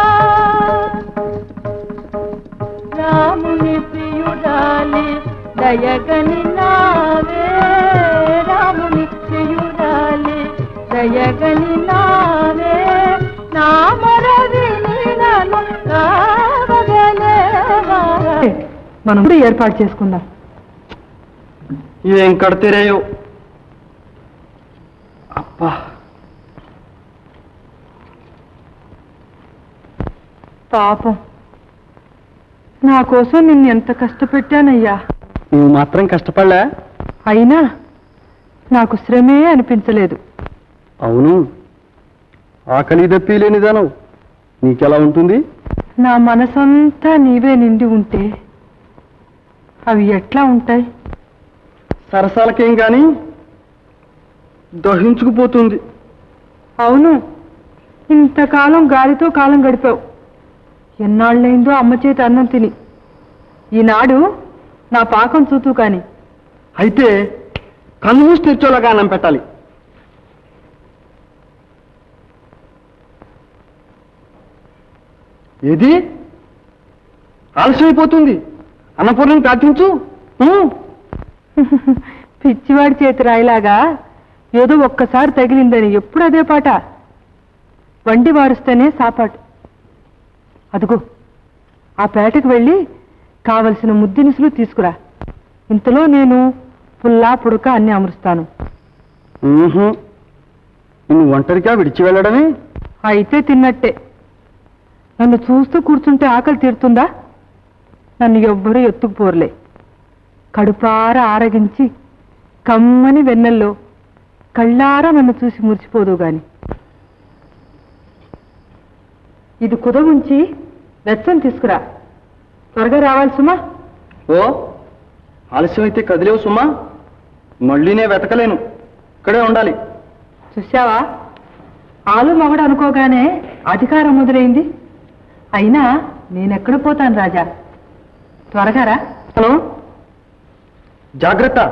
రాముని ప్రియుడాలి దయగని నావే రాముని ప్రియుడాలి దయగని నావే నామరవి నన్ను కావగలేవా మనం కూడా ఏర్పాటు చేసుకుందాం ఏం కడతీరాయో అబ్బా పాపం నా కోసం నిన్ను ఎంత కష్టపెట్టానయ్యా నువ్వు మాత్రం కష్టపడలే అయినా నాకు శ్రమే అనిపించలేదు అవును ఆకలి దప్పి లేనిదానవు నీకెలా ఉంటుంది నా మనసంతా నీవే నిండి ఉంటే అవి ఎట్లా ఉంటాయి సరసాలకేం గాని దహించుకుపోతుంది అవును ఇంతకాలం గాలితో కాలం గడిపావు ఎన్నాళ్ళైందో అమ్మ చేతి అన్నం తిని ఈనాడు నా పాకం చూతూ కాని అయితే కన్ను మూసి తెచ్చోలాగా అన్నం పెట్టాలి ఏది ఆలస్యమైపోతుంది అన్నపూర్ణం ప్రార్థించు ఊ. పిచ్చివాడి చేతి రాయిలాగా ఏదో ఒక్కసారి తగిలిందని ఎప్పుడు అదే పాట వండి వారుస్తేనే సాపాటు అదుగో ఆ పేటకు వెళ్ళి కావలసిన ముద్దినుసులు తీసుకురా ఇంతలో నేను పుల్లా పుడక అన్ని అమరుస్తాను ఊహు. నిన్ను ఒంటరిగా విడిచి వెళ్ళడమే అయితే తిన్నట్టే నన్ను చూస్తూ కూర్చుంటే ఆకలి తీరుతుందా నన్ను ఎవ్వరూ ఎత్తుకుపోర్లే కడుపార ఆరగించి కమ్మని వెన్నెల్లో కళ్ళారా నన్ను చూసి మురిచిపోదు గాని ఇది కుద ఉంచి వెచ్చని తీసుకురా త్వరగా రావాలి సుమా ఓ ఆలస్యం అయితే కదిలేవు సుమా మళ్ళీ నేను వెతకలేను ఇక్కడే ఉండాలి చూశావా ఆలు మగడు అనుకోగానే అధికారం మొదలైంది అయినా నేనెక్కడ పోతాను రాజా త్వరగా రా హలో జాగ్రత్త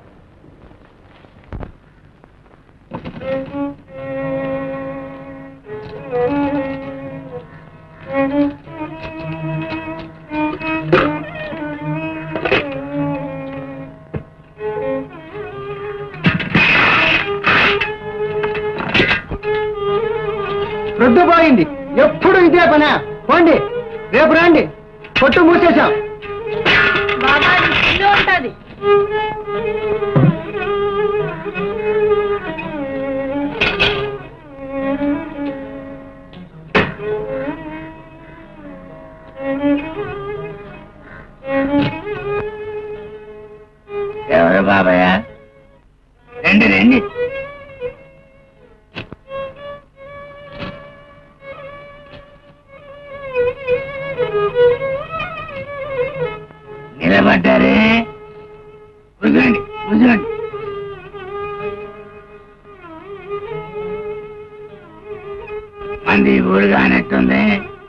రొద్దుపోయింది ఎప్పుడు ఇదే పనా పోండి రేపు రండి కొట్టు మూసేశాం బాబా ఇల్లు ఉంటది ఎవరు బాబాయ్ రండి రండి నిలబడ్డారే కూర్చోండి కూర్చోండి మంది ఊరు కానట్టుంది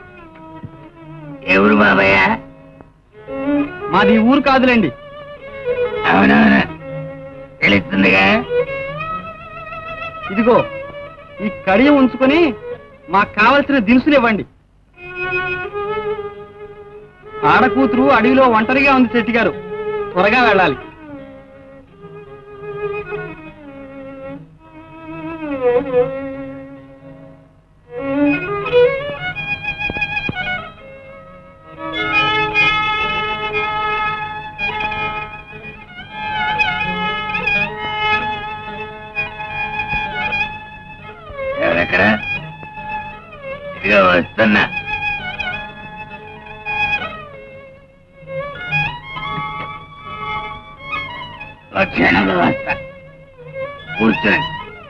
ఎవరు బాబాయ్ మాది ఊరు కాదులేండి అవునవును తెలుస్తుందిగా ఇదిగో ఈ కడియం ఉంచుకొని మాకు కావలసిన దినుసులు ఇవ్వండి ఆడకూతురు అడవిలో ఒంటరిగా ఉంది శెట్టి గారు త్వరగా వెళ్ళాలి ఎవరెక్కడ ఇదిగో వస్తున్నా ఒక క్షణంలో వస్తా కూర్చోండి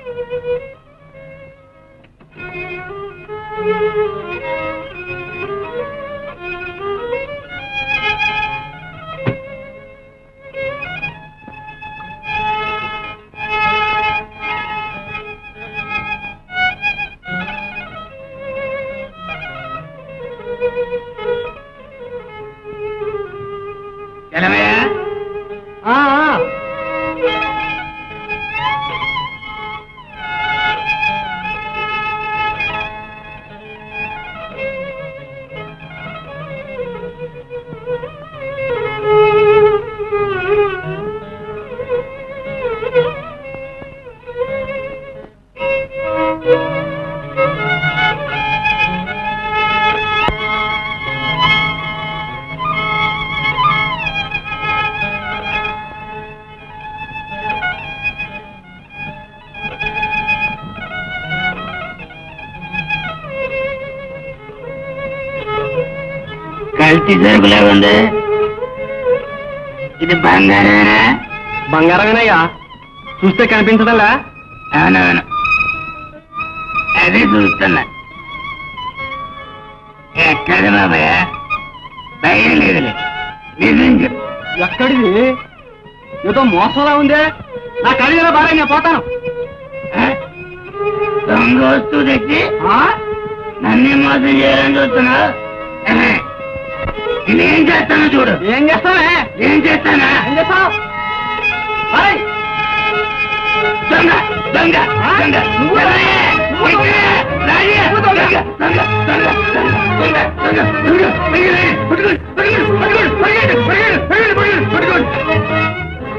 చలమయ్య కల్తీ సరుకులే ఉంది ఇది బంగారమేనా బంగారమేనయ్యా చూస్తే కనిపించదలా అవునవును అదే చూస్తున్నా ఎక్కడ బాబాయ్ భయం లేదులే నిజం చెప్పు ఎక్కడిది ఏదో మోసంలా ఉందే నా కడిగిన బాగా నేను పోతాను దొంగ వస్తువు తెచ్చి నన్నే మోసం చేయాలని చూస్తున్నావు ఎహె. నేనేం చేస్తానో చూడు ఏం చేస్తావే ఏం చేస్తానా ఏం చేస్తావు దొంగ దొంగ దొంగ ఎవరే? ఇక్కడ! రాజీ! దొంగ దొంగ దొంగ దొంగ దొంగ దొంగ దొంగ పట్టుకోండి, పట్టుకోండి, పట్టుకోండి, పట్టుకోండి, పట్టుకోండి, పట్టుకోండి, పట్టుకోండి, పట్టుకోండి.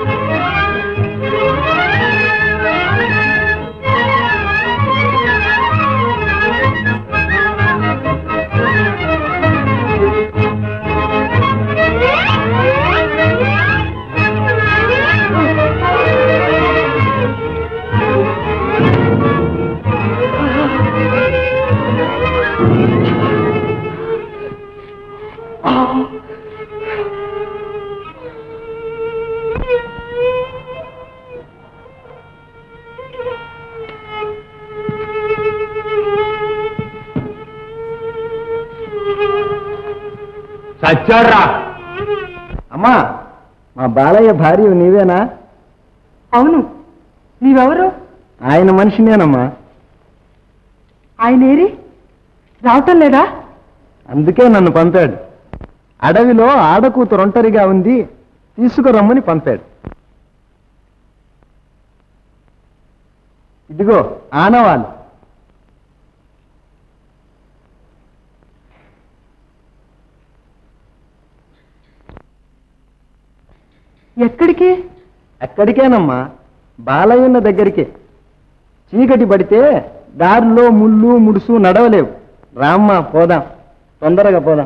చచ్చాడ్రా అమ్మా మా బాలయ్య భార్య నీవేనా అవును నీవెవరు ఆయన మనిషినేనమ్మా ఆయన ఏరి రావటం లేదా అందుకే నన్ను పంపాడు అడవిలో ఆడకూతురు ఒంటరిగా ఉంది తీసుకురమ్మని పంపాడు ఇదిగో ఆనవాళ్ళు ఎక్కడికి ఎక్కడికేనమ్మా బాలయ్య ఉన్న దగ్గరికే చీకటి పడితే దారిలో ముళ్ళు ముడుసు నడవలేవు రామ్మా పోదాం తొందరగా పోదాం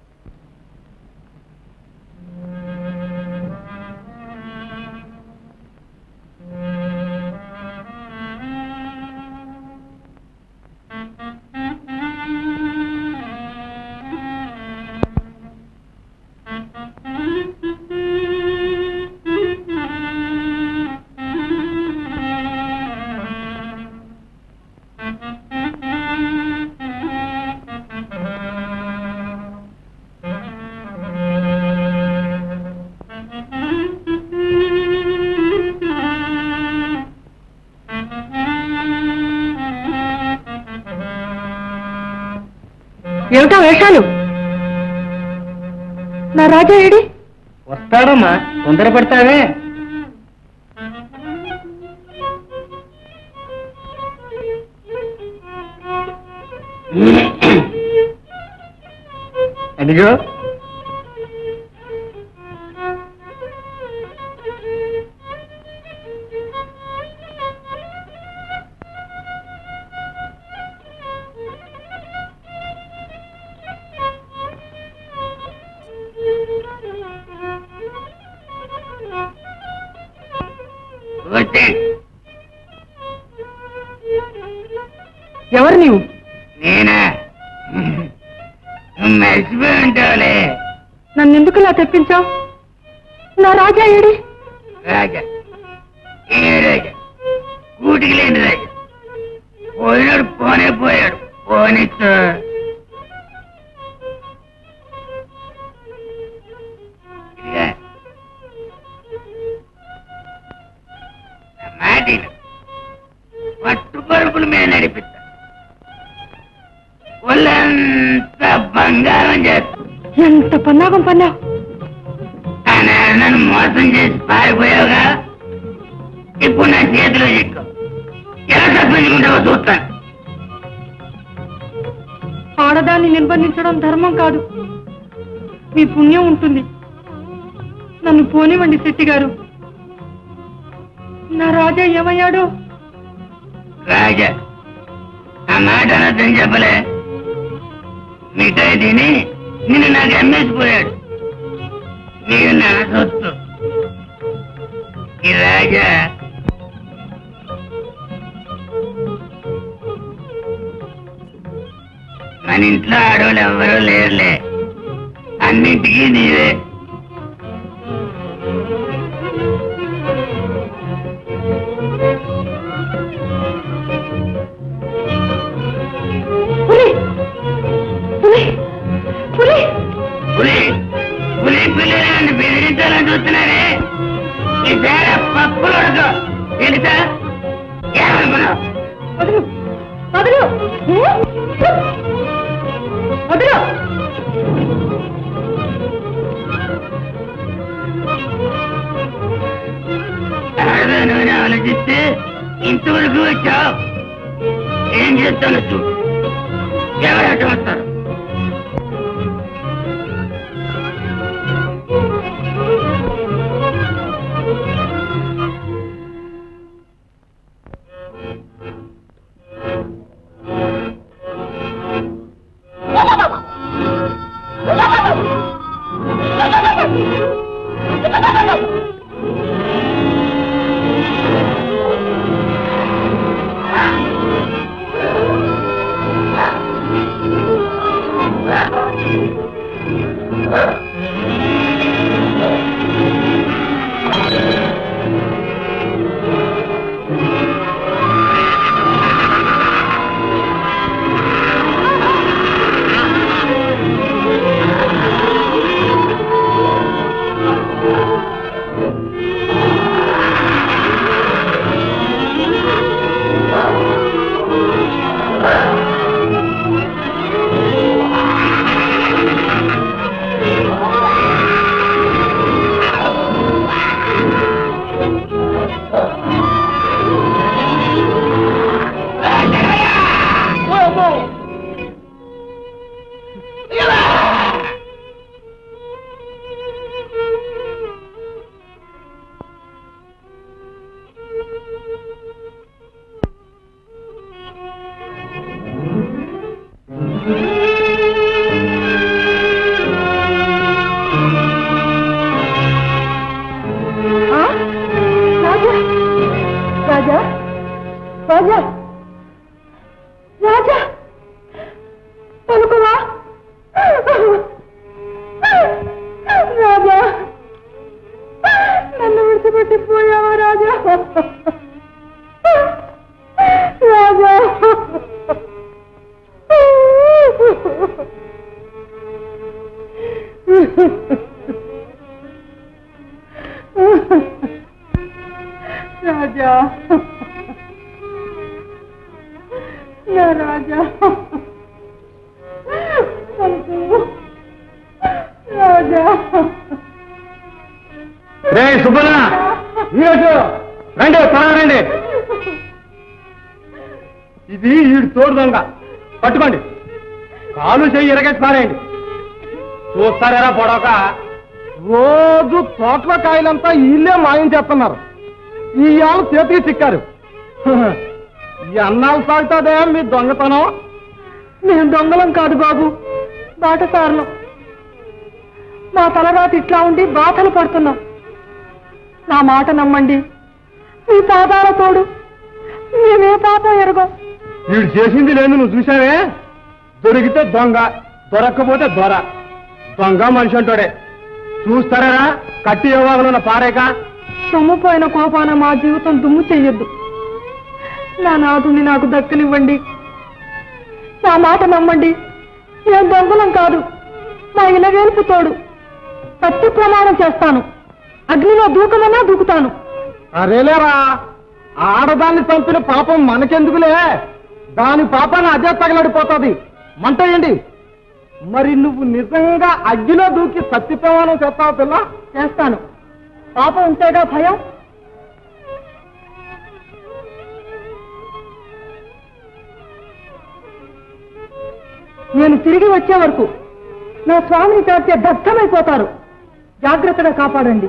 ఏమిటా వేషాలు నా రాజా ఏడి వస్తాడమ్మా తొందరపడతావే అదిగో ఎవరు నీవు నేనా నువ్వు మర్చిపోయి ఉంటావులే నన్ను ఎందుకు ఇలా తెప్పించావు నా రాజా ఏడి రాజా ఏ రాజా కూటికి లేని రాజా పోయినాడు పోనే పోయాడు పోనిచ్చు ఇదిగా. నా మాట విను. పట్టు పరుపుల మీద నడిపిస్తా ఒళ్ళంతా బంగారం చేస్తా ఎంత పన్నాగం పన్నావు ఆనాడు నన్ను మోసం చేసి పారిపోయావుగా ఇప్పుడు నా చేతిలో చిక్కు ఎలా తప్పించుకుంటావో చూస్తాను ఆడదాన్ని నిర్బంధించడం ధర్మం కాదు మీ పుణ్యం ఉంటుంది నన్ను పోనివ్వండి శెట్టి గారు నా రాజా ఏమయ్యాడో రాజా ఆ మాట అనర్థం చెప్పలే మిఠాయి తిని నిన్ను నాకు అమ్మేసిపోయాడు నీవు నా సొత్తు ఈ రాజా మన ఇంట్లో ఆడవాళ్ళు ఎవ్వరూ లేరులే అన్నింటికీ నీవే పులి పులి పులి పులి పులి పిల్లలు బెదిరించాలని చూస్తున్నారే ఈసారి పప్పులు ఉడక తెలుసా ఏమనుకున్నావు వదులు వదులు వదులు ఆడదాను అని ఆలోచిస్తే ఇంతవరకు వచ్చావు ఏం చేస్తాను చూడు ఎవరు అడ్డం వస్తారు ఆ ఆ? రాజా రాజా రాజా రాజా పలుకువా రాజా నన్ను విడిచిపెట్టి పోయావా రాజా రాజా రాజా నా రాజా పలుకు. రాజా రే సుబ్బన్న ఈరోజు రండి త్వరగా రండి ఇది ఈడు తోడు దొంగ పట్టుకోండి కాలు చెయ్యి ఇరగేసి పారేయండి చూస్తారా పొడవక రోజు తోటల కాయలంతా వీళ్ళే మాయం చేస్తున్నారు ఈ ఆళ్ళు చేతికి చిక్కారు ఈ అన్నాలు సాగుతుందే మీ దొంగతనం మేము దొంగలం కాదు బాబు బాటసారులం మా తలరాతి ఇట్లా ఉండి బాధలు పడుతున్నాం నా మాట నమ్మండి మీ పాదాల తోడు మేమే పాపం ఎరగం వీడు చేసింది లేదు నువ్వు చూసావే దొరికితే దొంగ దొరక్కపోతే దొర దొంగ మనిషి అంటాడే చూస్తారా కట్టి ఇవ్వాలన్న పారేక సొమ్ముపోయిన కోపాన మా జీవితం దుమ్ము చెయ్యొద్దు నా నాథుని నాకు దక్కనివ్వండి నా మాట నమ్మండి నేను దొంగలం కాదు నా ఇలవేల్పు తోడు సత్య ప్రమాణం చేస్తాను అగ్నిలో దూకమన్నా దూకుతాను అరేలేరా ఆడదాన్ని చంపిన పాపం మనకెందుకులే దాని పాపాన్ని అదే తగలడిపోతుంది మంట ఏంటి మరి నువ్వు నిజంగా అగ్గిలో దూకి సత్య ప్రమాణం చేస్తావా పిల్ల చేస్తాను పాపం ఉంటేగా భయం నేను తిరిగి వచ్చే వరకు నా స్వామిని చేర్చే దగ్ధమైపోతారు జాగ్రత్తగా కాపాడండి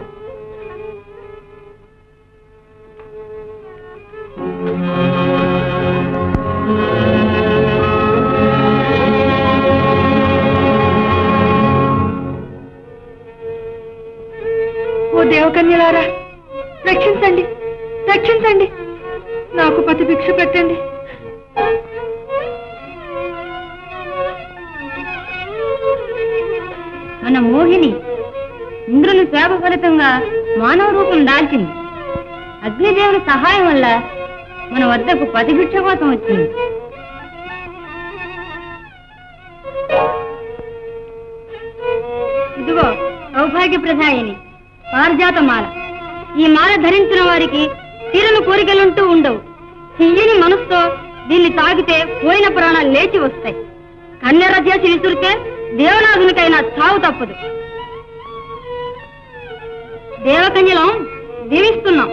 ఓ దేవకన్యలారా రక్షించండి రక్షించండి నాకు పతి భిక్ష పెట్టండి మన మోహిని ఇంద్రుని శాప ఫలితంగా మానవ రూపం దాల్చింది అగ్నిదేవుని సహాయం వల్ల మన వద్దకు పతిభిక్ష కోసం వచ్చింది ఇదిగో సౌభాగ్య ప్రదాయిని పారిజాత మాల ఈ మాల ధరించిన వారికి తీరని కోరికలుంటూ ఉండవు తీయని మనసుతో దీన్ని తాగితే పోయిన ప్రాణాలు లేచి వస్తాయి కన్నెర చేసి విసురితే దేవనాథునికైనా చావు తప్పదు దేవకన్యలం దీవిస్తున్నాం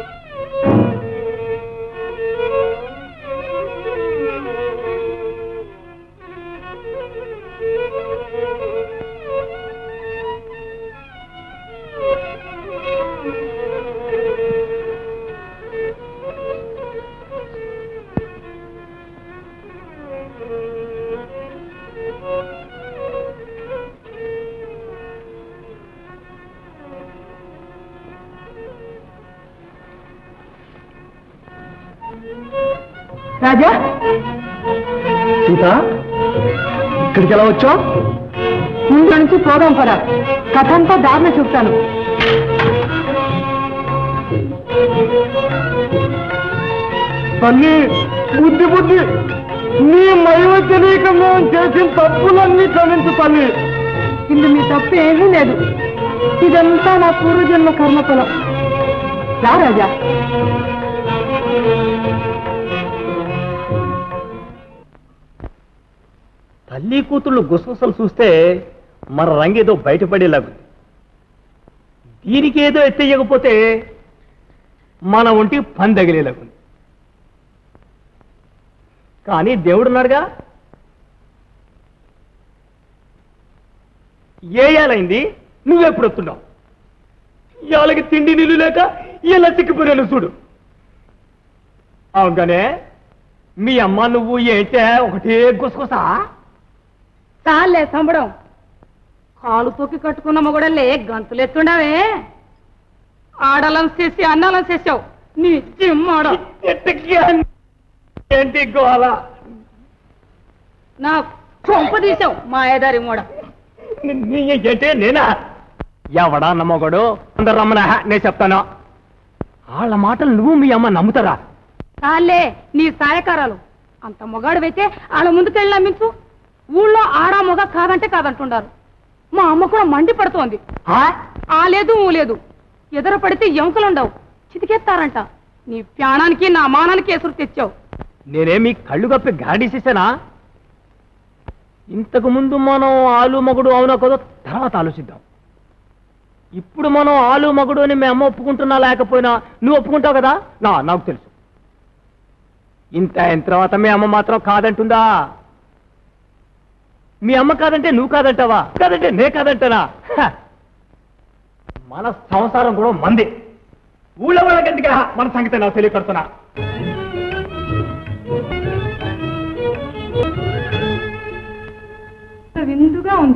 రాజా సీత ఇక్కడికి ఎలా వచ్చావు ముందు నుంచి పోదాం పద కథ అంతా దారిన చెప్తాను తల్లి బుద్ధి బుద్ధి నీ మహిమ తెలియక మేము చేసిన తప్పులన్నీ క్షమించు తల్లి ఇందు మీ తప్పు ఏమీ లేదు ఇదంతా నా పూర్వజన్మ కర్మఫలం రా రాజా తల్లి కూతుళ్ళు గుసగుసలు చూస్తే మన రంగేదో బయటపడేలాగుంది దీనికి ఏదో ఎత్తేయకపోతే మన ఒంటి పని తగిలేలాగుంది కానీ దేవుడున్నాడుగా ఏ ఏలైంది నువ్వెప్పుడు వస్తున్నావు ఇవాళకి తిండి నీళ్ళు లేక ఇలా చిక్కిపోయాను చూడు అవుగానే మీ అమ్మ నువ్వు ఏంటే ఒకటే గుసగుసా చాలే సంబడం కాలు తొక్కి కట్టుకున్న మొగడలే గంతులు ఎత్తుండవే ఆడలం చేసి అన్నాలం చేసావు నీ జిమ్మాడ ఏంటి గోల నా కొంప తీసావు మా ఏదారి మూడ ఏంటి నేనా ఎవడా నమ్మగడు అందరు రమ్మన నేను చెప్తాను వాళ్ళ మాటలు నువ్వు మీ అమ్మ నమ్ముతారా చాలే నీ సాయకారాలు అంత మొగాడువైతే వాళ్ళ ముందుకెళ్ళి నమ్మించు ఊళ్ళో ఆడా మొగ కాదంటే కాదంటుండారు మా అమ్మ కూడా మండి పడుతోంది ఆ లేదు ఊ లేదు ఎదురు పడితే ఎముకలుండవు చితికేస్తారంట నీ ప్రాణానికి నా మానానికి ఎసురు తెచ్చావు నేనేమి కళ్ళు కప్పి గాడిసేసానా ఇంతకు ముందు మనం ఆలు మగుడు అవునో కదో తర్వాత ఆలోచిద్దాం ఇప్పుడు మనం ఆలు మగుడు అని మీ అమ్మ ఒప్పుకుంటున్నా లేకపోయినా నువ్వు ఒప్పుకుంటావు కదా నా నాకు తెలుసు ఇంత అయిన తర్వాత మీ అమ్మ మాత్రం కాదంటుందా మీ అమ్మ కాదంటే నువ్వు కాదంటావా కాదంటే నే కాదంటానా హ! మన సంసారం కూడా మంది ఊళ్ళో వాళ్ళకంటిగా మన సంగతి నాకు తెలియకడుతున్నా విందుగా ఉంది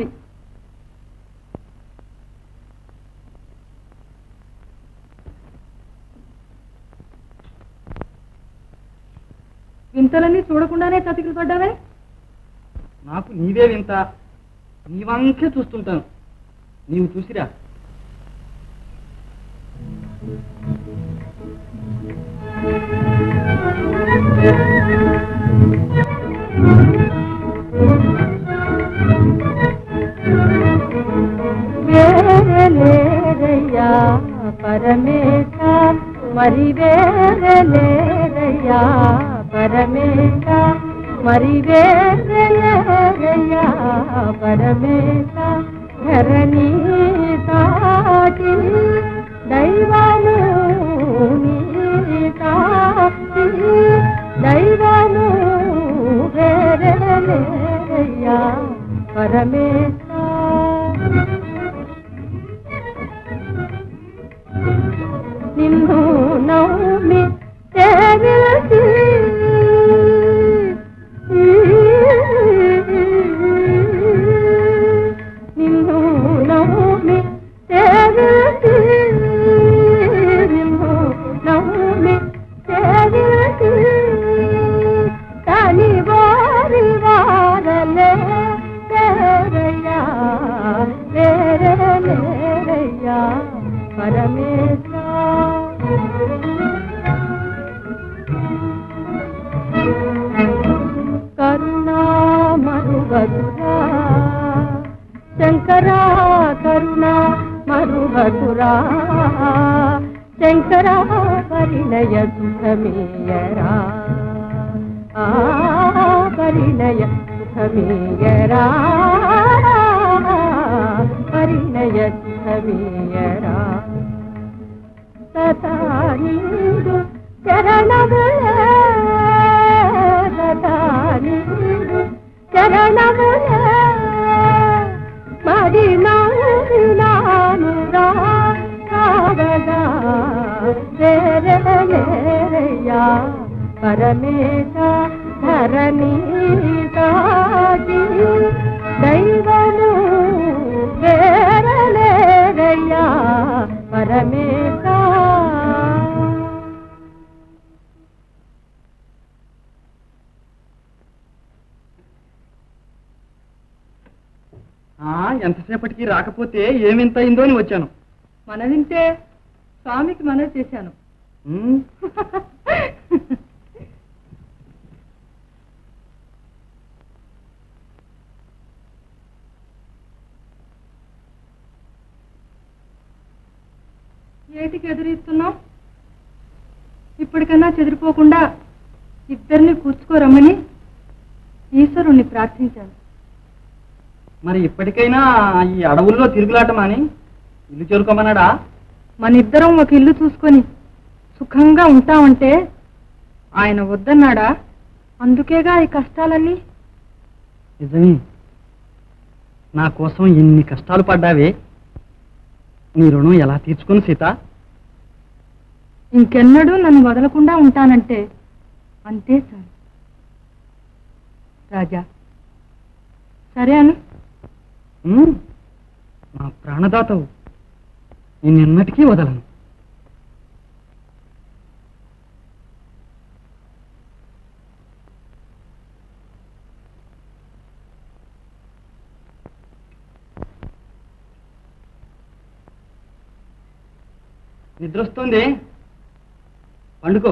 వింతలన్నీ చూడకుండానే చతికిలు పడ్డావే నాకు నీవే వింత నీ వంకే చూస్తుంటాను నీవు చూసిరా వేరే లేరయ్యా పరమేశ మరి వేరే లేరయ్యా పరమేశ మరి వేరే లేరయ్యా పరమేశ ధరణి సాటి దైవము నీ సాటి దైవము వేరే లేరయ్యా పరమేశ నిన్ను నమ్మి సేవించి నిన్ను నమ్మి సేవించి నిన్ను నమ్మి సేవించి తని వారి వారలే లేరయ్యా లేరే లేరయ్యా పరమేశ కరుణా మరువదురా శంకరా కరుణా మరువదురా శంకరా పరిణయ సుఖమేయరా ఆ పరిణయ సుఖమేయరా పరిణయ సుఖమేయరా సతానీడు చరణములే సతానీడు చరణములే మరి నానురా కావదా వేరే వేరయ్యా పరమేశ ధరణి సాగి దైవము వేరలేరయ్యా పరమేశ ఆ, ఎంతసేపటికి రాకపోతే ఏమింత అయిందో అని వచ్చాను మన వింటే స్వామికి మనవి చేశాను ఉమ్, ఏటికి ఎదురిస్తున్నావు ఇప్పటికన్నా చెదిరిపోకుండా ఇద్దరిని కూర్చుకోరమ్మని ఈశ్వరుణ్ణి ప్రార్థించాను మరి ఇప్పటికైనా ఈ అడవుల్లో తిరుగులాటమాని ఇల్లు చేరుకోమన్నాడా మన ఇద్దరం ఒక ఇల్లు చూసుకొని సుఖంగా ఉంటామంటే ఆయన వద్దన్నాడా అందుకేగా ఈ కష్టాలన్నీ నిజమే నా కోసం ఎన్ని కష్టాలు పడ్డావే నీ రుణం ఎలా తీర్చుకుని సీత ఇంకెన్నడూ నన్ను వదలకుండా ఉంటానంటే అంతే చాలు రాజా సరే అను ఉమ్, నా ప్రాణదాతవు నిన్నెన్నటికీ వదలను నిద్రొస్తుంది పండుకో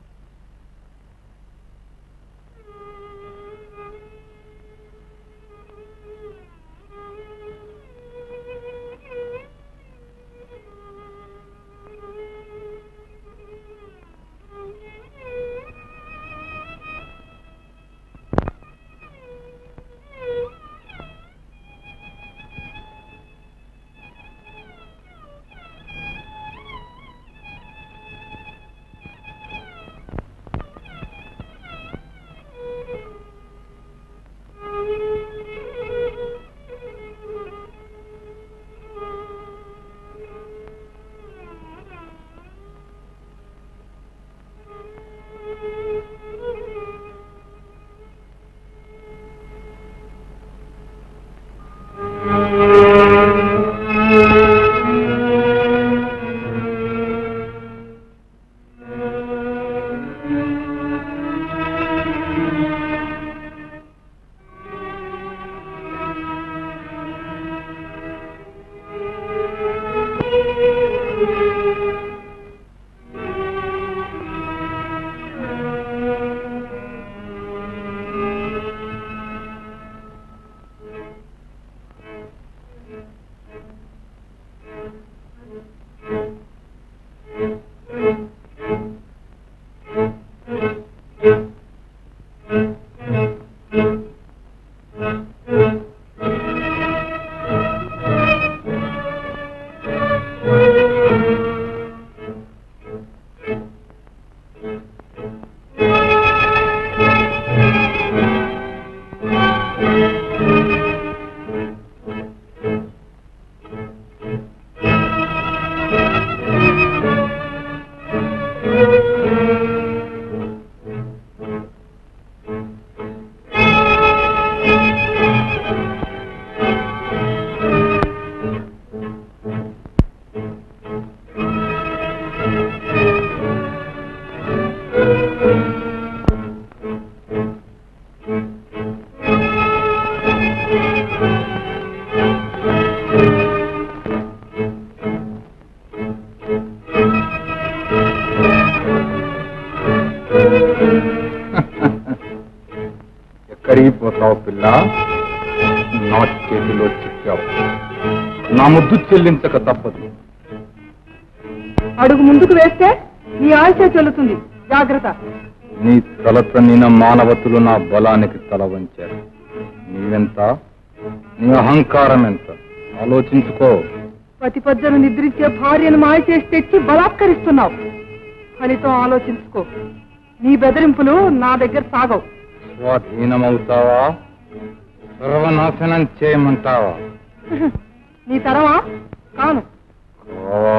ఎక్కడికి పోతావు పిల్ల నా చేతిలో చిక్కావు నా ముద్దు చెల్లించక తప్పదు అడుగు ముందుకు వేస్తే నీ ఆయుషే చెల్లుతుంది జాగ్రత్త నీ తల తన్నిన మానవతులు నా బలానికి తల వంచారు నీవెంత నీ అహంకారం ఎంత ఆలోచించుకో పతి పద్దను నిద్రించే భార్యను మాయ చేసి తెచ్చి బలాత్కరిస్తున్నావు ఫలితం ఆలోచించుకో నీ బెదిరింపులు నా దగ్గర సాగవు స్వాధీనమవుతావా సర్వనాశనం చేయమంటావా నీ తరమా కాను కావా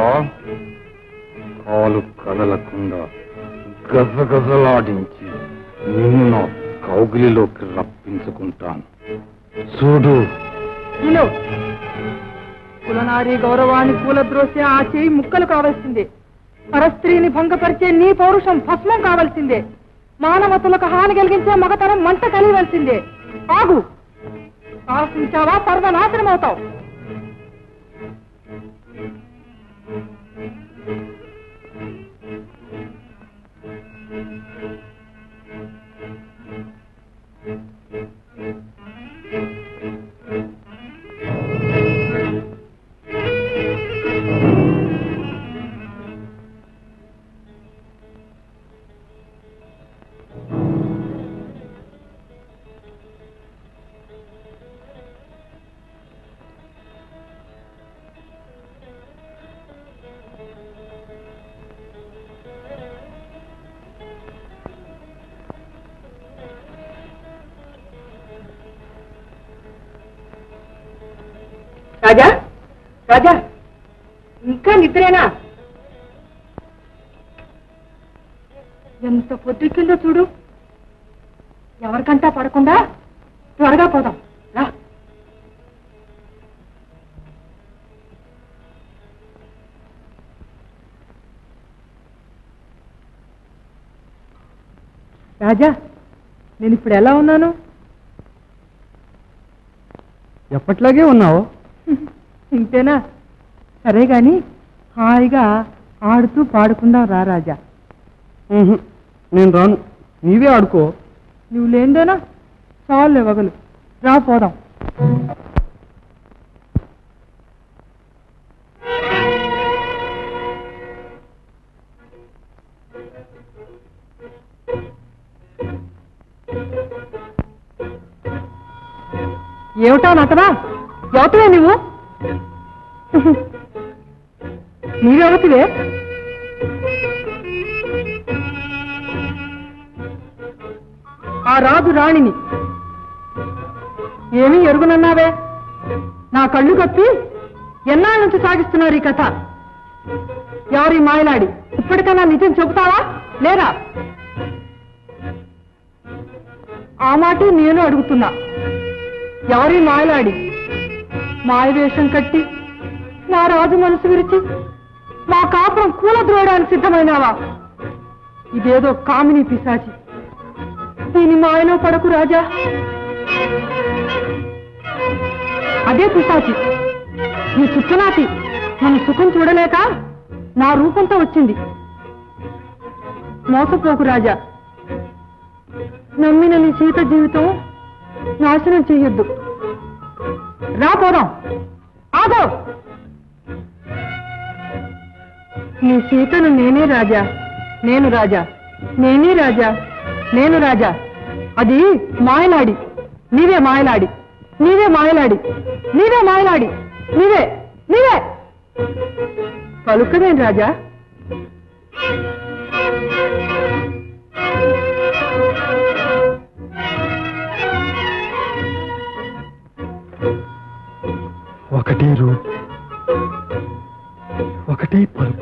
కాలు కదలకుండా గజగజలాడించి నిన్ను నా కౌగిలిలోకి రప్పించుకుంటాను చూడు విను కులనారి గౌరవాన్ని కూలద్రోసే ఆ చేయి ముక్కలు కావాల్సిందే పరస్త్రీని భంగపరిచే నీ పౌరుషం భస్మం కావాల్సిందే మానవతులకు హాని కలిగించే మగతనం మంట కలియవలసిందే ఆగు ఆశించావా సర్వనాశనం అవుతావు రాజా రాజా ఇంకా నిద్రేనా ఎంత పొద్దుకిందో చూడు ఎవరికంటా పడకుండా త్వరగా పోదాం రా రాజా నేను ఇప్పుడు ఎలా ఉన్నాను ఎప్పట్లాగే ఉన్నావు ఇంతేనా సరే గాని హాయిగా ఆడుతూ పాడుకుందాం రా రాజా ఉహు, నేను రాను నీవే ఆడుకో నువ్వు లేందేనా చాలు వగలు రా పోదాం ఏమిటా నటనా ఎవతివే నువ్వు నీవెవతివే ఆ రాజు రాణిని ఏమీ ఎరుగునన్నావే నా కళ్ళు కప్పి ఎన్నాళ్ళ నుంచి సాగిస్తున్నారు ఈ కథ ఎవరి మాయలాడి ఇప్పటికన్నా నిజం చెబుతావా లేరా ఆ మాటే నేను అడుగుతున్నా ఎవరి మాయలాడి మాయవేషం కట్టి నా రాజు మనసు విరిచి నా కాపురం కూలద్రోయడానికి సిద్ధమైనావా ఇదేదో కామిని పిశాచి దీని మాయలో పడకు రాజా అదే పిశాచి ఈ చుట్టనాటి మన సుఖం చూడలేక నా రూపంతో వచ్చింది మోసపోకు రాజా నమ్మిన నీ సీత జీవితం నాశనం చెయ్యొద్దు రా పోదాం ఆగో నీ సీతను నేనే రాజా నేను రాజా నేనే రాజా నేను రాజా అది మాయలాడి నీవే మాయలాడి నీవే మాయలాడి నీవే మాయలాడి నీవే నీవే పలుకదేం రాజా ఒకటే రూప్ ఒకటే పలుకు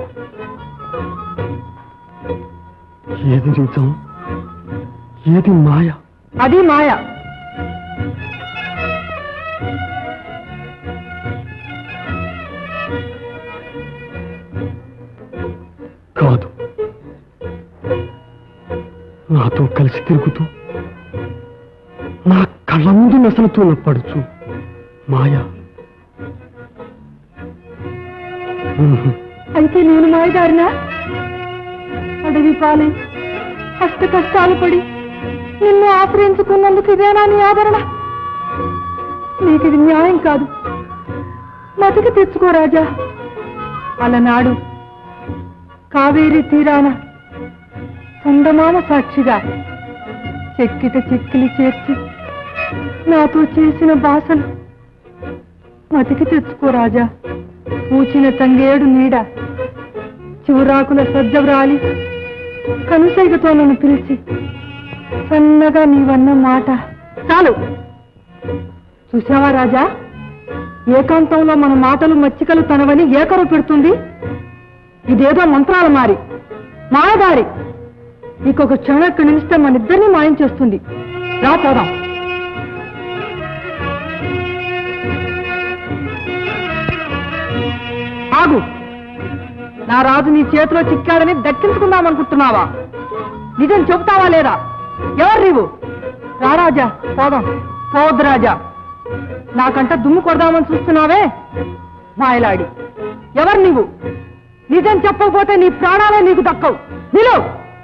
ఏది నిజం ఏది మాయ అది మాయ కాదు నాతో కలిసి తిరుగుతూ నా కళ్ళ ముందు నసలుతున్న పడుచు మాయ ఉహు. అయితే నేను మాయదారినా అడవి పాలై కష్ట కష్టాలు పడి నిన్ను ఆశ్రయించుకున్నందుకు ఇదేనా నీ ఆదరణ నీకు ఇది న్యాయం కాదు మతికి తెచ్చుకో రాజా అలనాడు కావేరీ తీరాన చందమామ సాక్షిగా చెక్కిట చెక్కిలి చేర్చి నాతో చేసిన బాసలు మతికి తెచ్చుకో రాజా పూచిన తంగేడు నీడ చివురాకుల సజ్జవ్రాలి కనుసైగతో నన్ను పిలిచి సన్నగా నీవన్న మాట చాలు చూసావా రాజా ఏకాంతంలో మన మాటలు మచ్చికలు తనవని ఏకరు పెడుతుంది ఇదేదో మంత్రాల మారి మాయదారి ఇంకొక క్షణం ఇక్కడి నిలిస్తే మన ఇద్దరిని మాయం చేస్తుంది రా పోదాం ఆగు నా రాజు నీ చేతిలో చిక్కాడని దక్కించుకుందాం అనుకుంటున్నావా నిజం చెబుతావా లేదా ఎవరు నీవు రా రాజా పోదాం పోవద్దు రాజా నాకంట దుమ్ము కొడదామని చూస్తున్నావే మాయలాడి ఎవరు నీవు నిజం చెప్పకపోతే నీ ప్రాణాలే నీకు దక్కవు నిలువు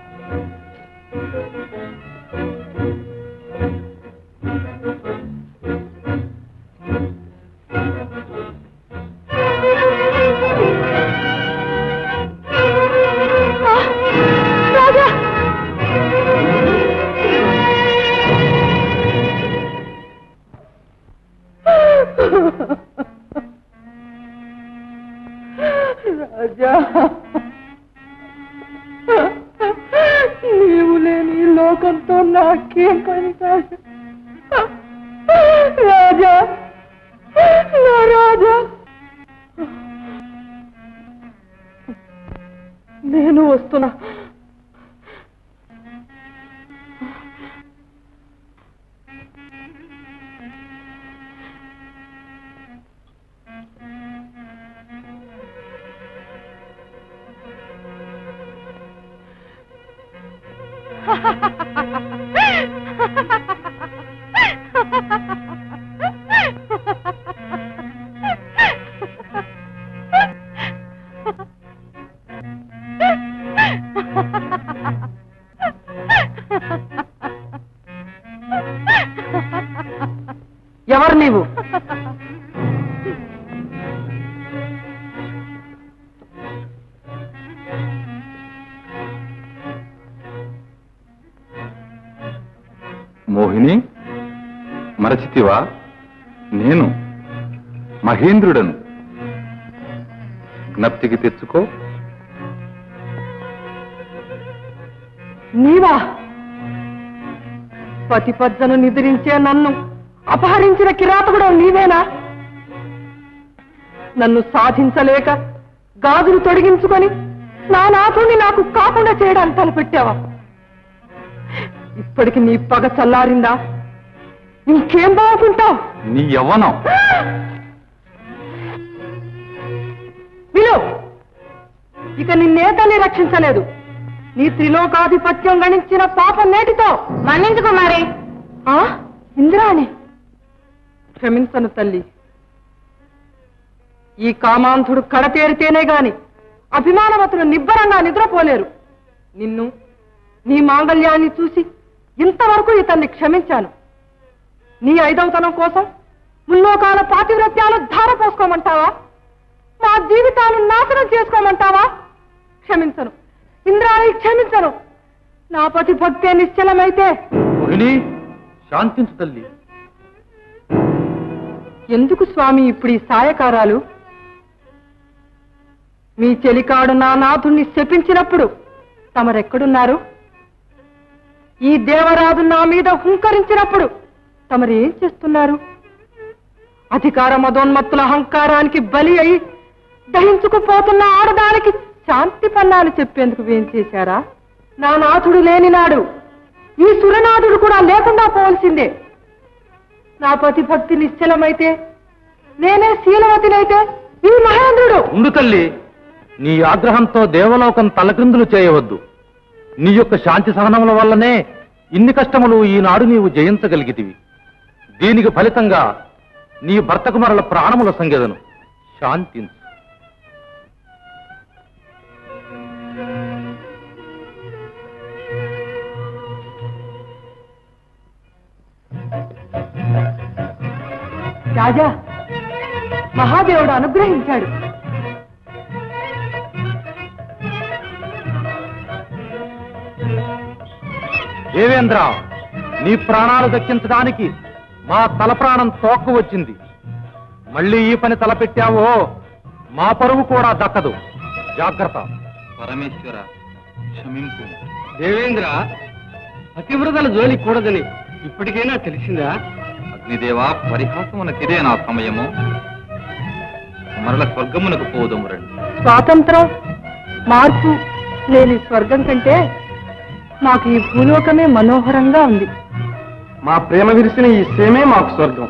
రాజా రాజా నీవు లేని ఈ లోకంతో నాకేం పని కాదు రాజా నా రాజా నేను వస్తున్నా ఎవరు నీవు మోహిని మరచితివా నేను మహేంద్రుడను జ్ఞప్తికి తెచ్చుకో నీవా పతిపజ్జను నిద్రించే నన్ను అపహరించిన కిరాతకుడు నీవేనా నన్ను సాధించలేక గాజులు తొడిగించుకొని నా నాథుని నాకు కాకుండా చేయడానికి తలపెట్టావా ఇప్పటికి నీ పగ చల్లారిందా ఇంకేం బాగుంటావు నీ యవ్వనం విలు ఇక నిన్నే తల్లి రక్షించలేదు నీ త్రిలోకాధిపత్యం గణించిన పాపం నేటితో మన్నించుకో మరి ఆ ఇంద్రాణి క్షమించను తల్లి ఈ కామాంధుడు కడతేరితేనే గాని అభిమానవతులు నిబ్బరంగా నిద్రపోలేరు నిన్ను నీ మాంగళ్యాన్ని చూసి ఇంతవరకు ఇతన్ని క్షమించాను నీ ఐదవతనం కోసం ముల్లోకాల పాతివ్రత్యాలు ధారపోసుకోమంటావా మా జీవితాలు నాశనం చేసుకోమంటావా క్షమించను ఇంద్రాణి క్షమించను నా పతి భక్తే నిశ్చలమైతే మోహిని శాంతించు తల్లి ఎందుకు స్వామి ఇప్పుడు ఈ సాయకారాలు మీ చెలికాడు నా నాథుణ్ణి శపించినప్పుడు తమరెక్కడున్నారు ఈ దేవరాజు నా మీద హుంకరించినప్పుడు తమరు ఏం చేస్తున్నారు అధికార మదోన్మత్తుల అహంకారానికి బలి అయి దహించుకుపోతున్న ఆడదానికి శాంతి పన్నాలు చెప్పేందుకు ఏం చేశారా నా నాథుడు లేని నాడు ఈ సురనాథుడు కూడా లేకుండా పోవలసిందే నా పతి భక్తి నిశ్చలమైతే నేనే శీలవతినైతే ఈ మహేంద్రుడు ఉండు తల్లి నీ ఆగ్రహంతో దేవలోకం తలక్రిందులు చేయవద్దు నీ యొక్క శాంతి సహనముల వల్లనే ఇన్ని కష్టములు ఈనాడు నీవు జయించగలిగితివి దీనికి ఫలితంగా నీ భర్తకు మరల ప్రాణముల సంగెదను శాంతించు రాజా మహాదేవుడు అనుగ్రహించాడు దేవేంద్ర నీ ప్రాణాలు దక్కించడానికి మా తల ప్రాణం తోక్కు వచ్చింది మళ్ళీ ఈ పని తలపెట్టావో మా పరువు కూడా దక్కదు జాగ్రత్త పరమేశ్వర క్షమింపు దేవేంద్ర పతివ్రతల జోలి కూడదని ఇప్పటికైనా తెలిసిందా అగ్నిదేవా పరిహాసమునకిదే నా సమయము మరల స్వర్గమునకు పోదము రండి స్వాతంత్రం మార్పు లేని స్వర్గం కంటే నాకు ఈ భూలోకమే మనోహరంగా ఉంది మా ప్రేమ విరిసిన ఈ సేమే మాకు స్వర్గం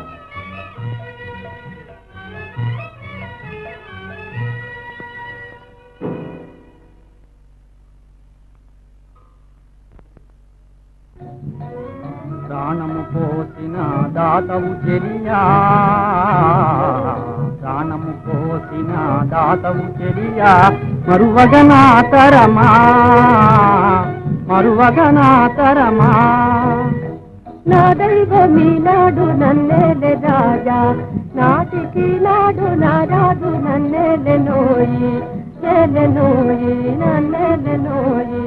ప్రాణము పోసిన దాతవు చెలియా ప్రాణము పోసిన దాతవు చెలియా మరువగనాతరమా మరువగనాతరమా నా దైవమీ నాడు నన్నేలే రాజా నాటికి నాడు నా రాజు నన్నేలే నోయి నేలే నోయి నన్నేలే నోయి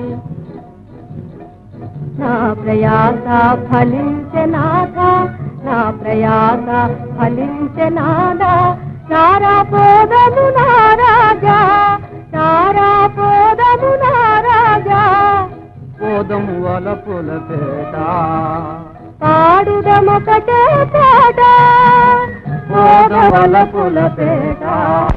నా ప్రయాస ఫలించే నాథ నా ప్రయాస ఫలించే నాదా నారా పోదము నారాజా నారా పోదము నారాజా పోదము వలపుల పేట పాడుదమొకటే పాట పోదము వలపుల పేట